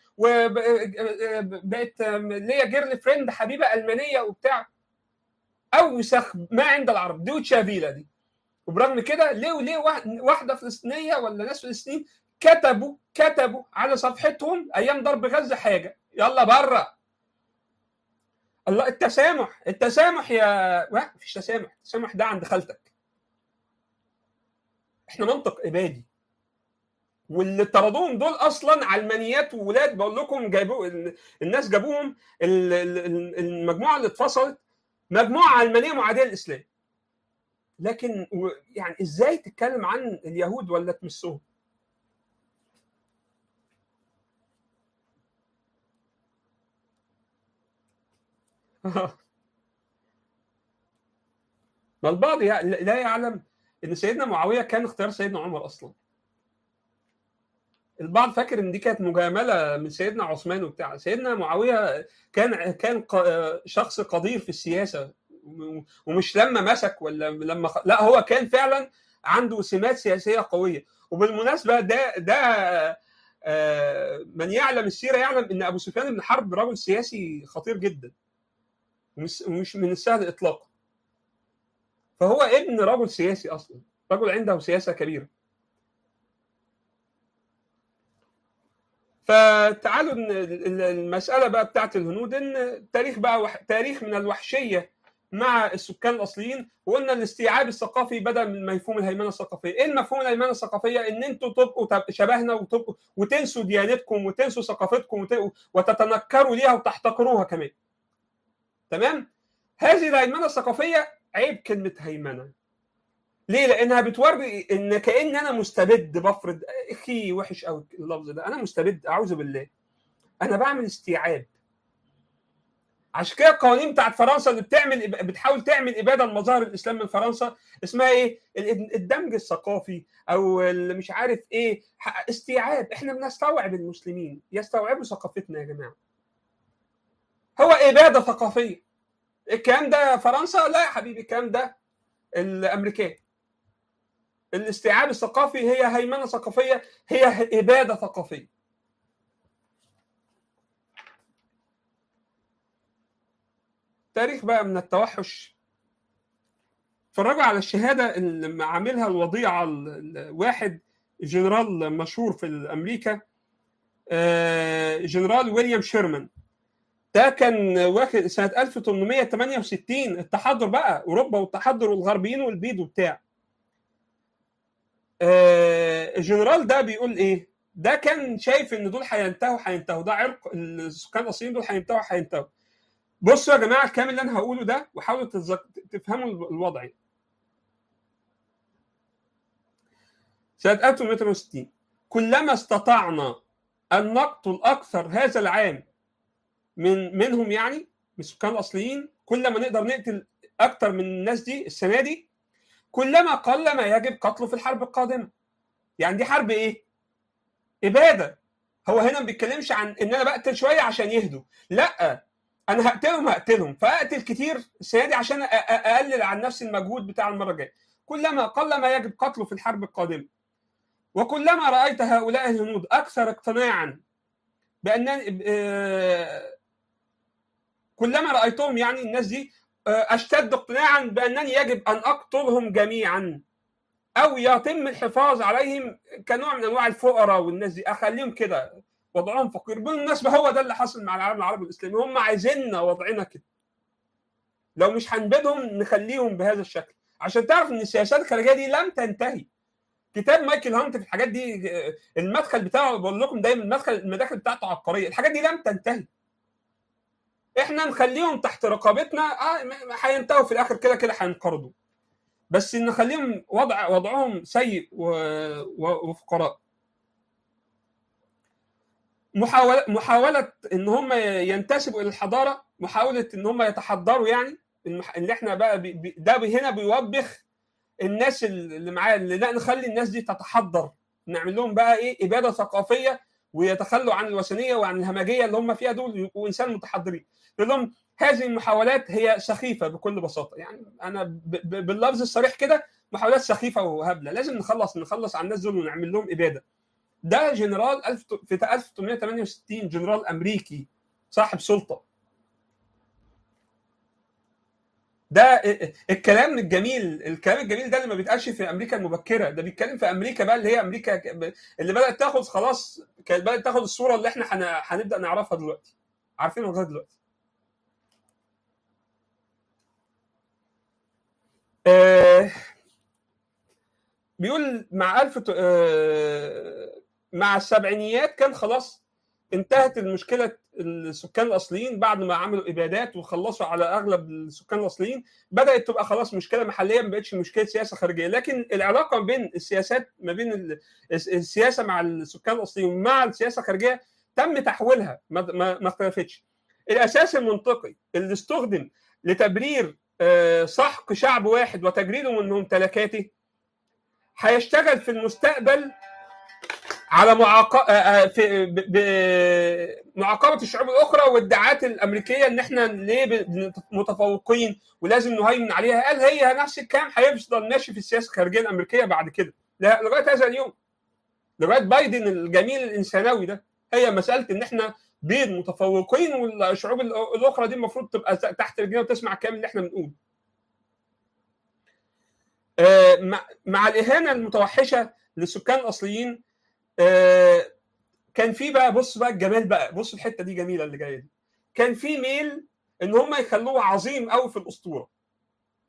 وبقت ليا جيرل فريند حبيبه المانيه وبتاع اوسخ ما عند العرب دوتشا فيلا دي وبرغم كده ليه وليه واحده فلسطينيه ولا ناس فلسطينيين كتبوا كتبوا على صفحتهم ايام ضرب غزه حاجه يلا بره الله التسامح التسامح يا لا مفيش تسامح التسامح ده عند خالتك احنا منطق ابادي واللي طردوهم دول اصلا علمانيات وولاد بقول لكم جابوا الناس جابوهم المجموعه اللي اتفصلت مجموعه علمانيه معاديه للاسلام لكن يعني ازاي تتكلم عن اليهود ولا تمسهم ما البعض لا يعلم ان سيدنا معاويه كان اختيار سيدنا عمر اصلا البعض فاكر ان دي كانت مجامله من سيدنا عثمان وبتاع سيدنا معاويه كان كان شخص قدير في السياسه ومش لما مسك ولا لما لا هو كان فعلا عنده سمات سياسيه قويه وبالمناسبه ده ده من يعلم السيره يعلم ان ابو سفيان بن حرب رجل سياسي خطير جدا ومش مش من السهل اطلاقا فهو ابن رجل سياسي اصلا رجل عنده سياسه كبيره فتعالوا المساله بقى بتاعت الهنود ان تاريخ بقى وح... تاريخ من الوحشيه مع السكان الاصليين وقلنا الاستيعاب الثقافي بدا من مفهوم الهيمنه الثقافيه، ايه المفهوم الهيمنه الثقافيه؟ ان انتوا تبقوا شبهنا وتبقوا وتنسوا ديانتكم وتنسوا ثقافتكم وتتنكروا ليها وتحتقروها كمان. تمام؟ هذه الهيمنه الثقافيه عيب كلمه هيمنه. ليه؟ لانها بتوري ان كان انا مستبد بفرض اخي وحش قوي اللفظ ده، انا مستبد اعوذ بالله. انا بعمل استيعاب عشان كده القوانين بتاعت فرنسا اللي بتعمل بتحاول تعمل اباده لمظاهر الاسلام من فرنسا اسمها ايه؟ الدمج الثقافي او مش عارف ايه استيعاب احنا بنستوعب المسلمين يستوعبوا ثقافتنا يا جماعه. هو اباده ثقافيه. الكلام ده فرنسا؟ لا يا حبيبي الكلام ده الامريكان. الاستيعاب الثقافي هي هيمنه ثقافيه هي اباده ثقافيه. تاريخ بقى من التوحش اتفرجوا على الشهاده اللي عاملها الوضيعه واحد جنرال مشهور في امريكا جنرال ويليام شيرمان ده كان واخد سنه 1868 التحضر بقى اوروبا والتحضر والغربيين والبيض وبتاع الجنرال ده بيقول ايه ده كان شايف ان دول هينتهوا هينتهوا ده عرق السكان الاصليين دول هينتهوا هينتهوا بصوا يا جماعه الكلام اللي انا هقوله ده وحاولوا تزك... تفهموا الوضع سنه 1860 كلما استطعنا ان نقتل اكثر هذا العام من منهم يعني من السكان الاصليين كل ما نقدر نقتل اكثر من الناس دي السنه دي كلما قل ما يجب قتله في الحرب القادمه يعني دي حرب ايه اباده هو هنا ما بيتكلمش عن ان انا بقتل شويه عشان يهدوا لا انا هقتلهم هقتلهم فاقتل كتير السنه دي عشان اقلل عن نفسي المجهود بتاع المره الجايه كلما قل ما يجب قتله في الحرب القادمه وكلما رايت هؤلاء الهنود اكثر اقتناعا بان كلما رايتهم يعني الناس دي اشتد اقتناعا بانني يجب ان اقتلهم جميعا او يتم الحفاظ عليهم كنوع من انواع الفقراء والناس دي اخليهم كده وضعهم فقير بالمناسبه هو ده اللي حصل مع العالم العربي والاسلامي هم عايزيننا وضعنا كده لو مش هنبيدهم نخليهم بهذا الشكل عشان تعرف ان السياسات الخارجيه دي لم تنتهي كتاب مايكل هانت في الحاجات دي المدخل بتاعه بقول لكم دايما المدخل المداخل بتاعته عبقريه الحاجات دي لم تنتهي احنا نخليهم تحت رقابتنا اه هينتهوا في الاخر كده كده هينقرضوا بس نخليهم وضع وضعهم سيء وفقراء محاولة محاولة ان هم ينتسبوا الى الحضارة محاولة ان هم يتحضروا يعني اللي احنا بقى بي بي ده هنا بيوبخ الناس اللي معاه اللي لا نخلي الناس دي تتحضر نعمل لهم بقى ايه اباده ثقافيه ويتخلوا عن الوثنيه وعن الهمجيه اللي هم فيها دول يبقوا انسان متحضرين يقول لهم هذه المحاولات هي سخيفه بكل بساطه يعني انا باللفظ الصريح كده محاولات سخيفه وهبله لازم نخلص نخلص على الناس دول ونعمل لهم اباده ده جنرال ألف في 1868 جنرال امريكي صاحب سلطه ده الكلام الجميل الكلام الجميل ده اللي ما بيتقالش في امريكا المبكره ده بيتكلم في امريكا بقى اللي هي امريكا اللي بدات تاخد خلاص كانت بدات تاخد الصوره اللي احنا هنبدا نعرفها دلوقتي عارفينها لغايه دلوقتي آه بيقول مع ألف آه مع السبعينيات كان خلاص انتهت المشكله السكان الاصليين بعد ما عملوا ابادات وخلصوا على اغلب السكان الاصليين بدات تبقى خلاص مشكله محليه ما بقتش مشكله سياسه خارجيه لكن العلاقه ما بين السياسات ما بين السياسه مع السكان الاصليين مع السياسه الخارجيه تم تحويلها ما, ما اختلفتش الاساس المنطقي اللي استخدم لتبرير سحق شعب واحد وتجريده من ممتلكاته هيشتغل في المستقبل على معاقبه في معاقبه الشعوب الاخرى والادعاءات الامريكيه ان احنا ليه متفوقين ولازم نهيمن عليها قال هي نفس الكلام هيفضل ماشي في السياسه الخارجيه الامريكيه بعد كده لغايه هذا اليوم لغايه بايدن الجميل الانسانوي ده هي مساله ان احنا بيض متفوقين والشعوب الاخرى دي المفروض تبقى تحت رجلنا وتسمع الكلام اللي احنا بنقوله مع الاهانه المتوحشه للسكان الاصليين كان في بقى بص بقى الجمال بقى بص الحته دي جميله اللي جايه دي كان في ميل ان هم يخلوه عظيم قوي في الاسطوره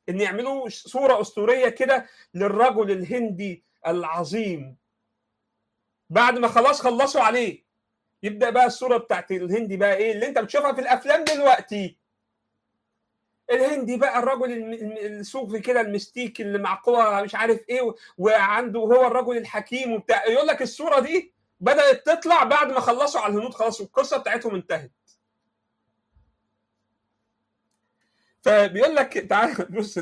ان يعملوا صوره اسطوريه كده للرجل الهندي العظيم بعد ما خلاص خلصوا عليه يبدا بقى الصوره بتاعت الهندي بقى ايه اللي انت بتشوفها في الافلام دلوقتي الهندي بقى الرجل الصوفي كده المستيك اللي مع قوة مش عارف ايه وعنده هو الرجل الحكيم وبتاع يقول لك الصوره دي بدات تطلع بعد ما خلصوا على الهنود خلاص القصه بتاعتهم انتهت فبيقول لك تعال بص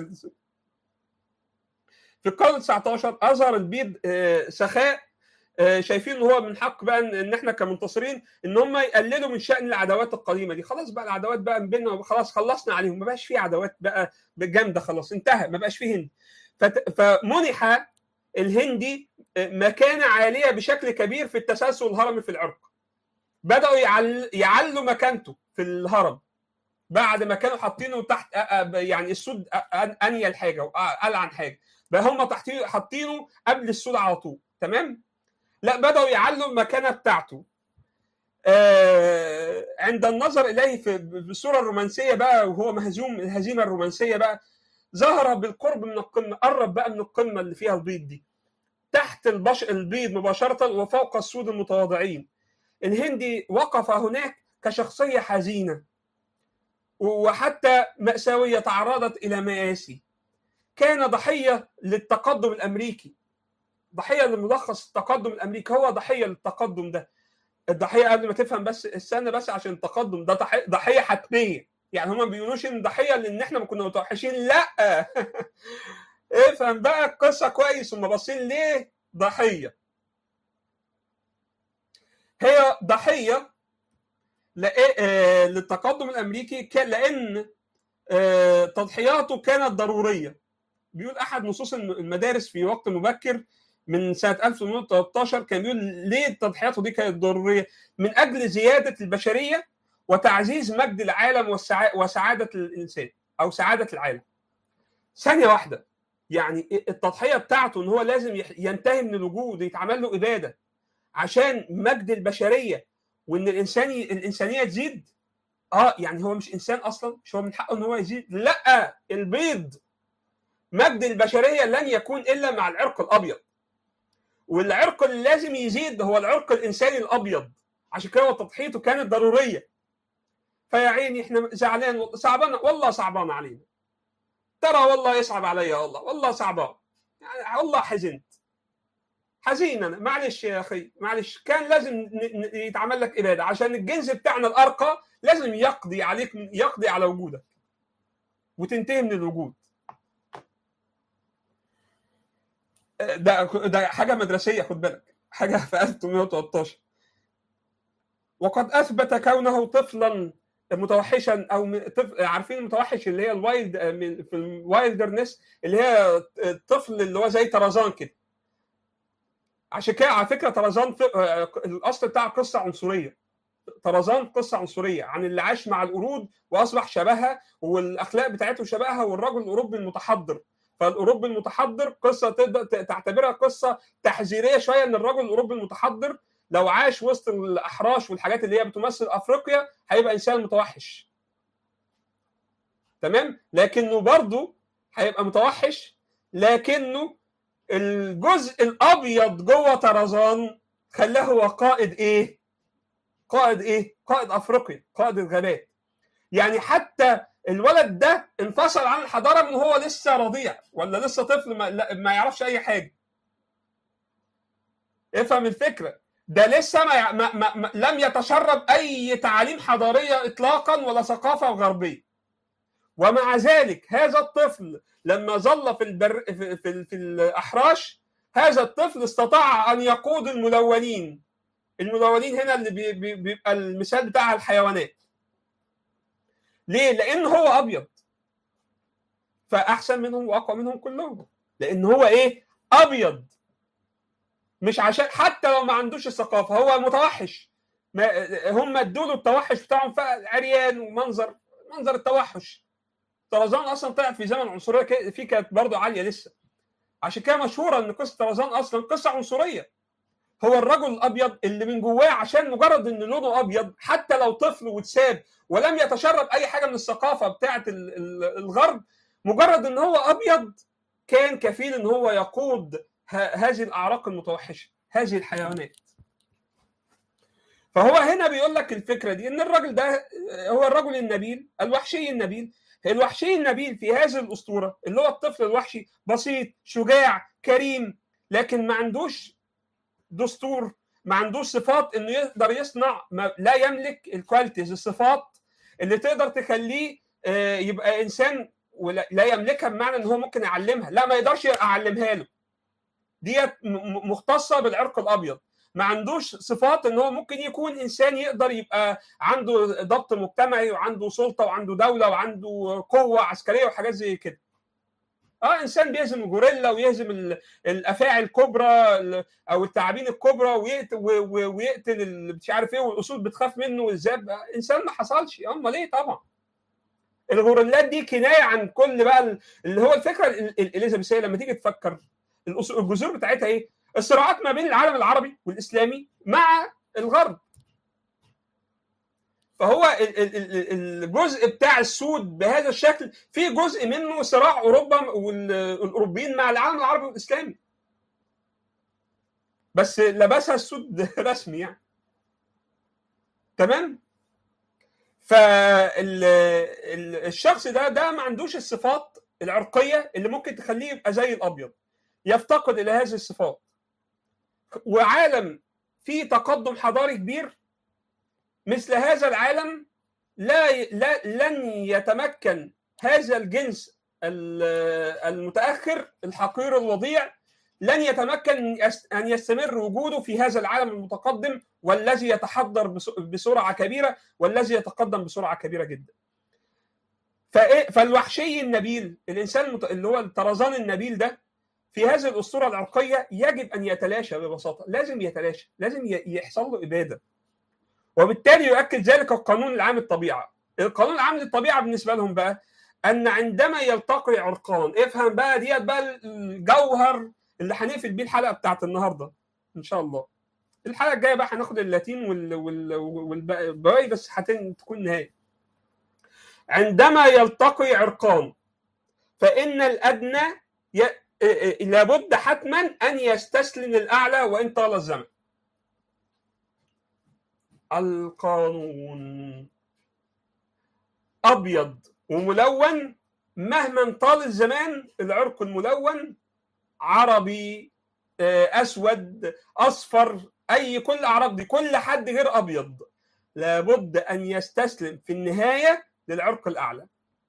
في القرن 19 اظهر البيض سخاء شايفين ان هو من حق بقى ان احنا كمنتصرين ان هم يقللوا من شان العداوات القديمه دي خلاص بقى العداوات بقى بيننا خلاص خلصنا عليهم ما بقاش في عداوات بقى جامده خلاص انتهى ما بقاش في هند فمنح الهندي مكانه عاليه بشكل كبير في التسلسل الهرمي في العرق بداوا يعل... يعلوا مكانته في الهرم بعد ما كانوا حاطينه تحت يعني السود انيل حاجه والعن حاجه بقى هم حاطينه قبل السود على طول تمام لا بداوا يعلوا المكانه بتاعته آه عند النظر اليه في الصوره الرومانسيه بقى وهو مهزوم الهزيمه الرومانسيه بقى ظهر بالقرب من القمه قرب بقى من القمه اللي فيها البيض دي تحت البش البيض مباشره وفوق السود المتواضعين الهندي وقف هناك كشخصيه حزينه وحتى مأساوية تعرضت إلى مآسي كان ضحية للتقدم الأمريكي ضحية لملخص التقدم الأمريكي هو ضحية للتقدم ده الضحية قبل ما تفهم بس استنى بس عشان التقدم ده ضحية حتمية يعني هما ما بيقولوش ان ضحيه لان احنا ما كنا متوحشين لا افهم بقى القصه كويس هم باصين ليه ضحيه هي ضحيه للتقدم الامريكي لان تضحياته كانت ضروريه بيقول احد نصوص المدارس في وقت مبكر من سنه 1813 كان بيقول ليه التضحيات دي كانت ضروريه من اجل زياده البشريه وتعزيز مجد العالم وسعاده الانسان او سعاده العالم ثانيه واحده يعني التضحيه بتاعته ان هو لازم ينتهي من الوجود يتعمل له اباده عشان مجد البشريه وان الانسان الانسانيه تزيد اه يعني هو مش انسان اصلا مش هو من حقه ان هو يزيد لا البيض مجد البشريه لن يكون الا مع العرق الابيض والعرق اللي لازم يزيد هو العرق الانساني الابيض عشان كده تضحيته كانت ضروريه فيا عيني احنا زعلان صعبان والله صعبان علينا ترى والله يصعب عليا والله والله صعبان يعني والله حزنت حزين انا معلش يا اخي معلش كان لازم يتعمل لك اباده عشان الجنس بتاعنا الارقى لازم يقضي عليك يقضي على وجودك وتنتهي من الوجود ده ده حاجه مدرسيه خد بالك حاجه في 1813 وقد اثبت كونه طفلا متوحشا او طفل عارفين المتوحش اللي هي الوايلد في الوايلدرنس اللي هي الطفل اللي هو زي طرزان كده عشان كده على فكره طرزان الاصل بتاع قصه عنصريه طرزان قصه عنصريه عن اللي عاش مع القرود واصبح شبهها والاخلاق بتاعته شبهها والرجل الاوروبي المتحضر فالاوروبي المتحضر قصه تقدر تعتبرها قصه تحذيريه شويه ان الرجل الاوروبي المتحضر لو عاش وسط الاحراش والحاجات اللي هي بتمثل افريقيا هيبقى انسان متوحش تمام لكنه برضه هيبقى متوحش لكنه الجزء الابيض جوه طرزان خلاه هو قائد ايه قائد ايه قائد افريقيا قائد الغابات يعني حتى الولد ده انفصل عن الحضاره من هو لسه رضيع ولا لسه طفل ما, ما يعرفش اي حاجه افهم الفكره ده لسه ما, ما, ما, ما لم يتشرب اي تعاليم حضاريه اطلاقا ولا ثقافه غربيه ومع ذلك هذا الطفل لما ظل في البر في, في, في الاحراش هذا الطفل استطاع ان يقود الملونين الملونين هنا اللي بي بي بيبقى المثال بتاع الحيوانات ليه لان هو ابيض فاحسن منهم واقوى منهم كلهم لان هو ايه ابيض مش عشان حتى لو ما عندوش الثقافه هو متوحش ما هم ادوا له التوحش بتاعهم عريان ومنظر منظر التوحش طرزان اصلا طلعت في زمن عنصريه في كانت برضه عاليه لسه عشان كده مشهوره ان قصه طرزان اصلا قصه عنصريه هو الرجل الابيض اللي من جواه عشان مجرد ان لونه ابيض حتى لو طفل واتساب ولم يتشرب اي حاجه من الثقافه بتاعه الغرب مجرد ان هو ابيض كان كفيل ان هو يقود هذه الاعراق المتوحشه هذه الحيوانات فهو هنا بيقول لك الفكره دي ان الراجل ده هو الرجل النبيل الوحشي النبيل الوحشي النبيل في هذه الاسطوره اللي هو الطفل الوحشي بسيط شجاع كريم لكن ما عندوش دستور ما عندوش صفات انه يقدر يصنع ما لا يملك الكواليتيز الصفات اللي تقدر تخليه يبقى انسان ولا لا يملكها بمعنى ان هو ممكن يعلمها لا ما يقدرش يعلمها له ديت مختصه بالعرق الابيض ما عندوش صفات ان هو ممكن يكون انسان يقدر يبقى عنده ضبط مجتمعي وعنده سلطه وعنده دوله وعنده قوه عسكريه وحاجات زي كده اه انسان بيهزم الجوريلا ويهزم الافاعي الكبرى او التعابين الكبرى ويقتل, ويقتل مش عارف ايه والاسود بتخاف منه والذئاب انسان ما حصلش امال ايه طبعا الغوريلات دي كنايه عن كل بقى اللي هو الفكره الاليزابيثيه لما تيجي تفكر الجذور بتاعتها ايه؟ الصراعات ما بين العالم العربي والاسلامي مع الغرب فهو الجزء بتاع السود بهذا الشكل في جزء منه صراع اوروبا والاوروبيين مع العالم العربي والاسلامي بس لبسها السود رسمي يعني تمام فالشخص ده ده ما عندوش الصفات العرقيه اللي ممكن تخليه يبقى زي الابيض يفتقد الى هذه الصفات وعالم فيه تقدم حضاري كبير مثل هذا العالم لا, لا لن يتمكن هذا الجنس المتاخر الحقير الوضيع لن يتمكن ان يستمر وجوده في هذا العالم المتقدم والذي يتحضر بسرعه كبيره والذي يتقدم بسرعه كبيره جدا. فالوحشي النبيل الانسان اللي هو الطرزان النبيل ده في هذه الاسطوره العرقيه يجب ان يتلاشى ببساطه، لازم يتلاشى، لازم يحصل له اباده. وبالتالي يؤكد ذلك القانون العام للطبيعه. القانون العام للطبيعه بالنسبه لهم بقى ان عندما يلتقي عرقان افهم بقى ديت بقى الجوهر اللي هنقفل بيه الحلقه بتاعت النهارده ان شاء الله. الحلقه الجايه بقى هناخد اللاتين وال... وال... والبواقي بس هتكون نهايه. عندما يلتقي عرقان فان الادنى ي... لابد حتما ان يستسلم الاعلى وان طال الزمن. القانون ابيض وملون مهما طال الزمان العرق الملون عربي اسود اصفر اي كل اعراض دي كل حد غير ابيض لابد ان يستسلم في النهايه للعرق الاعلى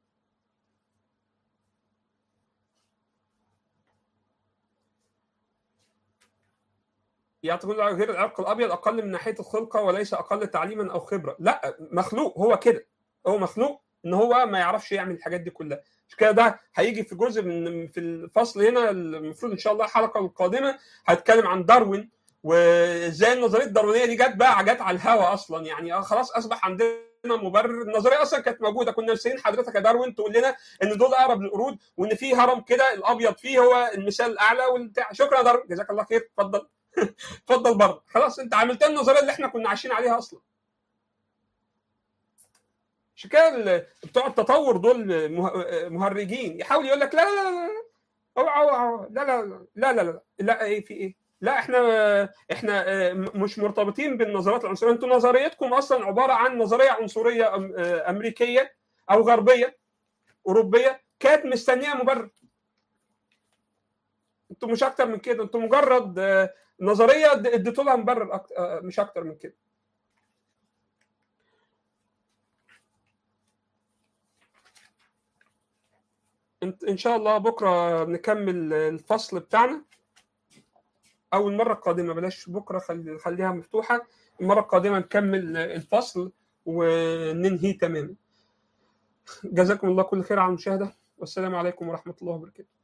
يعتقد غير العرق الابيض اقل من ناحيه الخلقه وليس اقل تعليما او خبره لا مخلوق هو كده هو مخلوق ان هو ما يعرفش يعمل الحاجات دي كلها مش كده ده هيجي في جزء من في الفصل هنا المفروض ان شاء الله الحلقه القادمه هتكلم عن داروين وازاي النظريه الداروينيه دي جت بقى جت على الهوا اصلا يعني خلاص اصبح عندنا مبرر النظريه اصلا كانت موجوده كنا مستنيين حضرتك يا داروين تقول لنا ان دول اقرب للقرود وان في هرم كده الابيض فيه هو المثال الاعلى والبتاع شكرا يا داروين جزاك الله خير اتفضل اتفضل بره خلاص انت عملت لنا النظريه اللي احنا كنا عايشين عليها اصلا عشان كده بتوع التطور دول مهرجين يحاول يقول لك لا لا لا اوعى اوعى لا لا لا لا لا لا ايه في ايه لا احنا احنا مش مرتبطين بالنظريات العنصريه انتوا نظريتكم اصلا عباره عن نظريه عنصريه امريكيه او غربيه اوروبيه كانت مستنيه مبرر انتوا مش اكتر من كده انتوا مجرد نظريه اديتوا لها مبرر أكتر مش اكتر من كده ان شاء الله بكره نكمل الفصل بتاعنا او المره القادمه بلاش بكره خلي خليها مفتوحه المره القادمه نكمل الفصل وننهي تماما جزاكم الله كل خير على المشاهده والسلام عليكم ورحمه الله وبركاته